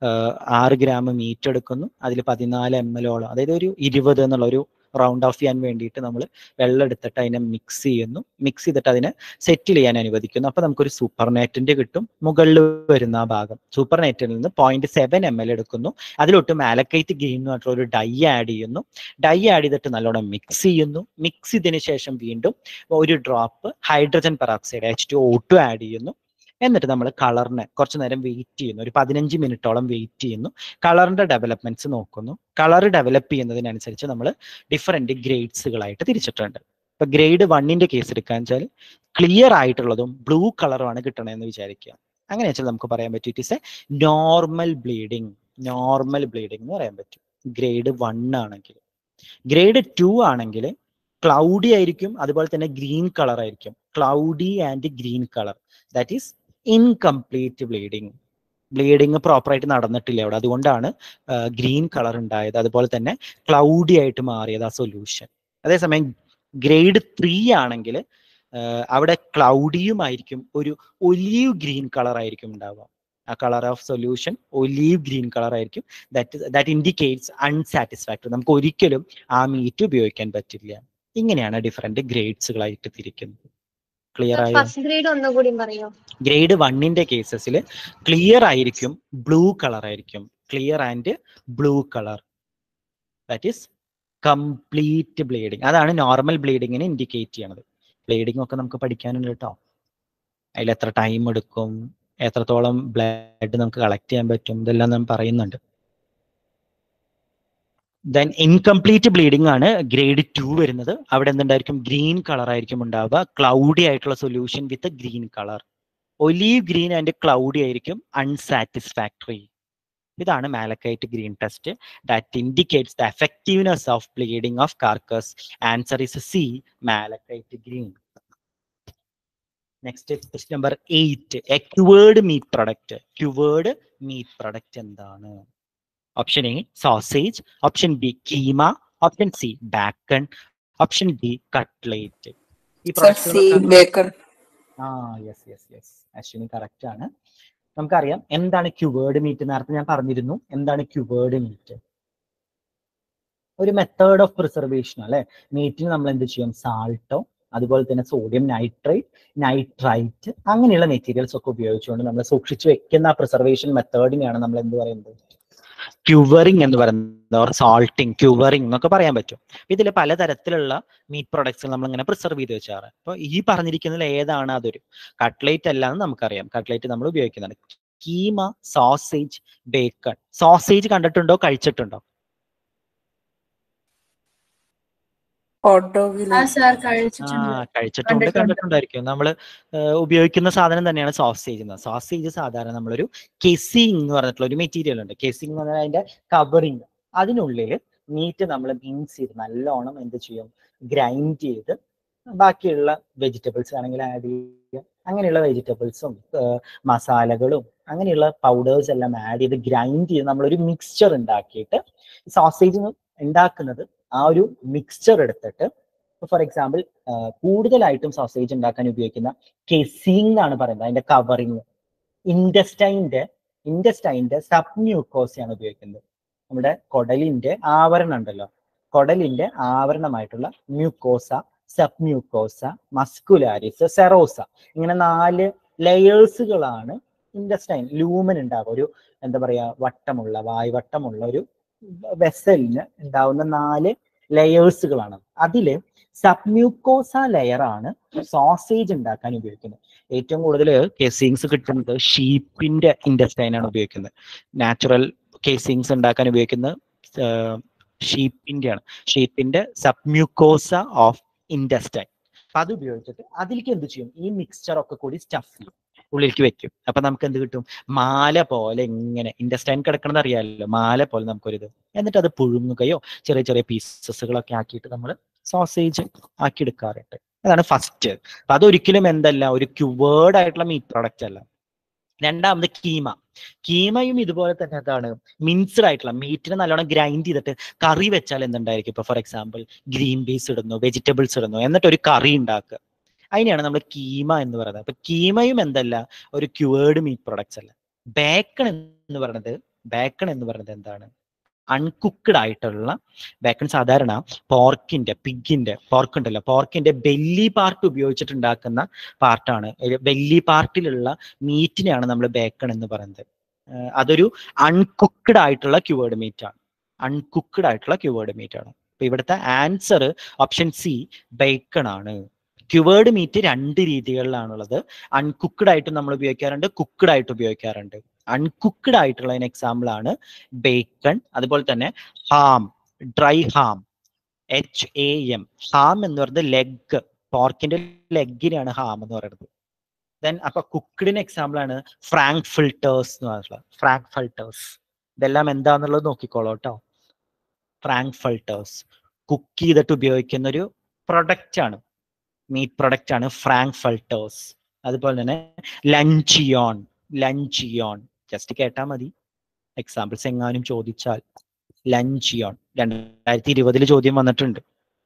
ആറ് ഗ്രാം മീറ്റ് എടുക്കുന്നു അതിൽ പതിനാല് എം എല്ലോളം അതായത് ഒരു ഇരുപത് എന്നുള്ള ഒരു റൗണ്ട് ഓഫ് ചെയ്യാൻ വേണ്ടിയിട്ട് നമ്മൾ വെള്ളം എടുത്തിട്ട് അതിനെ മിക്സ് ചെയ്യുന്നു മിക്സ് ചെയ്തിട്ട് അതിനെ സെറ്റിൽ ചെയ്യാൻ അനുവദിക്കുന്നു അപ്പൊ നമുക്കൊരു സൂപ്പർ നെറ്റിന്റെ കിട്ടും മുകളിൽ വരുന്ന ആ ഭാഗം സൂപ്പർ നെറ്റിൽ നിന്ന് പോയിന്റ് സെവൻ എം എൽ എടുക്കുന്നു അതിലോട്ട് മാലക്കൈറ്റ് ഗ്രീൻ എന്ന് പറഞ്ഞിട്ടുള്ള ഒരു ഡൈ ആഡ് ചെയ്യുന്നു ഡൈ ആഡ് ചെയ്തിട്ട് നല്ലോണം മിക്സ് ചെയ്യുന്നു മിക്സ് ചെയ്തതിന് ശേഷം വീണ്ടും ഒരു drop hydrogen peroxide H two O two add ചെയ്യുന്നു എന്നിട്ട് നമ്മൾ കളറിനെ കുറച്ച് നേരം വെയിറ്റ് ചെയ്യുന്നു ഒരു പതിനഞ്ച് മിനിറ്റോളം വെയിറ്റ് ചെയ്യുന്നു കളറിന്റെ ഡെവലപ്മെന്റ്സ് നോക്കുന്നു കളർ ഡെവലപ്പ് ചെയ്യുന്നതിനനുസരിച്ച് നമ്മൾ ഡിഫറെന്റ് ഗ്രേഡ്സുകളായിട്ട് തിരിച്ചിട്ടുണ്ട് ഇപ്പൊ ഗ്രേഡ് വണ്ണിന്റെ കേസ് എടുക്കാൻ വെച്ചാൽ ക്ലിയർ ആയിട്ടുള്ളതും ബ്ലൂ കളറുമാണ് കിട്ടണമെന്ന് വിചാരിക്കുക അങ്ങനെ വെച്ചാൽ നമുക്ക് പറയാൻ പറ്റും it is a normal bleeding normal bleeding എന്ന് പറയാൻ പറ്റും ഗ്രേഡ് വൺ ആണെങ്കിൽ ഗ്രേഡ് ടു ആണെങ്കിൽ ക്ലൗഡി ആയിരിക്കും അതുപോലെ തന്നെ ഗ്രീൻ കളർ ആയിരിക്കും cloudy and green colour that is incomplete bleeding bleeding പ്രോപ്പറായിട്ട് നടന്നിട്ടില്ല അവിടെ അതുകൊണ്ടാണ് ഗ്രീൻ കളർ ഉണ്ടായത് അതുപോലെ തന്നെ ക്ലൗഡി ആയിട്ട് മാറിയത് ആ സൊല്യൂഷൻ അതേസമയം ഗ്രേഡ് ത്രീ ആണെങ്കിൽ അവിടെ ക്ലൗഡിയുമായിരിക്കും ഒരു ഒലീവ് ഗ്രീൻ കളർ ആയിരിക്കും ഉണ്ടാവുക ആ colour of solution olive green colour ആയിരിക്കും ദാറ്റ് ദാറ്റ് ഇൻഡിക്കേറ്റ്സ് അൺസാറ്റിസ്ഫാക്ടറി നമുക്ക് ഒരിക്കലും ആ മീറ്റ് ഉപയോഗിക്കാൻ പറ്റില്ല ഇങ്ങനെയാണ് ഡിഫറെന്റ് ഗ്രേഡ്സുകളായിട്ട് തിരിക്കുന്നത് ക്ലിയർ ആയോ ഫസ്റ്റ് ഗ്രേഡ് ഒന്നുകൂടി പറയോ ഗ്രേഡ് വണ്ണിന്റെ കേസസിൽ ക്ലിയർ ആയിരിക്കും ബ്ലൂ കളർ ആയിരിക്കും clear and blue colour that is complete bleeding അതാണ് നോർമൽ ബ്ലീഡിങ്ങിനെ ഇൻഡിക്കേറ്റ് ചെയ്യണത് ബ്ലീഡിംഗ് ഒക്കെ നമുക്ക് പഠിക്കാനുണ്ട് കേട്ടോ അതിൽ എത്ര ടൈം എടുക്കും എത്രത്തോളം ബ്ലഡ് നമുക്ക് കളക്ട് ചെയ്യാൻ പറ്റും ഇതെല്ലാം നാം പറയുന്നുണ്ട് ദെൻ ഇൻകംപ്ലീറ്റ് ബ്ലീഡിംഗ് ആണ് ഗ്രേഡ് ടു വരുന്നത് അവിടെ എന്തുണ്ടായിരിക്കും ഗ്രീൻ കളർ ആയിരിക്കും ഉണ്ടാവുക ക്ലൗഡി ആയിട്ടുള്ള solution with green colour olive green and cloudy ആയിരിക്കും അൺസാറ്റിസ്ഫാക്ടറി ഇതാണ് malachite green test that indicates the effectiveness of bleeding of carcass answer is C malachite green next quest number eight a cured meat product cured meat product എന്താണ് option A sausage option B keema option C bacon option D cutlet ഈ സർ സി പ്രൊഡക്റ്റുകളൊക്കെ ബേക്കൺ ആ yes yes yes Ashwini correct ആണ് നമുക്കറിയാം എന്താണ് ക്യുവേർഡ് മീറ്റ് നേരത്തെ ഞാൻ പറഞ്ഞിരുന്നു എന്താണ് ക്യുവേർഡ് മീറ്റ് ഒരു മെത്തേഡ് ഓഫ് പ്രിസർവേഷൻ അല്ലെ മീറ്റിന് നമ്മൾ എന്ത് ചെയ്യും സാൾട്ടോ അതുപോലെ തന്നെ സോഡിയം നൈട്രേറ്റ് നൈട്രൈറ്റ് അങ്ങനെയുള്ള മെറ്റീരിയൽസ് ഒക്കെ ഉപയോഗിച്ചുകൊണ്ട് നമ്മൾ സൂക്ഷിച്ചു വെക്കുന്ന പ്രിസർവേഷൻ മെത്തേഡിനെയാണ് നമ്മൾ എന്ത് പറയുന്നത് ക്യുവറിംഗ് എന്ന് പറയുന്നത് ഓർ സാൾട്ടിങ് ക്യുവറിംഗ് എന്നൊക്കെ പറയാൻ പറ്റും ഇതിൽ പലതരത്തിലുള്ള മീറ്റ് പ്രൊഡക്ട്സ് നമ്മൾ ഇങ്ങനെ പ്രിസർവ് ചെയ്ത് വെച്ചാറ് അപ്പൊ ഈ പറഞ്ഞിരിക്കുന്നതിൽ ഏതാണ് അതൊരു കട്ട്ലേറ്റ് അല്ല എന്ന് നമുക്കറിയാം കട്ട്ലേറ്റ് നമ്മൾ ഉപയോഗിക്കുന്നതാണ് കീമ സോസേജ് ബേക്കൺ സോസേജ് കണ്ടിട്ടുണ്ടോ കഴിച്ചിട്ടുണ്ടോ ഹോട്ട് ഡോഗിൽ ആ സാർ ആ കഴിച്ചിട്ടുണ്ട് കഴിച്ചിട്ടുണ്ട് കണ്ടിട്ടുണ്ട്. കണ്ടിട്ടുണ്ടായിരിക്കും നമ്മൾ ഉപയോഗിക്കുന്ന സാധനം തന്നെയാണ് സോസേജ് എന്ന് സോസേജ് സാധാരണ നമ്മളൊരു കെസിങ് എന്ന് പറഞ്ഞിട്ടുള്ള ഒരു മെറ്റീരിയൽ ഉണ്ട് കെസിങ് എന്ന് പറഞ്ഞാൽ അതിന്റെ കവറിങ് അതിനുള്ളിൽ മീറ്റ് നമ്മൾ മിൻസ് ചെയ്ത് നല്ലോണം എന്ത് ചെയ്യും ഗ്രൈൻഡ് ചെയ്ത് ബാക്കിയുള്ള വെജിറ്റബിൾസ് ആണെങ്കിൽ ആഡ് ചെയ്യുക അങ്ങനെയുള്ള വെജിറ്റബിൾസും മസാലകളും അങ്ങനെയുള്ള പൗഡേഴ്സ് എല്ലാം ആഡ് ചെയ്ത് ഗ്രൈൻഡ് ചെയ്ത് നമ്മളൊരു മിക്സ്ചർ ഉണ്ടാക്കിയിട്ട് സോസേജ് ഉണ്ടാക്കുന്നത് ആ ഒരു മിക്സ്ചർ എടുത്തിട്ട് ഫോർ എക്സാമ്പിൾ കൂടുതലായിട്ടും സോസേജ് ഉണ്ടാക്കാൻ ഉപയോഗിക്കുന്ന കെസിങ് എന്നാണ് പറയുന്നത് അതിന്റെ കവറിങ് ഇൻഡസ്റ്റൈൻ്റെ ഇൻഡസ്റ്റൈൻ്റെ സബ് മ്യൂക്കോസയാണ് ഉപയോഗിക്കുന്നത് നമ്മുടെ കൊടലിന്റെ ആവരണം ഉണ്ടല്ലോ കൊടലിന്റെ ആവരണമായിട്ടുള്ള mucosa sub mucosa muscularis serosa ഇങ്ങനെ നാല് ലെയേഴ്സുകളാണ് ഇൻഡസ്റ്റൈൻ ലൂമൻ ഉണ്ടാവുക ഒരു എന്താ പറയാ വട്ടമുള്ള വായ്വട്ടമുള്ള ഒരു വെസലിന് ഉണ്ടാവുന്ന നാല് ലെയേഴ്സുകളാണ് അതില് സബ്മ്യൂക്കോസ ലെയർ ആണ് സോസേജ് ഉണ്ടാക്കാൻ ഉപയോഗിക്കുന്നത് ഏറ്റവും കൂടുതൽ കേസിങ്സ് കിട്ടുന്നത് ഷീപ്പിന്റെ ഇൻഡസ്റ്റൈൻ ആണ് ഉപയോഗിക്കുന്നത് നാച്ചുറൽ കേസിങ്സ് ഉണ്ടാക്കാൻ ഉപയോഗിക്കുന്നത് ഷീപ്പിന്റെ ആണ് ഷീപ്പിന്റെ സബ്മ്യൂക്കോസ ഓഫ് ഇൻഡസ്റ്റൈൻ അപ്പൊ അത് ഉപയോഗിച്ചിട്ട് അതിലേക്ക് എന്ത് ചെയ്യും ഈ മിക്സ്ചർ ഒക്കെ കൂടി സ്റ്റഫ് ചെയ്യും ഉള്ളിലേക്ക് വെക്കും അപ്പൊ നമുക്ക് എന്ത് കിട്ടും മാല പോലെ ഇങ്ങനെ ഇൻഡസ്റ്റൈൻ കിടക്കണത് അറിയാമല്ലോ മാല പോലെ നമുക്കൊരിത് എന്നിട്ട് അത് പുഴുങ്ങുകയോ ചെറിയ ചെറിയ പീസസുകളൊക്കെ ആക്കിയിട്ട് നമ്മൾ സോസേജ് ആക്കി എടുക്കാറുണ്ട് അതാണ് ഫസ്റ്റ് അപ്പൊ അതൊരിക്കലും എന്തല്ല ഒരു ക്യുവേർഡ് ആയിട്ടുള്ള മീറ്റ് പ്രോഡക്റ്റ് അല്ല രണ്ടാമത് കീമ കീമയും ഇതുപോലെ തന്നെ എന്താണ് മിൻസ്ഡ് ആയിട്ടുള്ള മീറ്റിനെ നല്ലോണം ഗ്രൈൻഡ് ചെയ്തിട്ട് കറി വെച്ചാൽ എന്തുണ്ടായിരിക്കും ഇപ്പൊ ഫോർ എക്സാമ്പിൾ ഗ്രീൻ പീസ് ഇടുന്നു വെജിറ്റബിൾസ് ഇടുന്നു എന്നിട്ട് ഒരു കറി ഉണ്ടാക്കുക അതിനെയാണ് നമ്മൾ കീമ എന്ന് പറയുന്നത് അപ്പൊ കീമയും എന്തല്ല ഒരു ക്യുവേർഡ് മീറ്റ് പ്രൊഡക്ട്സ് അല്ല ബേക്കൺ എന്ന് പറയുന്നത് ബേക്കൺ എന്ന് പറയുന്നത് എന്താണ് അൺകുക്ക്ഡ് ആയിട്ടുള്ള ബേക്കൺ സാധാരണ പോർക്കിന്റെ പിഗിന്റെ പോർക്ക് ഉണ്ടല്ലോ പോർക്കിന്റെ ബെല്ലി പാർട്ട് ഉപയോഗിച്ചിട്ടുണ്ടാക്കുന്ന പാർട്ടാണ് ബെല്ലി പാർട്ടിലുള്ള മീറ്റിനെയാണ് നമ്മൾ ബേക്കൺ എന്ന് പറയുന്നത് ഏഹ് അതൊരു അൺകുക്ക്ഡ് ആയിട്ടുള്ള ക്യുവേർഡ് മീറ്റ് ആണ് അൺകുക്ക്ഡ് ആയിട്ടുള്ള ക്യുവേർഡ് മീറ്റ് ആണ് അപ്പൊ ഇവിടുത്തെ ആൻസർ ഓപ്ഷൻ സി ബേക്കൺ ആണ് ക്യുവേർഡ് മീറ്റ് രണ്ട് രീതികളിലാണുള്ളത് അൺകുക്ക്ഡ് ആയിട്ട് നമ്മൾ ഉപയോഗിക്കാറുണ്ട് കുക്ക്ഡ് ആയിട്ട് ഉപയോഗിക്കാറുണ്ട് അൺകുക്ക്ഡ് ആയിട്ടുള്ളതിന് എക്സാമ്പിൾ ആണ് ബേക്കൺ അതുപോലെ തന്നെ ham dry ham H A M ham എന്ന് പറയുന്നത് ലെഗ് പോർക്കിന്റെ ലെഗിനെയാണ് ഹാം എന്ന് പറയുന്നത് ദെൻ അപ്പൊ കുക്ക്ഡിന് എക്സാമ്പിൾ ആണ് ഫ്രാങ്ക് ഫിൽട്ടേഴ്സ് എന്ന് പറഞ്ഞിട്ടുള്ളത് ഫ്രാങ്ക് ഫിൽട്ടേഴ്സ് ഇതെല്ലാം എന്താന്നുള്ളത് നോക്കിക്കോളൂ കേട്ടോ ഫ്രാങ്ക് ഫിൽട്ടേഴ്സ് കുക്ക് ചെയ്തിട്ട് ഉപയോഗിക്കുന്ന ഒരു പ്രൊഡക്റ്റ് ആണ് മീറ്റ് പ്രൊഡക്റ്റ് ആണ് ഫ്രാങ്ക് ഫിൽട്ടേഴ്സ് അതുപോലെ തന്നെ ലഞ്ചിയോൺ ലഞ്ചിയോൺ ജസ്റ്റ് കേട്ടാൽ മതി എക്സാമ്പിൾസ് എങ്ങാനും ചോദിച്ചാൽ ലഞ്ചിയോൺ രണ്ടായിരത്തി ഇരുപതിൽ ചോദ്യം വന്നിട്ടുണ്ട്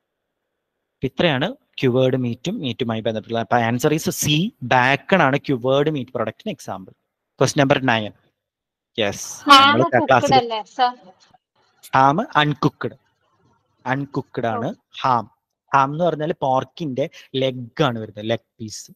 അപ്പൊ ഇത്രയാണ് ക്യുവേർഡ് മീറ്റും മീറ്റുമായി ബന്ധപ്പെട്ടുള്ള അപ്പൊ ആൻസർ ഈസ് സി ബാക്കൺ ആണ് ക്യുവേർഡ് മീറ്റ് പ്രൊഡക്റ്റിന് example quest number nine yes ham cooked അല്ലേ സർ ഹാം അൺകുക്ക്ഡ് അൺകുക്ക്ഡ് ആണ് ഹാം ഹാം എന്ന് പറഞ്ഞാൽ പോർക്കിന്റെ ലെഗ് ആണ് വരുന്നത് leg piece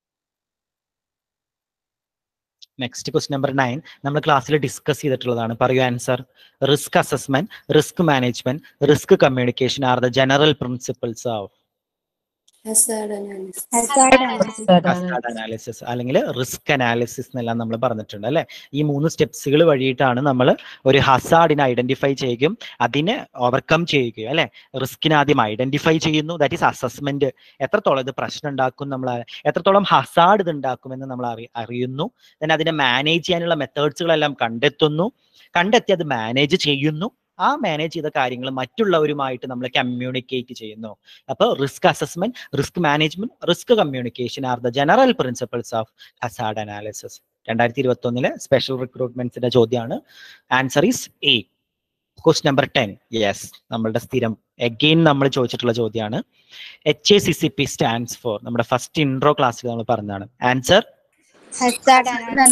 next quest number nine നമ്മൾ ക്ലാസ്സിൽ ഡിസ്കസ് ചെയ്തിട്ടുള്ളതാണ് പറയൂ answer risk assessment risk management risk communication are the general principles of hazard analysis hazard analysis അല്ലെങ്കിൽ റിസ്ക് അനാലിസിസ് എന്നെല്ലാം നമ്മൾ പറഞ്ഞിട്ടുണ്ട് അല്ലെ ഈ മൂന്ന് സ്റ്റെപ്സുകൾ വഴിയിട്ടാണ് നമ്മൾ ഒരു ഹസാർഡിനെ ഐഡന്റിഫൈ ചെയ്യുകയും അതിനെ ഓവർകം ചെയ്യുകയും അല്ലെ റിസ്കിനെ ആദ്യം ഐഡന്റിഫൈ ചെയ്യുന്നു ദാറ്റ് ഈസ് അസസ്മെന്റ് എത്രത്തോളം ഇത് പ്രശ്നം ഉണ്ടാക്കും നമ്മൾ എത്രത്തോളം ഹസാർഡ് ഇത് ഉണ്ടാക്കുമെന്ന് നമ്മൾ അറി അറിയുന്നു then അതിനെ മാനേജ് ചെയ്യാനുള്ള മെത്തേഡ്സുകളെല്ലാം കണ്ടെത്തുന്നു കണ്ടെത്തി അത് മാനേജ് ചെയ്യുന്നു ആ മാനേജ് ചെയ്ത കാര്യങ്ങൾ മറ്റുള്ളവരുമായിട്ട് നമ്മൾ കമ്മ്യൂണിക്കേറ്റ് ചെയ്യുന്നു അപ്പോൾ risk assessment risk management risk communication are the general principles of hazard analysis രണ്ടായിരത്തി ഇരുപത്തി ഒന്നിലെ സ്പെഷ്യൽ റിക്രൂട്ട്മെന്റ്സിന്റെ ചോദ്യമാണ് answer is A quest number ten yes നമ്മളുടെ സ്ഥിരം എഗെയിൻ നമ്മൾ ചോദിച്ചിട്ടുള്ള ചോദ്യമാണ് H A C C P stands for നമ്മുടെ ഫസ്റ്റ് ഇൻട്രോ ക്ലാസ്സിൽ നമ്മൾ പറഞ്ഞതാണ് answer Hazard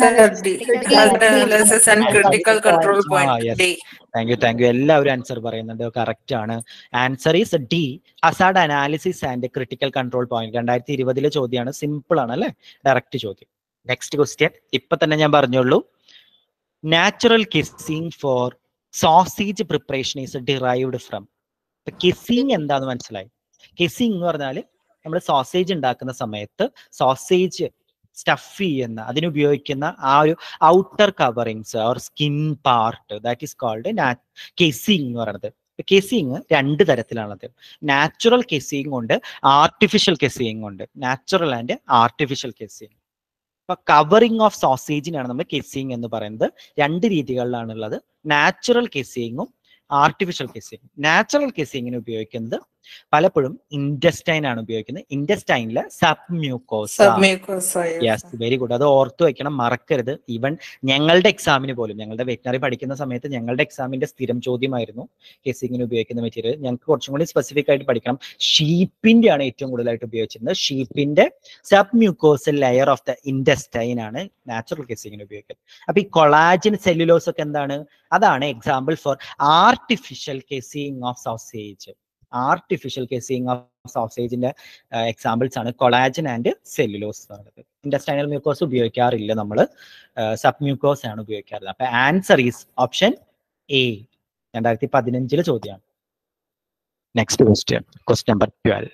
analysis and critical control Ah, point yes. D thank you thank you എല്ലാവരും ആൻസർ പറയുന്നുണ്ട് കറക്റ്റ് ആണ് answer is D hazard analysis and critical control point രണ്ടായിരത്തി ഇരുപതിലെ ചോദ്യമാണ് സിമ്പിൾ ആണ് അല്ലെ ഡയറക്റ്റ് ചോദ്യം നെക്സ്റ്റ് ക്വസ്റ്റ്യൻ ഇപ്പൊ തന്നെ ഞാൻ പറഞ്ഞോളൂ natural casing for sausage preparation is derived from casing എന്താന്ന് മനസ്സിലായി കിസ്സിംഗ് എന്ന് പറഞ്ഞാൽ നമ്മൾ സോസേജ് ഉണ്ടാക്കുന്ന സമയത്ത് സോസേജ് സ്റ്റഫ് ചെയ്യുന്ന അതിനുപയോഗിക്കുന്ന ആ ഒരു outer coverings or skin part that is called casing എന്ന് പറയുന്നത് കെസിങ് രണ്ട് തരത്തിലാണത് നാച്ചുറൽ കെസിങ് ഉണ്ട് ആർട്ടിഫിഷ്യൽ കെസിങ് ഉണ്ട് നാച്ചുറൽ ആൻഡ് ആർട്ടിഫിഷ്യൽ കെസിങ് അപ്പൊ കവറിങ് ഓഫ് സോസേജിനാണ് നമ്മൾ കെസിങ് എന്ന് പറയുന്നത് രണ്ട് രീതികളിലാണുള്ളത് നാച്ചുറൽ കെസിങ്ങും ആർട്ടിഫിഷ്യൽ കെസിങ് നാച്ചുറൽ കെസിങ്ങിന് ഉപയോഗിക്കുന്നത് പലപ്പോഴും ഇൻഡസ്റ്റൈൻ ആണ് ഉപയോഗിക്കുന്നത് ഇൻഡസ്റ്റൈനിലെ sub mucosa yes very good അത് ഓർത്തു വെക്കണം മറക്കരുത് ഈവൻ ഞങ്ങളുടെ എക്സാമിന് പോലും ഞങ്ങളുടെ വെറ്റിനറി പഠിക്കുന്ന സമയത്ത് ഞങ്ങളുടെ എക്സാമിന്റെ സ്ഥിരം ചോദ്യമായിരുന്നു കേസിങ്ങിന് ഉപയോഗിക്കുന്ന മെറ്റീരിയൽ ഞങ്ങൾക്ക് കുറച്ചും കൂടി സ്പെസിഫിക് ആയിട്ട് പഠിക്കണം ഷീപ്പിന്റെ ആണ് ഏറ്റവും കൂടുതലായിട്ട് ഉപയോഗിച്ചിരുന്നത് ഷീപ്പിന്റെ sub mucosal layer of the intestine ആണ് നാച്ചുറൽ കേസിങ്ങിന് ഉപയോഗിക്കുന്നത് അപ്പൊ ഈ കൊളാജിൻ സെല്ലുലോസ് ഒക്കെ എന്താണ് അതാണ് example for artificial casing of sausage artificial casing of സോസേജിന്റെ എക്സാമ്പിൾസ് ആണ് കൊളാജൻ ആൻഡ് സെല്ലുലോസ് പറയുന്നത് ഇൻഡസ്റ്റൈനൽ മ്യൂക്കോസ് ഉപയോഗിക്കാറില്ല നമ്മൾ സബ് മ്യൂക്കോസ് ആണ് ഉപയോഗിക്കാറുള്ളത് അപ്പൊ ആൻസർ ഈസ് ഓപ്ഷൻ എ രണ്ടായിരത്തി പതിനഞ്ചിലെ ചോദ്യമാണ് next question question number twelve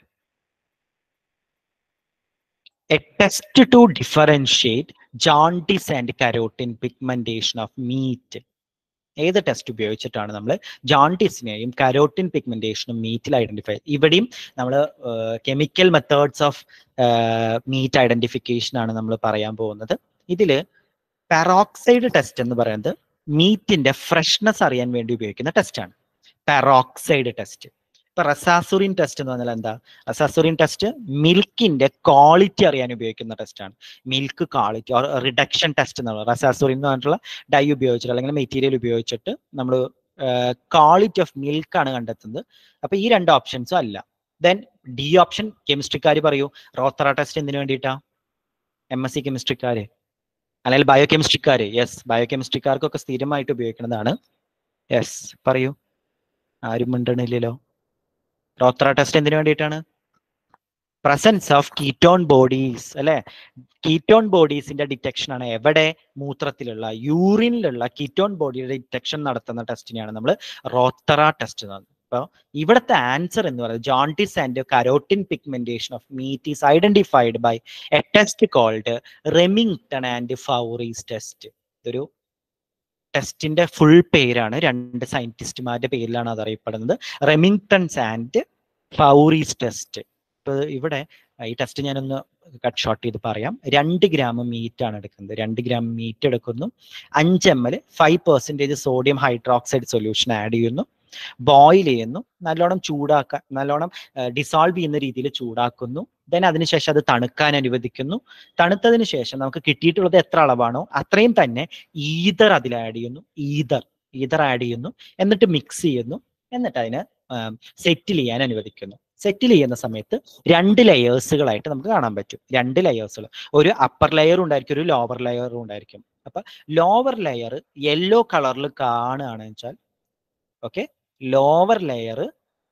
a test to differentiate jaundice and carotene pigmentation of meat ഏത് ടെസ്റ്റ് ഉപയോഗിച്ചിട്ടാണ് നമ്മൾ ജോണ്ടിസിനെയും കരോട്ടിൻ പിഗ്മെന്റേഷനും മീറ്റിൽ ഐഡന്റിഫൈ ഇവിടെയും നമ്മൾ chemical methods of meat identification ആണ് നമ്മൾ പറയാൻ പോകുന്നത് ഇതിൽ പെറോക്സൈഡ് ടെസ്റ്റ് എന്ന് പറയുന്നത് മീറ്റിന്റെ ഫ്രഷ്നെസ് അറിയാൻ വേണ്ടി ഉപയോഗിക്കുന്ന ടെസ്റ്റാണ് പെറോക്സൈഡ് ടെസ്റ്റ് ഇപ്പൊ റസാസുറിൻ ടെസ്റ്റ് എന്ന് പറഞ്ഞാൽ എന്താ റസാസുറിൻ ടെസ്റ്റ് മിൽക്കിന്റെ ക്വാളിറ്റി അറിയാൻ ഉപയോഗിക്കുന്ന ടെസ്റ്റാണ് milk quality or reduction test എന്നുള്ളത് റസാസുറിൻ എന്ന് പറഞ്ഞിട്ടുള്ള ഡൈ ഉപയോഗിച്ചിട്ട് അല്ലെങ്കിൽ മെറ്റീരിയൽ ഉപയോഗിച്ചിട്ട് നമ്മൾ ക്വാളിറ്റി ഓഫ് മിൽക്ക് ആണ് കണ്ടെത്തുന്നത് അപ്പൊ ഈ രണ്ട് ഓപ്ഷൻസും അല്ല ദെൻ ഡി ഓപ്ഷൻ കെമിസ്ട്രിക്കാർ പറയൂ റോത്തറ ടെസ്റ്റ് എന്തിനു വേണ്ടിയിട്ടാ എം എസ് സി കെമിസ്ട്രിക്കാര് അല്ലെങ്കിൽ ബയോ കെമിസ്ട്രിക്കാര് യെസ് ബയോ കെമിസ്ട്രിക്കാർക്കൊക്കെ സ്ഥിരമായിട്ട് ഉപയോഗിക്കുന്നതാണ് യെസ് പറയൂ ആരും മിണ്ടണില്ലല്ലോ റോത്ര ടെസ്റ്റ് എന്തിനു വേണ്ടിയിട്ടാണ് പ്രസൻസ് ഓഫ് കീറ്റോൺ ബോഡീസ് അല്ലെ കീറ്റോൺ ബോഡീസിന്റെ ഡിറ്റക്ഷൻ ആണ് എവിടെ മൂത്രത്തിലുള്ള യൂറിനിലുള്ള കീറ്റോൺ ബോഡിയുടെ ഡിറ്റക്ഷൻ നടത്തുന്ന ടെസ്റ്റിനെയാണ് നമ്മൾ റോത്തറ ടെസ്റ്റ് എന്ന് പറയുന്നത് അപ്പോൾ ഇവിടുത്തെ ആൻസർ എന്ന് പറയുന്നത് jaundice and carotene pigmentation of meat is identified by a test called Remington and Fouries test ഇതൊരു ടെസ്റ്റിന്റെ ഫുൾ പേരാണ് രണ്ട് സയന്റിസ്റ്റുമാരുടെ പേരിലാണ് അത് അറിയപ്പെടുന്നത് റെമിങ്ടൺസ് ആൻഡ് ഫൗറീസ് ടെസ്റ്റ് ഇപ്പൊ ഇവിടെ ഈ ടെസ്റ്റ് ഞാനൊന്ന് കട്ട് ഷോർട്ട് ചെയ്ത് പറയാം രണ്ട് ഗ്രാം മീറ്റ് ആണ് എടുക്കുന്നത് രണ്ട് ഗ്രാം മീറ്റ് എടുക്കുന്നു അഞ്ച് M L five percentage sodium hydroxide solution add ചെയ്യുന്നു ബോയിൽ ചെയ്യുന്നു നല്ലോണം ചൂടാക്കാൻ നല്ലോണം ഡിസോൾവ് ചെയ്യുന്ന രീതിയിൽ ചൂടാക്കുന്നു ദെൻ അതിനുശേഷം അത് തണുക്കാൻ അനുവദിക്കുന്നു തണുത്തതിന് ശേഷം നമുക്ക് കിട്ടിയിട്ടുള്ളത് എത്ര അളവാണോ അത്രയും തന്നെ ഈതർ അതിൽ ആഡ് ചെയ്യുന്നു ഈതർ ഈതർ ആഡ് ചെയ്യുന്നു എന്നിട്ട് മിക്സ് ചെയ്യുന്നു എന്നിട്ട് അതിനെ സെറ്റിൽ ചെയ്യാൻ അനുവദിക്കുന്നു സെറ്റിൽ ചെയ്യുന്ന സമയത്ത് രണ്ട് ലെയേഴ്സുകളായിട്ട് നമുക്ക് കാണാൻ പറ്റും രണ്ട് ലെയേഴ്സുകൾ ഒരു അപ്പർ ലെയർ ഉണ്ടായിരിക്കും ഒരു ലോവർ ലെയറും ഉണ്ടായിരിക്കും അപ്പൊ ലോവർ ലെയർ യെല്ലോ കളറിൽ കാണുകയാണെന്ന് വെച്ചാൽ ഓക്കെ ലോവർ ലെയർ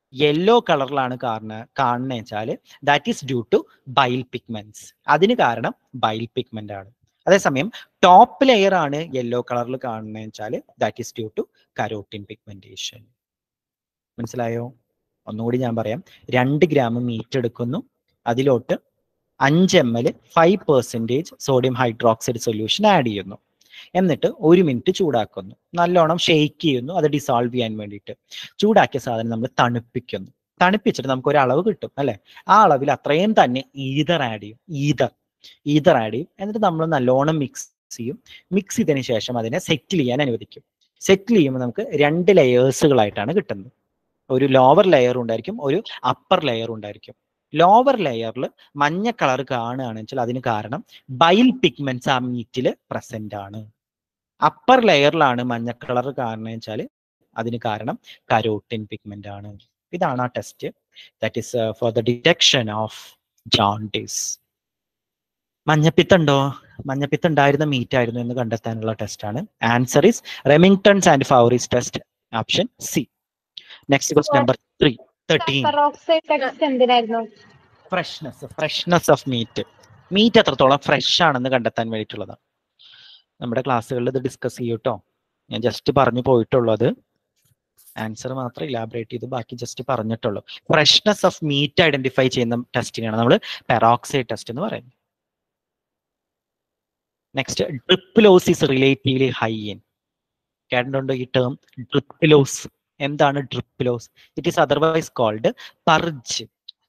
യെല്ലോ കളറിലാണ് കാണുന്ന കാണുന്ന വെച്ചാൽ that is due to bile pigments അതിന് കാരണം ബൈൽ പിഗ്മെന്റ് ആണ് അതേസമയം ടോപ്പ് ലെയർ ആണ് യെല്ലോ കളറിൽ കാണുന്നത് വെച്ചാൽ that is due to carotene pigmentation മനസ്സിലായോ ഒന്നുകൂടി ഞാൻ പറയാം രണ്ട് ഗ്രാം മീറ്റ് എടുക്കുന്നു അതിലോട്ട് അഞ്ച് M L five percentage sodium hydroxide solution add ചെയ്യുന്നു എന്നിട്ട് ഒരു മിനിറ്റ് ചൂടാക്കുന്നു നല്ലോണം ഷെയ്ക്ക് ചെയ്യുന്നു അത് ഡിസോൾവ് ചെയ്യാൻ വേണ്ടിയിട്ട് ചൂടാക്കിയ സാധനം നമ്മൾ തണുപ്പിക്കുന്നു തണുപ്പിച്ചിട്ട് നമുക്ക് ഒരു അളവ് കിട്ടും അല്ലെ ആ അളവിൽ അത്രയും തന്നെ ഈതർ ആഡ് ചെയ്യും ഈതർ ഈതർ ആഡ് ചെയ്യും എന്നിട്ട് നമ്മൾ നല്ലോണം മിക്സ് ചെയ്യും മിക്സ് ചെയ്തതിന് ശേഷം അതിനെ സെറ്റിൽ ചെയ്യാൻ അനുവദിക്കും സെറ്റിൽ ചെയ്യുമ്പോൾ നമുക്ക് രണ്ട് ലെയേഴ്സുകളായിട്ടാണ് കിട്ടുന്നത് ഒരു ലോവർ ലെയർ ഉണ്ടായിരിക്കും ഒരു അപ്പർ ലെയർ ഉണ്ടായിരിക്കും ലോവർ ലെയറിൽ മഞ്ഞ കളർ കാണുകയാണെന്ന് വെച്ചാൽ അതിന് കാരണം ബൈൽ പിഗ്മെന്റ്സ് ആ മീറ്റിൽ പ്രസന്റ് ആണ് അപ്പർ ലെയറിലാണ് മഞ്ഞ കളർ കാണുന്നത് വെച്ചാൽ അതിന് കാരണം കരോട്ടിൻ പിഗ്മെന്റ് ആണ് ഇതാണ് ആ test that is for the detection of jaundice മഞ്ഞപ്പിത്തുണ്ടോ മഞ്ഞപ്പിത്ത് ഉണ്ടായിരുന്ന മീറ്റ് ആയിരുന്നു എന്ന് കണ്ടെത്താനുള്ള ടെസ്റ്റ് ആണ് answer is Remington's and Fouries test option C next quest number three thirteen peroxide test എന്തിനായിരുന്നു freshness freshness of meat meat എത്രത്തോളം ഫ്രഷ് ആണെന്ന് കണ്ടെത്താൻ വേണ്ടിയിട്ടുള്ളതാണ് നമ്മുടെ ക്ലാസ്സുകളിൽ ഇത് ഡിസ്കസ് ചെയ്യും കേട്ടോ ഞാൻ ജസ്റ്റ് പറഞ്ഞു പോയിട്ടുള്ളത് ആൻസർ മാത്രം ഇലാബറേറ്റ് ചെയ്ത് ബാക്കി ജസ്റ്റ് പറഞ്ഞിട്ടുള്ളൂ ഫ്രഷ്നെസ് ഓഫ് മീറ്റ് ഐഡന്റിഫൈ ചെയ്യുന്ന ടെസ്റ്റിനാണ് നമ്മൾ പെറോക്സൈഡ് ടെസ്റ്റ് എന്ന് പറയുന്നത് next drip loss is relatively high in കേട്ടിട്ടുണ്ടോ ഈ ടേം ഡ്രിപ്ലോസ് എന്താണ് drip loss it is otherwise called purge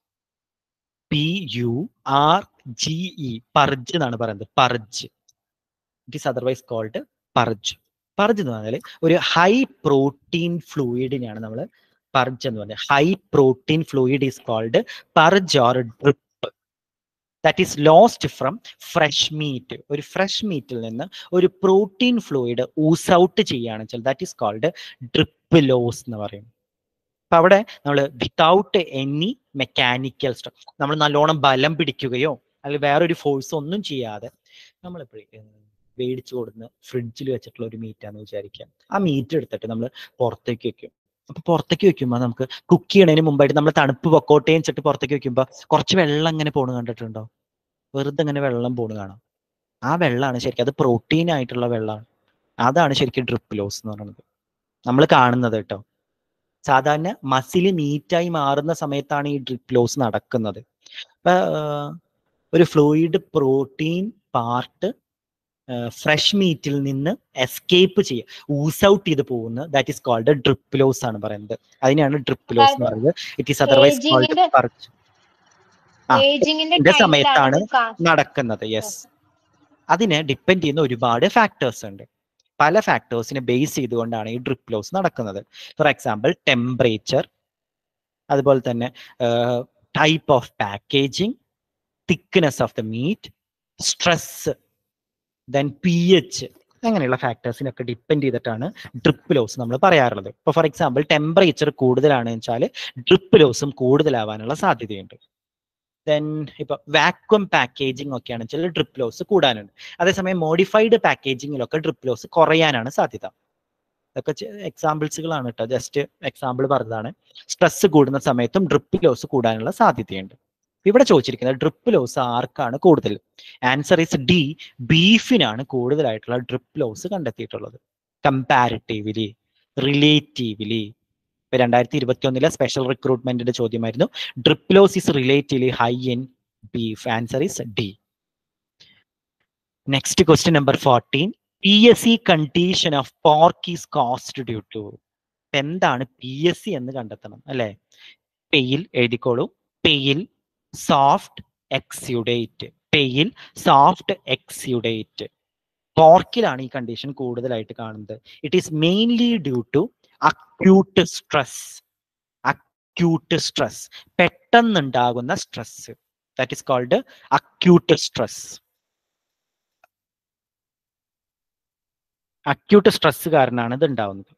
P U R G E purge എന്നാണ് പറയുന്നത് purge it is otherwise called purge purge എന്ന് പറഞ്ഞാൽ ഒരു ഹൈ പ്രോട്ടീൻ ഫ്ലൂയിഡിനെയാണ് നമ്മൾ പർജ് എന്ന് പറഞ്ഞത് high protein fluid is called purge or drip that is lost from fresh meat ഒരു ഫ്രഷ് മീറ്റിൽ നിന്ന് ഒരു പ്രോട്ടീൻ ഫ്ലൂയിഡ് ഊസ് ഔട്ട് ചെയ്യുകയാണെന്ന് വെച്ചാൽ that is called drip loss എന്ന് പറയും അപ്പൊ അവിടെ നമ്മൾ വിത്തൗട്ട് എനി മെക്കാനിക്കൽ സ്ട്രക് നമ്മൾ നല്ലോണം ബലം പിടിക്കുകയോ അല്ലെങ്കിൽ വേറൊരു ഫോഴ്സ് ഒന്നും ചെയ്യാതെ നമ്മളിപ്പോഴും മേടിച്ചു കൊടുന്ന് ഫ്രിഡ്ജിൽ വെച്ചിട്ടുള്ള ഒരു മീറ്റാന്ന് വിചാരിക്കാം ആ മീറ്റ് എടുത്തിട്ട് നമ്മൾ പുറത്തേക്ക് വെക്കും അപ്പൊ പുറത്തേക്ക് വെക്കുമ്പോൾ നമുക്ക് കുക്ക് ചെയ്യണതിന് മുമ്പായിട്ട് നമ്മൾ തണുപ്പ് പൊക്കോട്ടേന്ന് വെച്ചിട്ട് പുറത്തേക്ക് വെക്കുമ്പോൾ കുറച്ച് വെള്ളം അങ്ങനെ പോണ് കണ്ടിട്ടുണ്ടോ വെറുതെ അങ്ങനെ വെള്ളം പോണ് കാണാം ആ വെള്ളമാണ് ശരിക്കും അത് പ്രോട്ടീൻ ആയിട്ടുള്ള വെള്ളമാണ് അതാണ് ശരിക്കും ഡ്രിപ്പ് ലോസ് എന്ന് പറയുന്നത് നമ്മൾ കാണുന്നത് കേട്ടോ സാധാരണ മസിൽ നീറ്റായി മാറുന്ന സമയത്താണ് ഈ ഡ്രിപ്പ് ലോസ് നടക്കുന്നത് അപ്പൊ ഒരു ഫ്ലൂയിഡ് പ്രോട്ടീൻ പാർട്ട് ഫ്രഷ് മീറ്റിൽ നിന്ന് എസ്കേപ്പ് ചെയ്യുക ഊസ് ഔട്ട് ചെയ്ത് പോകുന്ന that is called drip loss ആണ് പറയുന്നത് അതിനെയാണ് ഡ്രിപ്പ് ലോസ് എന്ന് പറയുന്നത് ഇറ്റ് ഈസ് അതർവൈസ് കോൾഡ് Aging-ന്റെ- പർച്ച് ആ ഏജിങ്ങിന്റെ ഇതിന്റെ ടൈമിലാണ് സമയത്താണ് ഇത് കാ- നടക്കുന്നത് യെസ് അതിനെ ഡിപ്പെൻഡ് ചെയ്യുന്ന ഒരുപാട് ഫാക്ടേഴ്സ് ഉണ്ട് പല ഫാക്ടേഴ്സിനെ ബേസ് ചെയ്തുകൊണ്ടാണ് ഈ ഡ്രിപ്പ് ലോസ് നടക്കുന്നത് ഫോർ എക്സാമ്പിൾ ടെമ്പറേച്ചർ അതുപോലെ തന്നെ type of packaging thickness of the meat stress then P H അങ്ങനെയുള്ള ഫാക്ടേഴ്സിനൊക്കെ ഡിപ്പെൻഡ് ചെയ്തിട്ടാണ് ഡ്രിപ്പ് ലോസ് നമ്മൾ പറയാറുള്ളത് ഇപ്പോൾ ഫോർ എക്സാമ്പിൾ ടെമ്പറേച്ചർ കൂടുതലാണ് വെച്ചാൽ ഡ്രിപ്പ് ലോസും കൂടുതലാവാനുള്ള സാധ്യതയുണ്ട് ദെൻ ഇപ്പൊ വാക്വം പാക്കേജിംഗ് ഒക്കെ ആണെന്ന് വെച്ചാൽ ഡ്രിപ്പ് ലോസ് കൂടാനുണ്ട് അതേസമയം മോഡിഫൈഡ് പാക്കേജിങ്ങിലൊക്കെ ഡ്രിപ്പ് ലോസ് കുറയാനാണ് സാധ്യത ഇതൊക്കെ എക്സാമ്പിൾസുകളാണ് കേട്ടോ ജസ്റ്റ് എക്സാമ്പിൾ പറഞ്ഞതാണ് സ്ട്രെസ് കൂടുന്ന സമയത്തും ഡ്രിപ്പ് ലോസ് കൂടാനുള്ള സാധ്യതയുണ്ട് ഇവിടെ ചോദിച്ചിരിക്കുന്നത് ഡ്രിപ്പ് ലോസ് ആർക്കാണ് കൂടുതൽ ആൻസർ ഈസ് ഡി ബീഫിനാണ് കൂടുതലായിട്ടുള്ള ഡ്രിപ്പ് ലോസ് കണ്ടെത്തിയിട്ടുള്ളത് കമ്പാരിറ്റീവ്ലി റിലേറ്റീവ്ലി ഇപ്പൊ രണ്ടായിരത്തി ഇരുപത്തി ഒന്നിലെ സ്പെഷ്യൽ റിക്രൂട്ട്മെന്റിന്റെ ചോദ്യമായിരുന്നു drip loss is relatively high in beef answer is D next question number fourteen P S C condition of pork is caused due to എന്താണ് പി എസ് സി എന്ന് കണ്ടെത്തണം അല്ലെ പെയിൽ എഴുതിക്കോളൂ pale soft exudate pale soft exudate പോർക്കിലാണ് ഈ കണ്ടീഷൻ കൂടുതലായിട്ട് കാണുന്നത് it is mainly due to acute stress acute stress പെട്ടെന്നുണ്ടാകുന്ന stress that is called acute stress acute stress കാരണമാണ് ഇത് ഉണ്ടാവുന്നത്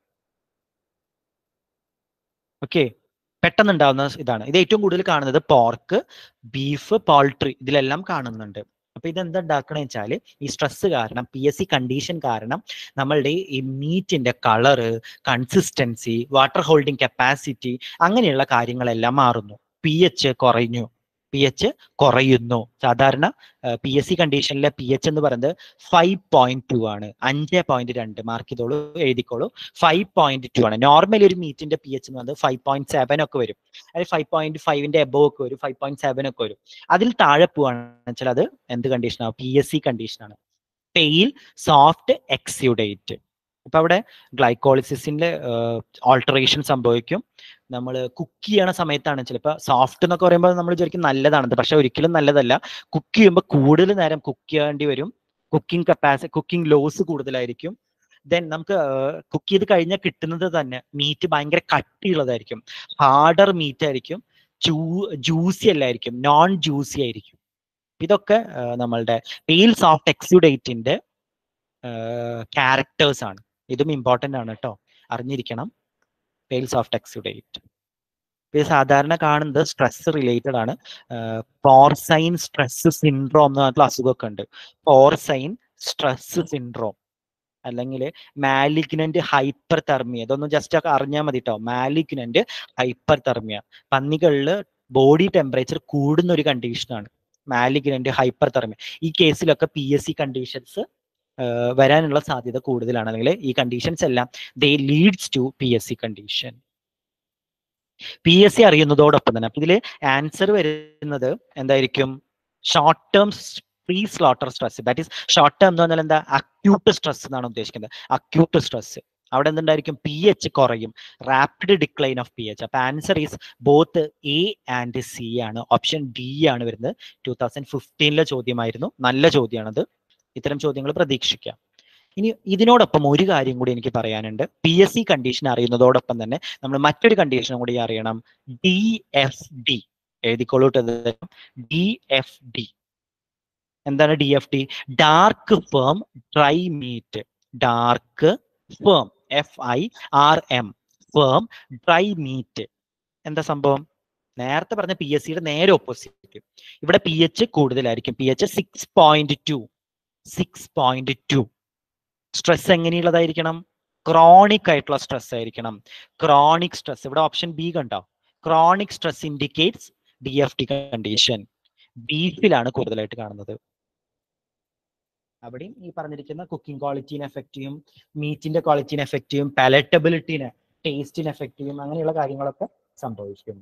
ഓക്കെ പെട്ടെന്നുണ്ടാവുന്ന ഇതാണ് ഇത് ഏറ്റവും കൂടുതൽ കാണുന്നത് പോർക്ക് ബീഫ് പോൾട്രി ഇതിലെല്ലാം കാണുന്നുണ്ട് അപ്പൊ ഇതെന്താ ഉണ്ടാക്കണ വെച്ചാല് ഈ സ്ട്രെസ് കാരണം പി എസ് സി കണ്ടീഷൻ കാരണം നമ്മളുടെ ഈ മീറ്റിന്റെ colour consistency water holding capacity അങ്ങനെയുള്ള കാര്യങ്ങളെല്ലാം മാറുന്നു പി എച്ച് കുറഞ്ഞു പി എച്ച് കുറയുന്നു സാധാരണ പി എസ് സി കണ്ടീഷനിലെ പി എച്ച് എന്ന് പറയുന്നത് ഫൈവ് പോയിന്റ് ടു ആണ് അഞ്ച് പോയിന്റ് രണ്ട് മാർക്ക് ചെയ്തോളൂ എഴുതിക്കോളൂ ഫൈവ് പോയിന്റ് ടു ആണ് നോർമലി ഒരു മീറ്റിന്റെ പി എച്ച് എന്ന് പറയുന്നത് ഫൈവ് പോയിന്റ് സെവൻ ഒക്കെ വരും അല്ലെങ്കിൽ ഫൈവ് പോയിന്റ് ഫൈവിന്റെ എബോവ് ഒക്കെ വരും ഫൈവ് പോയിന്റ് സെവൻ ഒക്കെ വരും അതിൽ താഴെ പോവാണെന്ന് വെച്ചാൽ അത് എന്ത് കണ്ടീഷനാണ് പി എസ് സി കണ്ടീഷനാണ് പെയിൽ സോഫ്റ്റ് എക്സ്യൂഡേറ്റ് ഇപ്പൊ അവിടെ ഗ്ലൈക്കോളിസിസിന്റെ ഓൾട്ടറേഷൻ സംഭവിക്കും നമ്മൾ കുക്ക് ചെയ്യണ സമയത്താണ് ചിലപ്പോൾ സോഫ്റ്റ് എന്നൊക്കെ പറയുമ്പോൾ നമ്മൾ വിചാരിക്കും നല്ലതാണെന്ന് പക്ഷെ ഒരിക്കലും നല്ലതല്ല കുക്ക് ചെയ്യുമ്പോൾ കൂടുതൽ നേരം കുക്ക് ചെയ്യേണ്ടി വരും കുക്കിംഗ് കപ്പാസിറ്റി കുക്കിംഗ് ലോസ് കൂടുതലായിരിക്കും ദെൻ നമുക്ക് കുക്ക് ചെയ്ത് കഴിഞ്ഞാൽ കിട്ടുന്നത് തന്നെ മീറ്റ് ഭയങ്കര കട്ടിയുള്ളതായിരിക്കും ഹാർഡർ മീറ്റ് ആയിരിക്കും ചൂ ജ്യൂസി അല്ലായിരിക്കും നോൺ ജ്യൂസി ആയിരിക്കും ഇതൊക്കെ ആ, നമ്മളുടെ പെയിൽ സോഫ്റ്റ് എക്സ്യൂഡേറ്റിന്റെ ക്യാരക്ടേഴ്സ് ആണ് ഇതും ഇമ്പോർട്ടന്റ് ആണ് കേട്ടോ അറിഞ്ഞിരിക്കണം പെയിൽ സോഫ്റ്റ് എക്സ്യൂഡേറ്റ് ഇത് സാധാരണ കാണുന്നത് സ്ട്രെസ് റിലേറ്റഡ് ആണ് പോർസൈൻ സ്ട്രെസ് സിൻഡ്രോം എന്ന് പറഞ്ഞിട്ടുള്ള അസുഖമൊക്കെ ഉണ്ട് പോർസൈൻ സ്ട്രെസ് സിൻഡ്രോം അല്ലെങ്കിൽ മാലിഗ്നന്റ് ഹൈപ്പർ തെർമിയ ഇതൊന്നും ജസ്റ്റ് ഒക്കെ അറിഞ്ഞാൽ മതി കേട്ടോ മാലിഗ്നന്റ് ഹൈപ്പർ തെർമിയ പന്നികളിൽ ബോഡി ടെമ്പറേച്ചർ കൂടുന്ന ഒരു കണ്ടീഷനാണ് മാലിഗ്നന്റ് ഹൈപ്പർ തെർമിയ ഈ കേസിലൊക്കെ പി എസ് സി കണ്ടീഷൻസ് വരാനുള്ള സാധ്യത കൂടുതലാണ് അല്ലെങ്കിൽ ഈ കണ്ടീഷൻസ് എല്ലാം they leads to P S C condition P S C അറിയുന്നതോടൊപ്പം തന്നെ അപ്പൊ ഇതില് ആൻസർ വരുന്നത് എന്തായിരിക്കും short term pre slaughter stress that is short term എന്ന് പറഞ്ഞാൽ എന്താ അക്യൂട്ട് സ്ട്രെസ് എന്നാണ് ഉദ്ദേശിക്കുന്നത് അക്യൂട്ട് സ്ട്രെസ് അവിടെ എന്തുണ്ടായിരിക്കും പി എച്ച് കുറയും rapid decline of P H അപ്പൊ answer is both A and C ആണ് ഓപ്ഷൻ ഡി ആണ് വരുന്നത് ടൂ തൗസൻഡ് ഫിഫ്റ്റീനിലെ ചോദ്യമായിരുന്നു നല്ല ചോദ്യമാണത് ഇത്തരം ചോദ്യങ്ങൾ പ്രതീക്ഷിക്കാം ഇനി ഇതിനോടൊപ്പം ഒരു കാര്യം കൂടി എനിക്ക് പറയാനുണ്ട് പി എസ് സി കണ്ടീഷൻ അറിയുന്നതോടൊപ്പം തന്നെ നമ്മൾ മറ്റൊരു കണ്ടീഷനും കൂടി അറിയണം ഡി എഫ് ഡി എഴുതിക്കോളൂ ഡി എഫ് ഡി എന്താണ് D F D dark firm dry meat dark firm F I R M firm dry meat എന്താ സംഭവം നേരത്തെ പറഞ്ഞ പി എസ് സിയുടെ നേരെ ഓപ്പോസിറ്റ് ഇവിടെ പി എച്ച് കൂടുതലായിരിക്കും P H six point two six point two stress എങ്ങനെയുള്ളതായിരിക്കണം ക്രോണിക് ആയിട്ടുള്ള സ്ട്രെസ് ആയിരിക്കണം ക്രോണിക് സ്ട്രെസ് ഇവിടെ ഓപ്ഷൻ ബി കണ്ടോ chronic stress indicates D F T condition ബീഫിലാണ് കൂടുതലായിട്ട് കാണുന്നത് അവിടെയും ഈ പറഞ്ഞിരിക്കുന്ന കുക്കിംഗ് ക്വാളിറ്റീനെ എഫക്ട് ചെയ്യും മീറ്റിന്റെ ക്വാളിറ്റീനെ എഫക്ട് ചെയ്യും പാലറ്റബിലിറ്റിനെ ടേസ്റ്റിനെ എഫക്ട് ചെയ്യും അങ്ങനെയുള്ള കാര്യങ്ങളൊക്കെ സംഭവിക്കും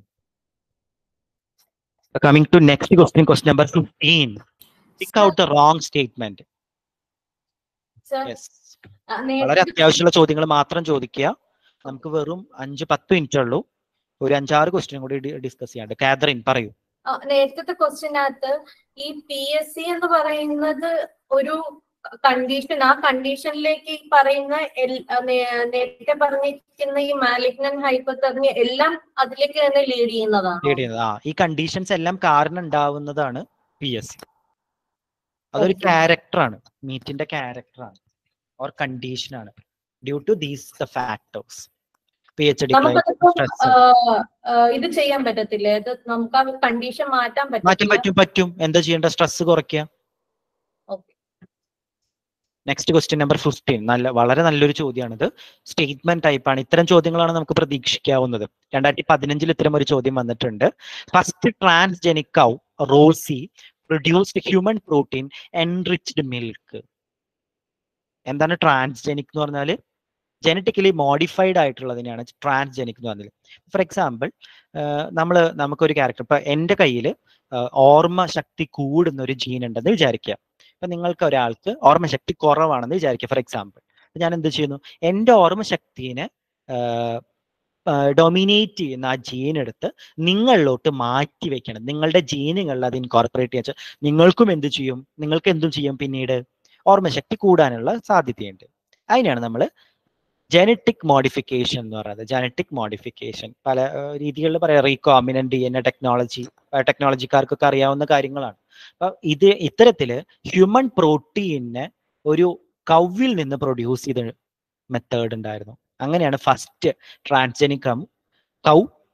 coming to next question question number fifteen pick out the wrong statement Sir, yes ആ, വളരെ നേരത്തെ അത്യാവശ്യമുള്ള ചോദ്യങ്ങൾ മാത്രം ചോദിക്കുക നമുക്ക് വെറും അഞ്ച് പത്ത് മിനിറ്റ് ഉള്ളൂ ഒരു അഞ്ചാറ് ക്വസ്റ്റ്യൻ കൂടി ഡിസ്കസ് ചെയ്യാണ്ട് കാതറിൻ പറയൂ ആ, നേരത്തെ ക്വസ്റ്റ്യനകത്ത് ഈ പി എസ് സി എന്ന് പറയുന്നത് ഒരു കണ്ടീഷൻ ആ കണ്ടീഷനിലേക്ക് ഈ പറയുന്ന എൽ- ആ, നേ- നേരത്തെ പറഞ്ഞിരിക്കുന്ന ഈ മാലിഗ്നൻ ഹൈപ്പത്തർമിയ എല്ലാം അതിലേക്ക് തന്നെ ലീഡ് ചെയ്യുന്നതാണ് ലീഡ് ചെയ്യുന്നത് ആ ഈ കണ്ടീഷൻസ് എല്ലാം കാരണം ഉണ്ടാവുന്നതാണ് പി എസ് സി അതൊരു Okay. ക്യാരക്ടറാണ് മീറ്റിന്റെ ക്യാരക്ടറാണ് ഓർ കണ്ടീഷൻ ആണ് due to these the factors P H D നമുക്കതിപ്പം സ്ട്രെസ് ആ, ആ, ഇത് ചെയ്യാൻ പറ്റത്തില്ലേ അത് നമുക്ക് ആ കണ്ടീഷൻ മാറ്റാൻ മാറ്റം പറ്റില്ല പറ്റും പറ്റും എന്താ ചെയ്യേണ്ട സ്ട്രെസ് കുറയ്ക്കുക Okay. Next question number fifteen നല്ല വളരെ നല്ലൊരു ചോദ്യമാണിത് സ്റ്റേറ്റ്മെന്റ് ടൈപ്പ് ആണ് ഇത്തരം ചോദ്യങ്ങളാണ് നമുക്ക് പ്രതീക്ഷിക്കാവുന്നത് രണ്ടായിരത്തി പതിനഞ്ചിൽ ഇത്തരം ഒരു ചോദ്യം വന്നിട്ടുണ്ട് first transgenic cow Rosie produced human protein enriched milk എന്താണ് ട്രാൻസ്ജെനിക് എന്ന് പറഞ്ഞാൽ ജനറ്റിക്കലി മോഡിഫൈഡ് ആയിട്ടുള്ളതിനെയാണ് ട്രാൻസ്ജെനിക് എന്ന് പറഞ്ഞത് ഫോർ എക്സാമ്പിൾ നമ്മൾ നമുക്കൊരു ക്യാരക്ടർ ഇപ്പൊ എൻ്റെ കയ്യിൽ ഓർമ്മ ശക്തി കൂടുന്ന ഒരു ജീൻ ഉണ്ടെന്ന് വിചാരിക്കുക ഇപ്പൊ നിങ്ങൾക്ക് ഒരാൾക്ക് ഓർമ്മശക്തി കുറവാണെന്ന് വിചാരിക്കുക ഫോർ എക്സാമ്പിൾ ഞാൻ എന്ത് ചെയ്യുന്നു എൻ്റെ ഓർമ്മശക്തിനെ ഡൊമിനേറ്റ് ചെയ്യുന്ന ആ ജീൻ എടുത്ത് നിങ്ങളിലോട്ട് മാറ്റി വെക്കണം നിങ്ങളുടെ ജീനുകളിൽ അത് ഇൻകോർപ്പറേറ്റ് ചെയ്യാൻ നിങ്ങൾക്കും എന്ത് ചെയ്യും നിങ്ങൾക്ക് എന്തും ചെയ്യും പിന്നീട് ഓർമ്മശക്തി കൂടാനുള്ള സാധ്യതയുണ്ട് അതിനാണ് നമ്മൾ ജനറ്റിക് മോഡിഫിക്കേഷൻ എന്ന് പറയുന്നത് ജനറ്റിക് മോഡിഫിക്കേഷൻ പല ഏഹ്, രീതികളിൽ പറയാം recombinant D N A technology ടെക്നോളജിക്കാർക്കൊക്കെ അറിയാവുന്ന കാര്യങ്ങളാണ് അപ്പൊ ഇത് ഇത്തരത്തില് ഹ്യൂമൻ പ്രോട്ടീനെ ഒരു കൗവിൽ നിന്ന് പ്രൊഡ്യൂസ് ചെയ്ത മെത്തേഡ് ഉണ്ടായിരുന്നു അങ്ങനെയാണ് ഫസ്റ്റ് ട്രാൻസ്ജനിക് കൗ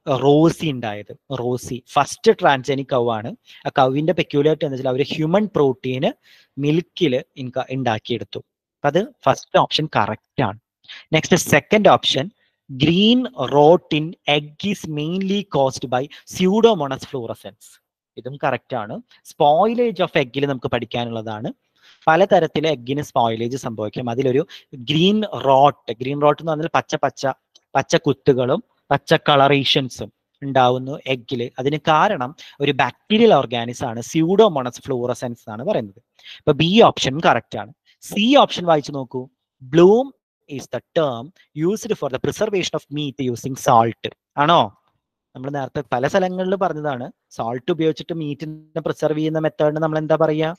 റോസി ഉണ്ടായത് റോസി ഫസ്റ്റ് ട്രാൻസ്ജനിക് കൗ ആണ് ആ കൗവിന്റെ പെക്യുലാരിറ്റി എന്ന് വെച്ചാൽ അവർ ഹ്യൂമൻ പ്രോട്ടീന് മിൽക്കിൽ ഉണ്ടാക്കിയെടുത്തു അപ്പൊ അത് ഫസ്റ്റ് ഓപ്ഷൻ കറക്റ്റ് ആണ് next second option green rot in egg is mainly caused by pseudomonas fluorescens ഇതും കറക്റ്റ് ആണ് സ്പോയിലേജ് ഓഫ് എഗ്ഗിൽ നമുക്ക് പഠിക്കാനുള്ളതാണ് പലതരത്തിലെ എഗ്ഗിന് സ്പോയിലേജ് സംഭവിക്കും അതിലൊരു ഗ്രീൻ റോട്ട് ഗ്രീൻ റോട്ട് എന്ന് പറഞ്ഞാൽ പച്ച പച്ച പച്ച കുത്തുകളും പച്ച കളറേഷൻസും ഉണ്ടാവുന്നു എഗ്ഗിൽ അതിന് കാരണം ഒരു ബാക്ടീരിയൽ ഓർഗാനിസ് ആണ് സ്യൂഡോമോണസ് ഫ്ലൂറസെൻസ് എന്നാണ് പറയുന്നത് ഇപ്പൊ ബി ഓപ്ഷൻ കറക്റ്റ് ആണ് സി ഓപ്ഷൻ വായിച്ചു നോക്കൂ bloom is the term used for the preservation of meat using salt ആണോ നമ്മൾ നേരത്തെ പല സ്ഥലങ്ങളിൽ പറഞ്ഞതാണ് സാൾട്ട് ഉപയോഗിച്ചിട്ട് മീറ്റിനെ പ്രിസർവ് ചെയ്യുന്ന മെത്തേഡിന് നമ്മൾ എന്താ പറയാ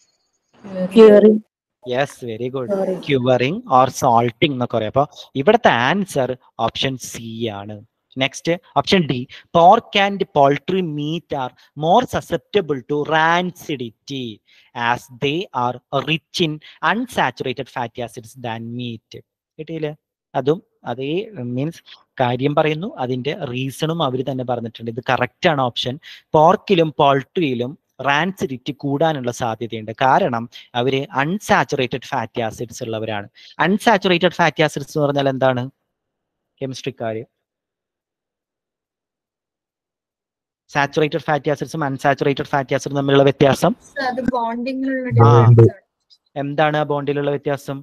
yes very good curing or salting എന്നൊക്കെ പറയാം അപ്പൊ ഇവിടുത്തെ ആൻസർ ഓപ്ഷൻ സി ആണ് next option D pork and poultry meat are more susceptible to rancidity as they are rich in unsaturated fatty acids than meat കിട്ടിയില്ലേ അതും അതേ മീൻസ് കാര്യം പറയുന്നു അതിന്റെ റീസണും അവർ തന്നെ പറഞ്ഞിട്ടുണ്ട് ഇത് കറക്റ്റ് ആണ് ഓപ്ഷൻ പോർക്കിലും പോൾട്രിയിലും റാൻസിഡിറ്റി കൂടാനുള്ള സാധ്യതയുണ്ട് കാരണം അവര് അൺസാച്ചുറേറ്റഡ് ഫാറ്റി ആസിഡ്സ് ഉള്ളവരാണ് അൺസാച്ചുറേറ്റഡ് ഫാറ്റി ആസിഡ്സ് എന്ന് പറഞ്ഞാൽ എന്താണ് കെമിസ്ട്രിക്കാര് സാച്ചുറേറ്റഡ് ഫാറ്റി ആസിഡ്സും അൺസാച്ചുറേറ്റഡ് ഫാറ്റി ആസിഡും തമ്മിലുള്ള വ്യത്യാസം അത് ബോണ്ടിങ്ങിലുള്ള ആ. ഡിഫറൻസ് ആണ് എന്താണ് ആ ബോണ്ടിലുള്ള വ്യത്യാസം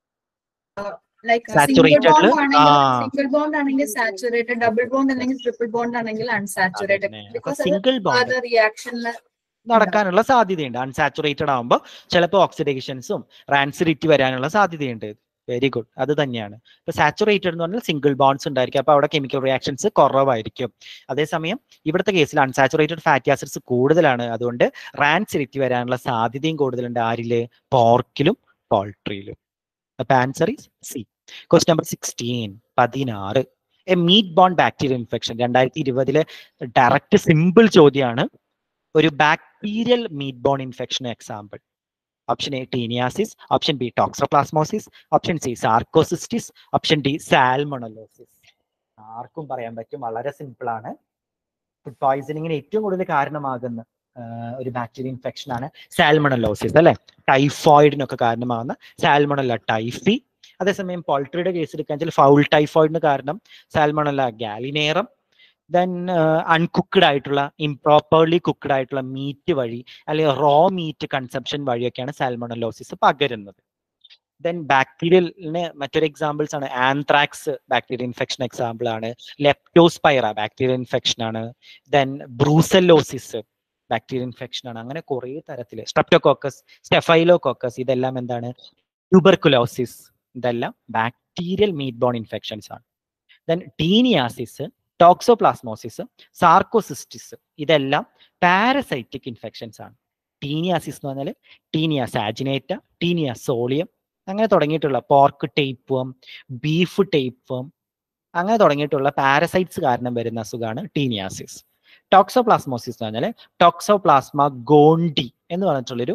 ലൈക്ക് സിംഗിൾ Saturated ബോണ്ട് ല് ആണെങ്കിൽ ആ. സിംഗിൾ ബോണ്ട് ആണെങ്കിൽ സാച്ചുറേറ്റഡ് ഡബിൾ ബോണ്ട് അല്ലെങ്കിൽ ട്രിപ്പിൾ ബോണ്ട് ആണെങ്കിൽ അൺസാച്ചുറേറ്റഡ് ബിക്കോസ് അത് സിംഗിൾ ബോണ്ട് അത് റിയാക്ഷനിൽ നടക്കാനുള്ള സാധ്യതയുണ്ട് അൺസാച്ചുറേറ്റഡ് ആകുമ്പോൾ ചിലപ്പോൾ ഓക്സിഡേഷൻസും റാൻസിഡിറ്റി വരാനുള്ള സാധ്യതയുണ്ട് വെരി ഗുഡ് അത് തന്നെയാണ് ഇപ്പൊ സാച്ചുറേറ്റഡ് എന്ന് പറഞ്ഞാൽ സിംഗിൾ ബോണ്ട്സ് ഉണ്ടായിരിക്കും അപ്പൊ അവിടെ കെമിക്കൽ റിയാക്ഷൻസ് കുറവായിരിക്കും അതേസമയം ഇവിടുത്തെ കേസിൽ അൺസാച്ചുറേറ്റഡ് ഫാറ്റി ആസിഡ്സ് കൂടുതലാണ് അതുകൊണ്ട് റാൻസിഡിറ്റി വരാനുള്ള സാധ്യതയും കൂടുതലുണ്ട് ആരില് പോർക്കിലും പോൾട്രിയിലും അപ്പൊ answer is C quest number sixteen പതിനാറ് a meat borne bacterial infection രണ്ടായിരത്തി ഇരുപതിലെ ഡയറക്റ്റ് സിമ്പിൾ ചോദ്യമാണ് ഒരു bacterial meat borne infection example option A taeniasis option B toxoplasmosis option C sarcocystis option D salmonellosis ആർക്കും പറയാൻ പറ്റും വളരെ സിമ്പിൾ ആണ് ഫുഡ് പോയിസണിങ്ങിന് ഏറ്റവും കൂടുതൽ കാരണമാകുന്ന ആ, ഒരു ബാക്ടീരിയ ഇൻഫെക്ഷൻ ആണ് സാൽമണലോസിസ് അല്ലെ ടൈഫോയിഡിനൊക്കെ കാരണമാകുന്ന സാൽമണല്ല ടൈഫി അതേസമയം പോൾട്രിയുടെ കേസ് എടുക്കാൻ ഫൗൾ ടൈഫോയിഡിന് കാരണം സാൽമണല്ല ഗാലിനേറം ദെൻ അൺകുക്ക്ഡ് ആയിട്ടുള്ള ഇംപ്രോപ്പർലി കുക്ക്ഡ് ആയിട്ടുള്ള മീറ്റ് വഴി അല്ലെങ്കിൽ റോ മീറ്റ് കൺസപ്ഷൻ വഴിയൊക്കെയാണ് സാൽമണലോസിസ് പകരുന്നത് ദെൻ ബാക്ടീരിയലിന് മറ്റൊരു എക്സാമ്പിൾസ് ആണ് ആന്ത്രാക്സ് ബാക്ടീരിയ ഇൻഫെക്ഷൻ എക്സാമ്പിൾ ആണ് ലെപ്റ്റോസ്പൈറ ബാക്ടീരിയ ഇൻഫെക്ഷൻ ആണ് ദെൻ ബ്രൂസല്ലോസിസ് ബാക്ടീരിയ ഇൻഫെക്ഷൻ ആണ് അങ്ങനെ കുറേ തരത്തിൽ സ്ട്രെപ്റ്റോകോക്കസ് സ്റ്റെഫൈലോകോക്കസ് ഇതെല്ലാം എന്താണ് ട്യൂബർക്കുലോസിസ് ഇതെല്ലാം ബാക്ടീരിയൽ മീറ്റ് ബോൺ ഇൻഫെക്ഷൻസ് ആണ് ദെൻ ടീനിയാസിസ് ടോക്സോപ്ലാസ്മോസിസ് സാർക്കോസിസ്റ്റിസ് ഇതെല്ലാം പാരസൈറ്റിക് ഇൻഫെക്ഷൻസ് ആണ് ടീനിയാസിസ് എന്ന് പറഞ്ഞാൽ ടീനിയ സാജിനേറ്റ ടീനിയ സോളിയം അങ്ങനെ തുടങ്ങിയിട്ടുള്ള പോർക്ക് ടേപ്പ് ബീഫ് ടേപ്പ് അങ്ങനെ തുടങ്ങിയിട്ടുള്ള പാരസൈറ്റ്സ് കാരണം വരുന്ന അസുഖമാണ് ടീനിയാസിസ് ടോക്സോപ്ലാസ്മോസിസ് എന്ന് പറഞ്ഞാൽ ടോക്സോപ്ലാസ്മ ഗോണ്ടി എന്ന് പറഞ്ഞിട്ടുള്ളൊരു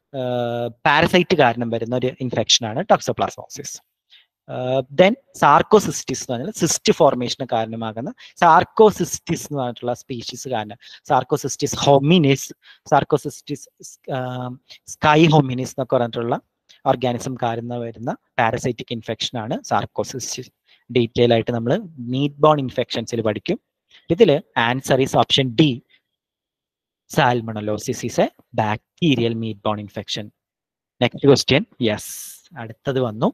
പാരസൈറ്റ് കാരണം വരുന്ന ഒരു ഇൻഫെക്ഷൻ ആണ് ടോക്സോപ്ലാസ്മോസിസ് ദെൻ സാർക്കോസിസ്റ്റിസ് എന്ന് പറഞ്ഞാൽ സിസ്റ്റ് ഫോർമേഷന് കാരണമാകുന്ന സാർക്കോസിസ്റ്റിസ് എന്ന് പറഞ്ഞിട്ടുള്ള സ്പീഷീസ് കാരണം സാർക്കോസിസ്റ്റിസ് ഹൊമിനിസ് സാർക്കോസിസ്റ്റിസ് സ്കൈ ഹൊമിനിസ് എന്നൊക്കെ പറഞ്ഞിട്ടുള്ള ഓർഗാനിസം കാരണം വരുന്ന പാരസൈറ്റിക് ഇൻഫെക്ഷൻ ആണ് സാർക്കോസിസ്റ്റിസ് ഡീറ്റെയിൽ ആയിട്ട് നമ്മൾ മീറ്റ് ബോൺ ഇൻഫെക്ഷൻസിൽ പഠിക്കും ഇതില് answer is option D salmonellosis is a bacterial meat borne infection next question yes അടുത്തത് വന്നു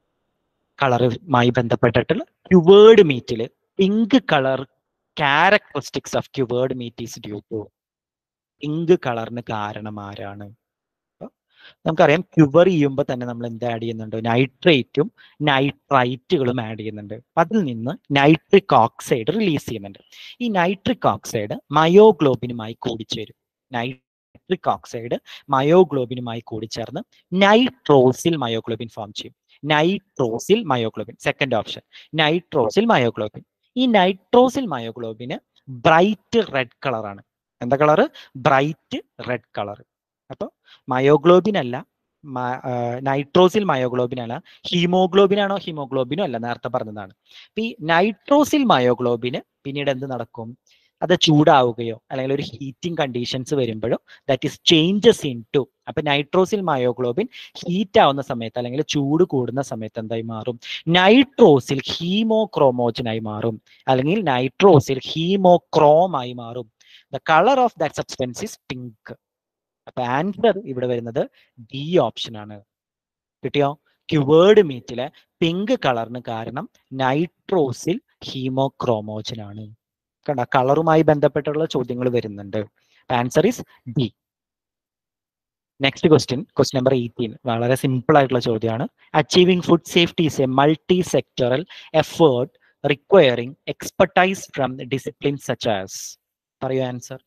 കളറുമായി ബന്ധപ്പെട്ടിട്ടുള്ള ക്യുവേർഡ് മീറ്റിൽ pink colour characteristics of cured meat is due to pink കളറിന് കാരണം ആരാണ് അപ്പൊ നമുക്കറിയാം ക്യുവർ ചെയ്യുമ്പോൾ തന്നെ നമ്മൾ എന്ത് ആഡ് ചെയ്യുന്നുണ്ട് നൈട്രേറ്റും നൈട്രൈറ്റുകളും ആഡ് ചെയ്യുന്നുണ്ട് അപ്പൊ അതിൽ നിന്ന് നൈട്രിക് ഓക്സൈഡ് റിലീസ് ചെയ്യുന്നുണ്ട് ഈ നൈട്രിക് ഓക്സൈഡ് മയോഗ്ലോബിനുമായി കൂടിച്ചേരും നൈട്രിക് ഓക്സൈഡ് മയോഗ്ലോബിനുമായി കൂടിച്ചേർന്ന് നൈട്രോസിൽ മയോഗ്ലോബിൻ ഫോം ചെയ്യും nitrosyl myoglobin second option nitrosyl myoglobin ഈ നൈട്രോസിൽ മയോഗ്ലോബിന് ബ്രൈറ്റ് റെഡ് കളറാണ് എന്താ കളറ് ബ്രൈറ്റ് റെഡ് കളർ അപ്പോൾ മയോഗ്ലോബിൻ അല്ല നൈട്രോസിൽ മയോഗ്ലോബിൻ അല്ല ഹീമോഗ്ലോബിൻ ആണോ ഹീമോഗ്ലോബിനോ അല്ല നേരത്തെ പറഞ്ഞതാണ് അപ്പൊ ഈ നൈട്രോസിൽ മയോഗ്ലോബിന് പിന്നീട് എന്ത് നടക്കും അത് ചൂടാവുകയോ അല്ലെങ്കിൽ ഒരു ഹീറ്റിംഗ് കണ്ടീഷൻസ് വരുമ്പോഴോ that is changes in to അപ്പൊ നൈട്രോസിൽ മയോഗ്ലോബിൻ ഹീറ്റ് ആവുന്ന സമയത്ത് അല്ലെങ്കിൽ ചൂട് കൂടുന്ന സമയത്ത് എന്തായി മാറും നൈട്രോസിൽ ഹീമോക്രോമോജനായി മാറും അല്ലെങ്കിൽ നൈട്രോസിൽ ഹീമോക്രോം ആയി മാറും the colour of that substance is pink അപ്പൊ ആൻസർ ഇവിടെ വരുന്നത് ഡി ഓപ്ഷൻ ആണ് കിട്ടിയോ ക്യുവേർഡ് മീറ്റിലെ പിങ്ക് കളറിന് കാരണം നൈട്രോസിൽ ഹീമോക്രോമോജൻ ആണ് കണ്ട കളറുമായി ബന്ധപ്പെട്ടുള്ള ചോദ്യങ്ങൾ വരുന്നുണ്ട് answer is D next question question number eighteen വളരെ സിമ്പിൾ ആയിട്ടുള്ള ചോദ്യമാണ് achieving food safety is a multi sectoral effort requiring expertise from discipline such as പറയൂ answer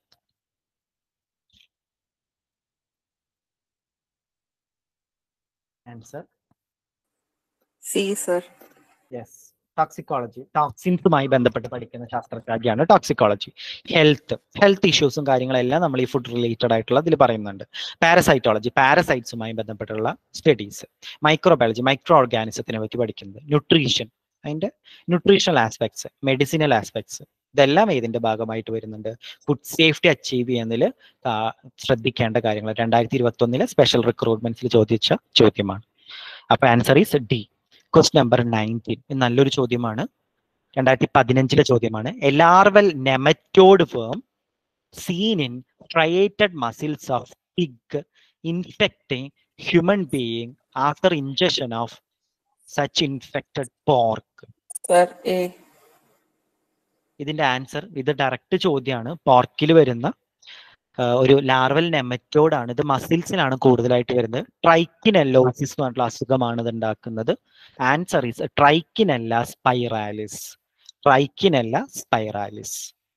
answer C sir yes toxicology ടോക്സിൻസുമായി ബന്ധപ്പെട്ട് പഠിക്കുന്ന ശാസ്ത്രശാഖയാണ് ടോക്സിക്കോളജി ഹെൽത്ത് ഹെൽത്ത് ഇഷ്യൂസും കാര്യങ്ങളെല്ലാം നമ്മൾ ഈ ഫുഡ് റിലേറ്റഡ് ആയിട്ടുള്ള ഇതിൽ പറയുന്നുണ്ട് പാരസൈറ്റോളജി പാരസൈറ്റ്സുമായി ബന്ധപ്പെട്ടുള്ള സ്റ്റഡീസ് മൈക്രോബയോളജി മൈക്രോ ഓർഗാനിസത്തിനെ പറ്റി പഠിക്കുന്നത് ന്യൂട്രീഷൻ അതിന്റെ ന്യൂട്രീഷണൽ ആസ്പെക്ട്സ് മെഡിസിനൽ ആസ്പെക്ട്സ് ഇതെല്ലാം ഇതിന്റെ ഭാഗമായിട്ട് വരുന്നുണ്ട് ഫുഡ് സേഫ്റ്റി അച്ചീവ് ചെയ്യുന്നതിൽ ശ്രദ്ധിക്കേണ്ട കാര്യങ്ങൾ രണ്ടായിരത്തി ഇരുപത്തി ഒന്നിലെ സ്പെഷ്യൽ റിക്രൂട്ട്മെന്റ്സിൽ ചോദിച്ച ചോദ്യമാണ് അപ്പൊ answer is D quest number nineteen നല്ലൊരു ചോദ്യമാണ് രണ്ടായിരത്തി പതിനഞ്ചിലെ ചോദ്യമാണ് a larval nematode form seen in striated muscles of pig infecting human being after injection of such infected pork sir a ഇതിന്റെ ആൻസർ ഇത് ഡയറക്റ്റ് ചോദ്യമാണ് പോർക്കിൽ വരുന്ന ആ, ഒരു ലാർവൽ നെമറ്റോഡ് ആണ് ഇത് മസിൽസിലാണ് കൂടുതലായിട്ട് വരുന്നത് ട്രൈക്കിനെല്ലോസിസ് എന്ന് പറഞ്ഞിട്ടുള്ള അസുഖമാണ് ഇത് ഉണ്ടാക്കുന്നത് answer is trichinella spiralis trichinella spiralis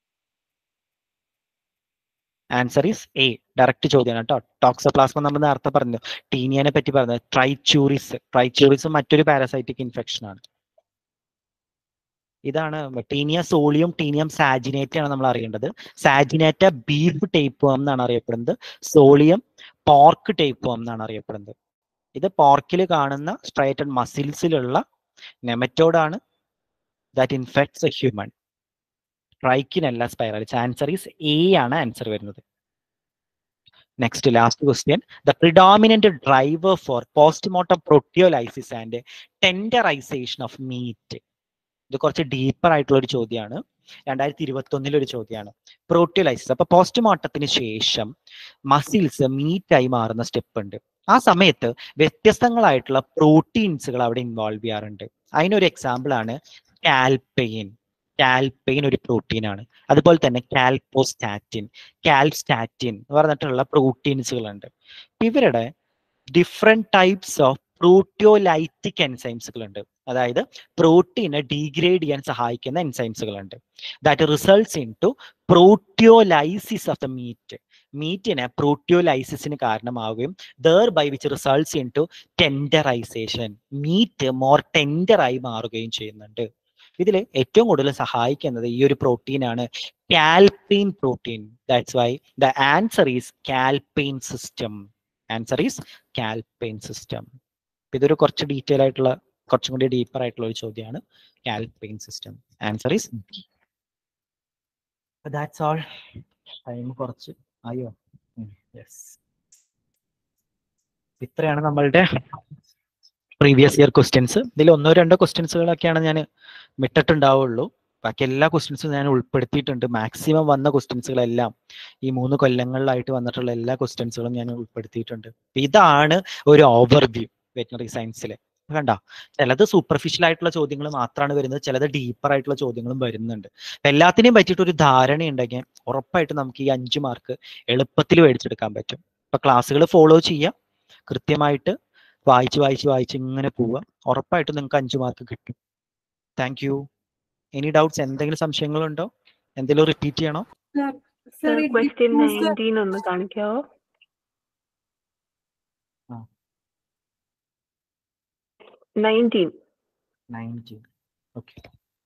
answer is a direct ചോദ്യമാണ് കേട്ടോ ടോക്സോപ്ലാസ്മ നമ്മൾ നേരത്തെ പറഞ്ഞു ടീനിയനെ പറ്റി പറഞ്ഞത് ട്രൈച്ചൂറിസ് ട്രൈച്ചൂറിസ് മറ്റൊരു പാരസൈറ്റിക് ഇൻഫെക്ഷൻ ആണ് ഇതാണ് ടീനിയ സോളിയം ടീനിയം സാജിനേറ്റ ആണ് നമ്മൾ അറിയേണ്ടത് സാജിനേറ്റ ബീഫ് ടേപ്പ് എന്നാണ് അറിയപ്പെടുന്നത് സോളിയം പോർക്ക് ടേപ്പ് എന്നാണ് അറിയപ്പെടുന്നത് ഇത് പോർക്കിൽ കാണുന്ന സ്ട്രൈറ്റഡ് മസിൽസിലുള്ള നെമറ്റോഡ് ആണ് that infects a human trichinella spiralis answer is a ആണ് ആൻസർ വരുന്നത് next last question the predominant driver for postmortem proteolysis and tenderization of meat ഇത് കുറച്ച് ഡീപ്പർ ആയിട്ടുള്ള ഒരു ചോദ്യമാണ് രണ്ടായിരത്തി ഇരുപത്തി ഒന്നിലെ ഒരു ചോദ്യമാണ് പ്രോട്ടിയോലൈസിസ് അപ്പൊ പോസ്റ്റ്മോർട്ടത്തിന് ശേഷം മസിൽസ് മീറ്റായി മാറുന്ന സ്റ്റെപ്പ് ഉണ്ട് ആ സമയത്ത് വ്യത്യസ്തങ്ങളായിട്ടുള്ള പ്രോട്ടീൻസുകൾ അവിടെ ഇൻവോൾവ് ചെയ്യാറുണ്ട് അതിനൊരു എക്സാമ്പിൾ ആണ് കാൽപെയിൻ കാൽപെയിൻ ഒരു പ്രോട്ടീൻ ആണ് അതുപോലെ തന്നെ കാൽപോസ്റ്റാറ്റിൻ കാൽസ്റ്റാറ്റിൻ എന്ന് പറഞ്ഞിട്ടുള്ള പ്രോട്ടീൻസുകളുണ്ട് ഇവരുടെ ഡിഫറെന്റ് ടൈപ്സ് ഓഫ് പ്രോട്ടിയോലൈറ്റിക് എൻസൈംസുകൾ ഉണ്ട് അതായത് പ്രോട്ടീനെ ഡീഗ്രേഡ് ചെയ്യാൻ സഹായിക്കുന്ന എൻസൈംസുകൾ ഉണ്ട് that results in to proteolysis of the meat മീറ്റിനെ പ്രോട്ടിയോലൈസിസിന് കാരണമാവുകയും thereby which results in to tenderization meat more ടെൻഡറായി മാറുകയും ചെയ്യുന്നുണ്ട് ഇതിൽ ഏറ്റവും കൂടുതൽ സഹായിക്കുന്നത് ഈ ഒരു പ്രോട്ടീൻ ആണ് calpain protein that's why the answer is calpain system answer is calpain system ഇതൊരു കുറച്ച് ഡീറ്റെയിൽ ആയിട്ടുള്ള കുറച്ചും കൂടി ഡീപ്പർ ആയിട്ടുള്ള ഒരു ചോദ്യമാണ് calpain system answer is B that's all time കുറച്ച് അയ്യോ യെസ് ഇത്രയാണ് നമ്മളുടെ പ്രീവിയസ് ഇയർ ക്വസ്റ്റ്യൻസ് ഇതിൽ ഒന്നോ രണ്ടോ ക്വസ്റ്റ്യൻസുകളൊക്കെയാണ് ഞാൻ വിട്ടിട്ടുണ്ടാവുള്ളൂ ബാക്കി എല്ലാ ക്വസ്റ്റ്യൻസും ഞാൻ ഉൾപ്പെടുത്തിയിട്ടുണ്ട് മാക്സിമം വന്ന ക്വസ്റ്റ്യൻസുകളെല്ലാം ഈ മൂന്ന് കൊല്ലങ്ങളിലായിട്ട് വന്നിട്ടുള്ള എല്ലാ ക്വസ്റ്റ്യൻസുകളും ഞാൻ ഉൾപ്പെടുത്തിയിട്ടുണ്ട് അപ്പൊ ഇതാണ് ഒരു ഓവർവ്യൂ വെറ്റിനറി സയൻസിലെ കണ്ട ചിലത് സൂപ്പർഫിഷ്യൽ ആയിട്ടുള്ള ചോദ്യങ്ങൾ മാത്രമാണ് വരുന്നത് ചിലത് ഡീപ്പർ ആയിട്ടുള്ള ചോദ്യങ്ങളും വരുന്നുണ്ട് അപ്പൊ എല്ലാത്തിനെയും പറ്റിയിട്ട് ഒരു ധാരണ ഉണ്ടെങ്കിൽ ഉറപ്പായിട്ട് നമുക്ക് ഈ അഞ്ച് മാർക്ക് എളുപ്പത്തിൽ മേടിച്ചെടുക്കാൻ പറ്റും അപ്പൊ ക്ലാസ്സുകൾ ഫോളോ ചെയ്യുക കൃത്യമായിട്ട് വായിച്ച് വായിച്ച് വായിച്ച് ഇങ്ങനെ പോവുക ഉറപ്പായിട്ടും നിങ്ങൾക്ക് അഞ്ച് മാർക്ക് കിട്ടും താങ്ക് യു എനി ഡൗട്ട്സ് എന്തെങ്കിലും സംശയങ്ങളുണ്ടോ എന്തെങ്കിലും റിപ്പീറ്റ് ചെയ്യണോ സർ ഈ ക്വസ്റ്റ്യൻ diffuse- നയൻറ്റീൻ ഒന്ന് കാണിക്കാവോ ആ. നയൻറ്റീൻ നയൻറ്റീൻ ഓക്കെ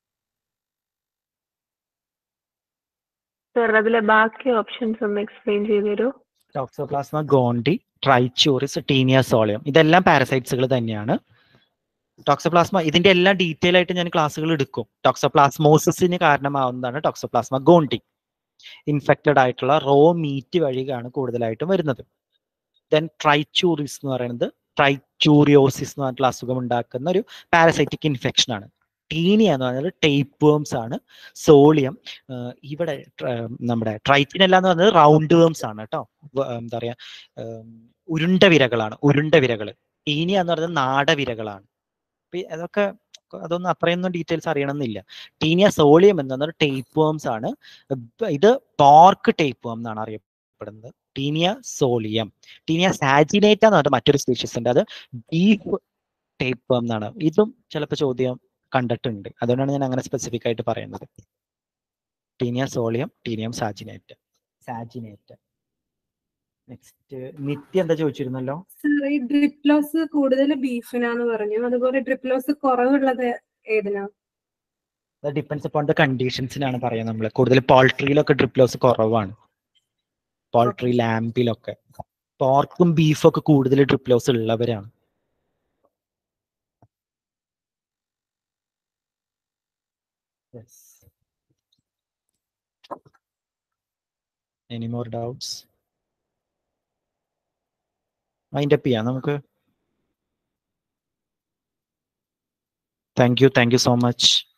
സർ അതിലെ ബാക്കി ഓപ്ഷൻസ് ഒന്ന് എക്സ്പ്ലെയിൻ ചെയ്ത് തരുമോ toxoplasma gondii trichuris taenia solium ഇതെല്ലാം പാരസൈറ്റ്സുകൾ തന്നെയാണ് ടോക്സോപ്ലാസ്മ ഇതിന്റെ എല്ലാം ഡീറ്റെയിൽ ആയിട്ട് ഞാൻ ക്ലാസ്സുകൾ എടുക്കും ടോക്സോപ്ലാസ്മോസിന് കാരണമാവുന്നതാണ് ടോക്സോപ്ലാസ്മ ഗോണ്ടി ഇൻഫെക്റ്റഡ് ആയിട്ടുള്ള റോ മീറ്റ് വഴിയാണ് കൂടുതലായിട്ടും വരുന്നത് ദെൻ ട്രൈച്ചൂറിസ് എന്ന് പറയുന്നത് ട്രൈച്ചൂറിയോസിസ് എന്ന് പറഞ്ഞിട്ടുള്ള അസുഖം ഉണ്ടാക്കുന്ന ഒരു പാരസൈറ്റിക് ഇൻഫെക്ഷൻ ആണ് ടീനിയ എന്ന് പറയുന്നത് ടേപ്പ് വേംസ് ആണ് സോളിയം ഇവിടെ ട്ര- നമ്മുടെ ട്രൈറ്റിനല്ല എന്ന് പറയുന്നത് റൗണ്ട് വേംസ് ആണ് കേട്ടോ വ- എന്താ പറയാ ഉം, ഉരുണ്ട വിരകളാണ് ഉരുണ്ട വിരകൾ ടീനിയ എന്ന് പറയുന്നത് നാടവിരകളാണ് അപ്പൊ ഈ അതൊക്കെ അതൊന്നും അത്രയൊന്നും ഡീറ്റെയിൽസ് അറിയണമെന്നില്ല ടീനിയ സോളിയം എന്ന് പറയുന്നത് ടേപ്പ് വേംസ് ആണ് ബ- ഇത് പോർക്ക് ടേപ്പ് വേം എന്നാണ് അറിയപ്പെടുന്നത് ടീനിയ സോളിയം ടീനിയ സാജിനേറ്റ എന്ന് പറഞ്ഞിട്ട് മറ്റൊരു സ്പീഷീസ് ഉണ്ട് അത് ബീഫ് ടേപ്പ് വേം എന്നാണ് ഇതും ചിലപ്പോൾ ചോദ്യം കണ്ടിട്ടുണ്ട് അതുകൊണ്ടാണ് ഞാൻ അങ്ങനെ സ്പെസിഫിക് ആയിട്ട് പറയുന്നത് ടീനിയ സോളിയം ടീനിയം സാജിനേറ്റ് സാജിനേറ്റ് നെക്സ്റ്റ് നിത്യ എന്താ ചോദിച്ചിരുന്നല്ലോ സർ ഈ ഡ്രിപ്ലോസ് കൂടുതൽ ബീഫിനാന്ന് പറഞ്ഞു അതുപോലെ ഡ്രിപ്ലോസ് കുറവുള്ളത് ഏതിനാ അത് ഡിപ്പെൻസ് അപ്പോൺ ദ കണ്ടീഷൻസിനാണ് പറയാം നമ്മൾ കൂടുതൽ പോൾട്രിയിലൊക്കെ ഡ്രിപ്ലോസ് കുറവാണ് പോൾട്രി ലാമ്പിലൊക്കെ പോർക്കും ബീഫും ഒക്കെ കൂടുതൽ ഡ്രിപ്ലോസ് ഉള്ളവരാണ് Yes. Any more doubts? Wind up ചെയ്യാം നമുക്ക് thank you thank you so much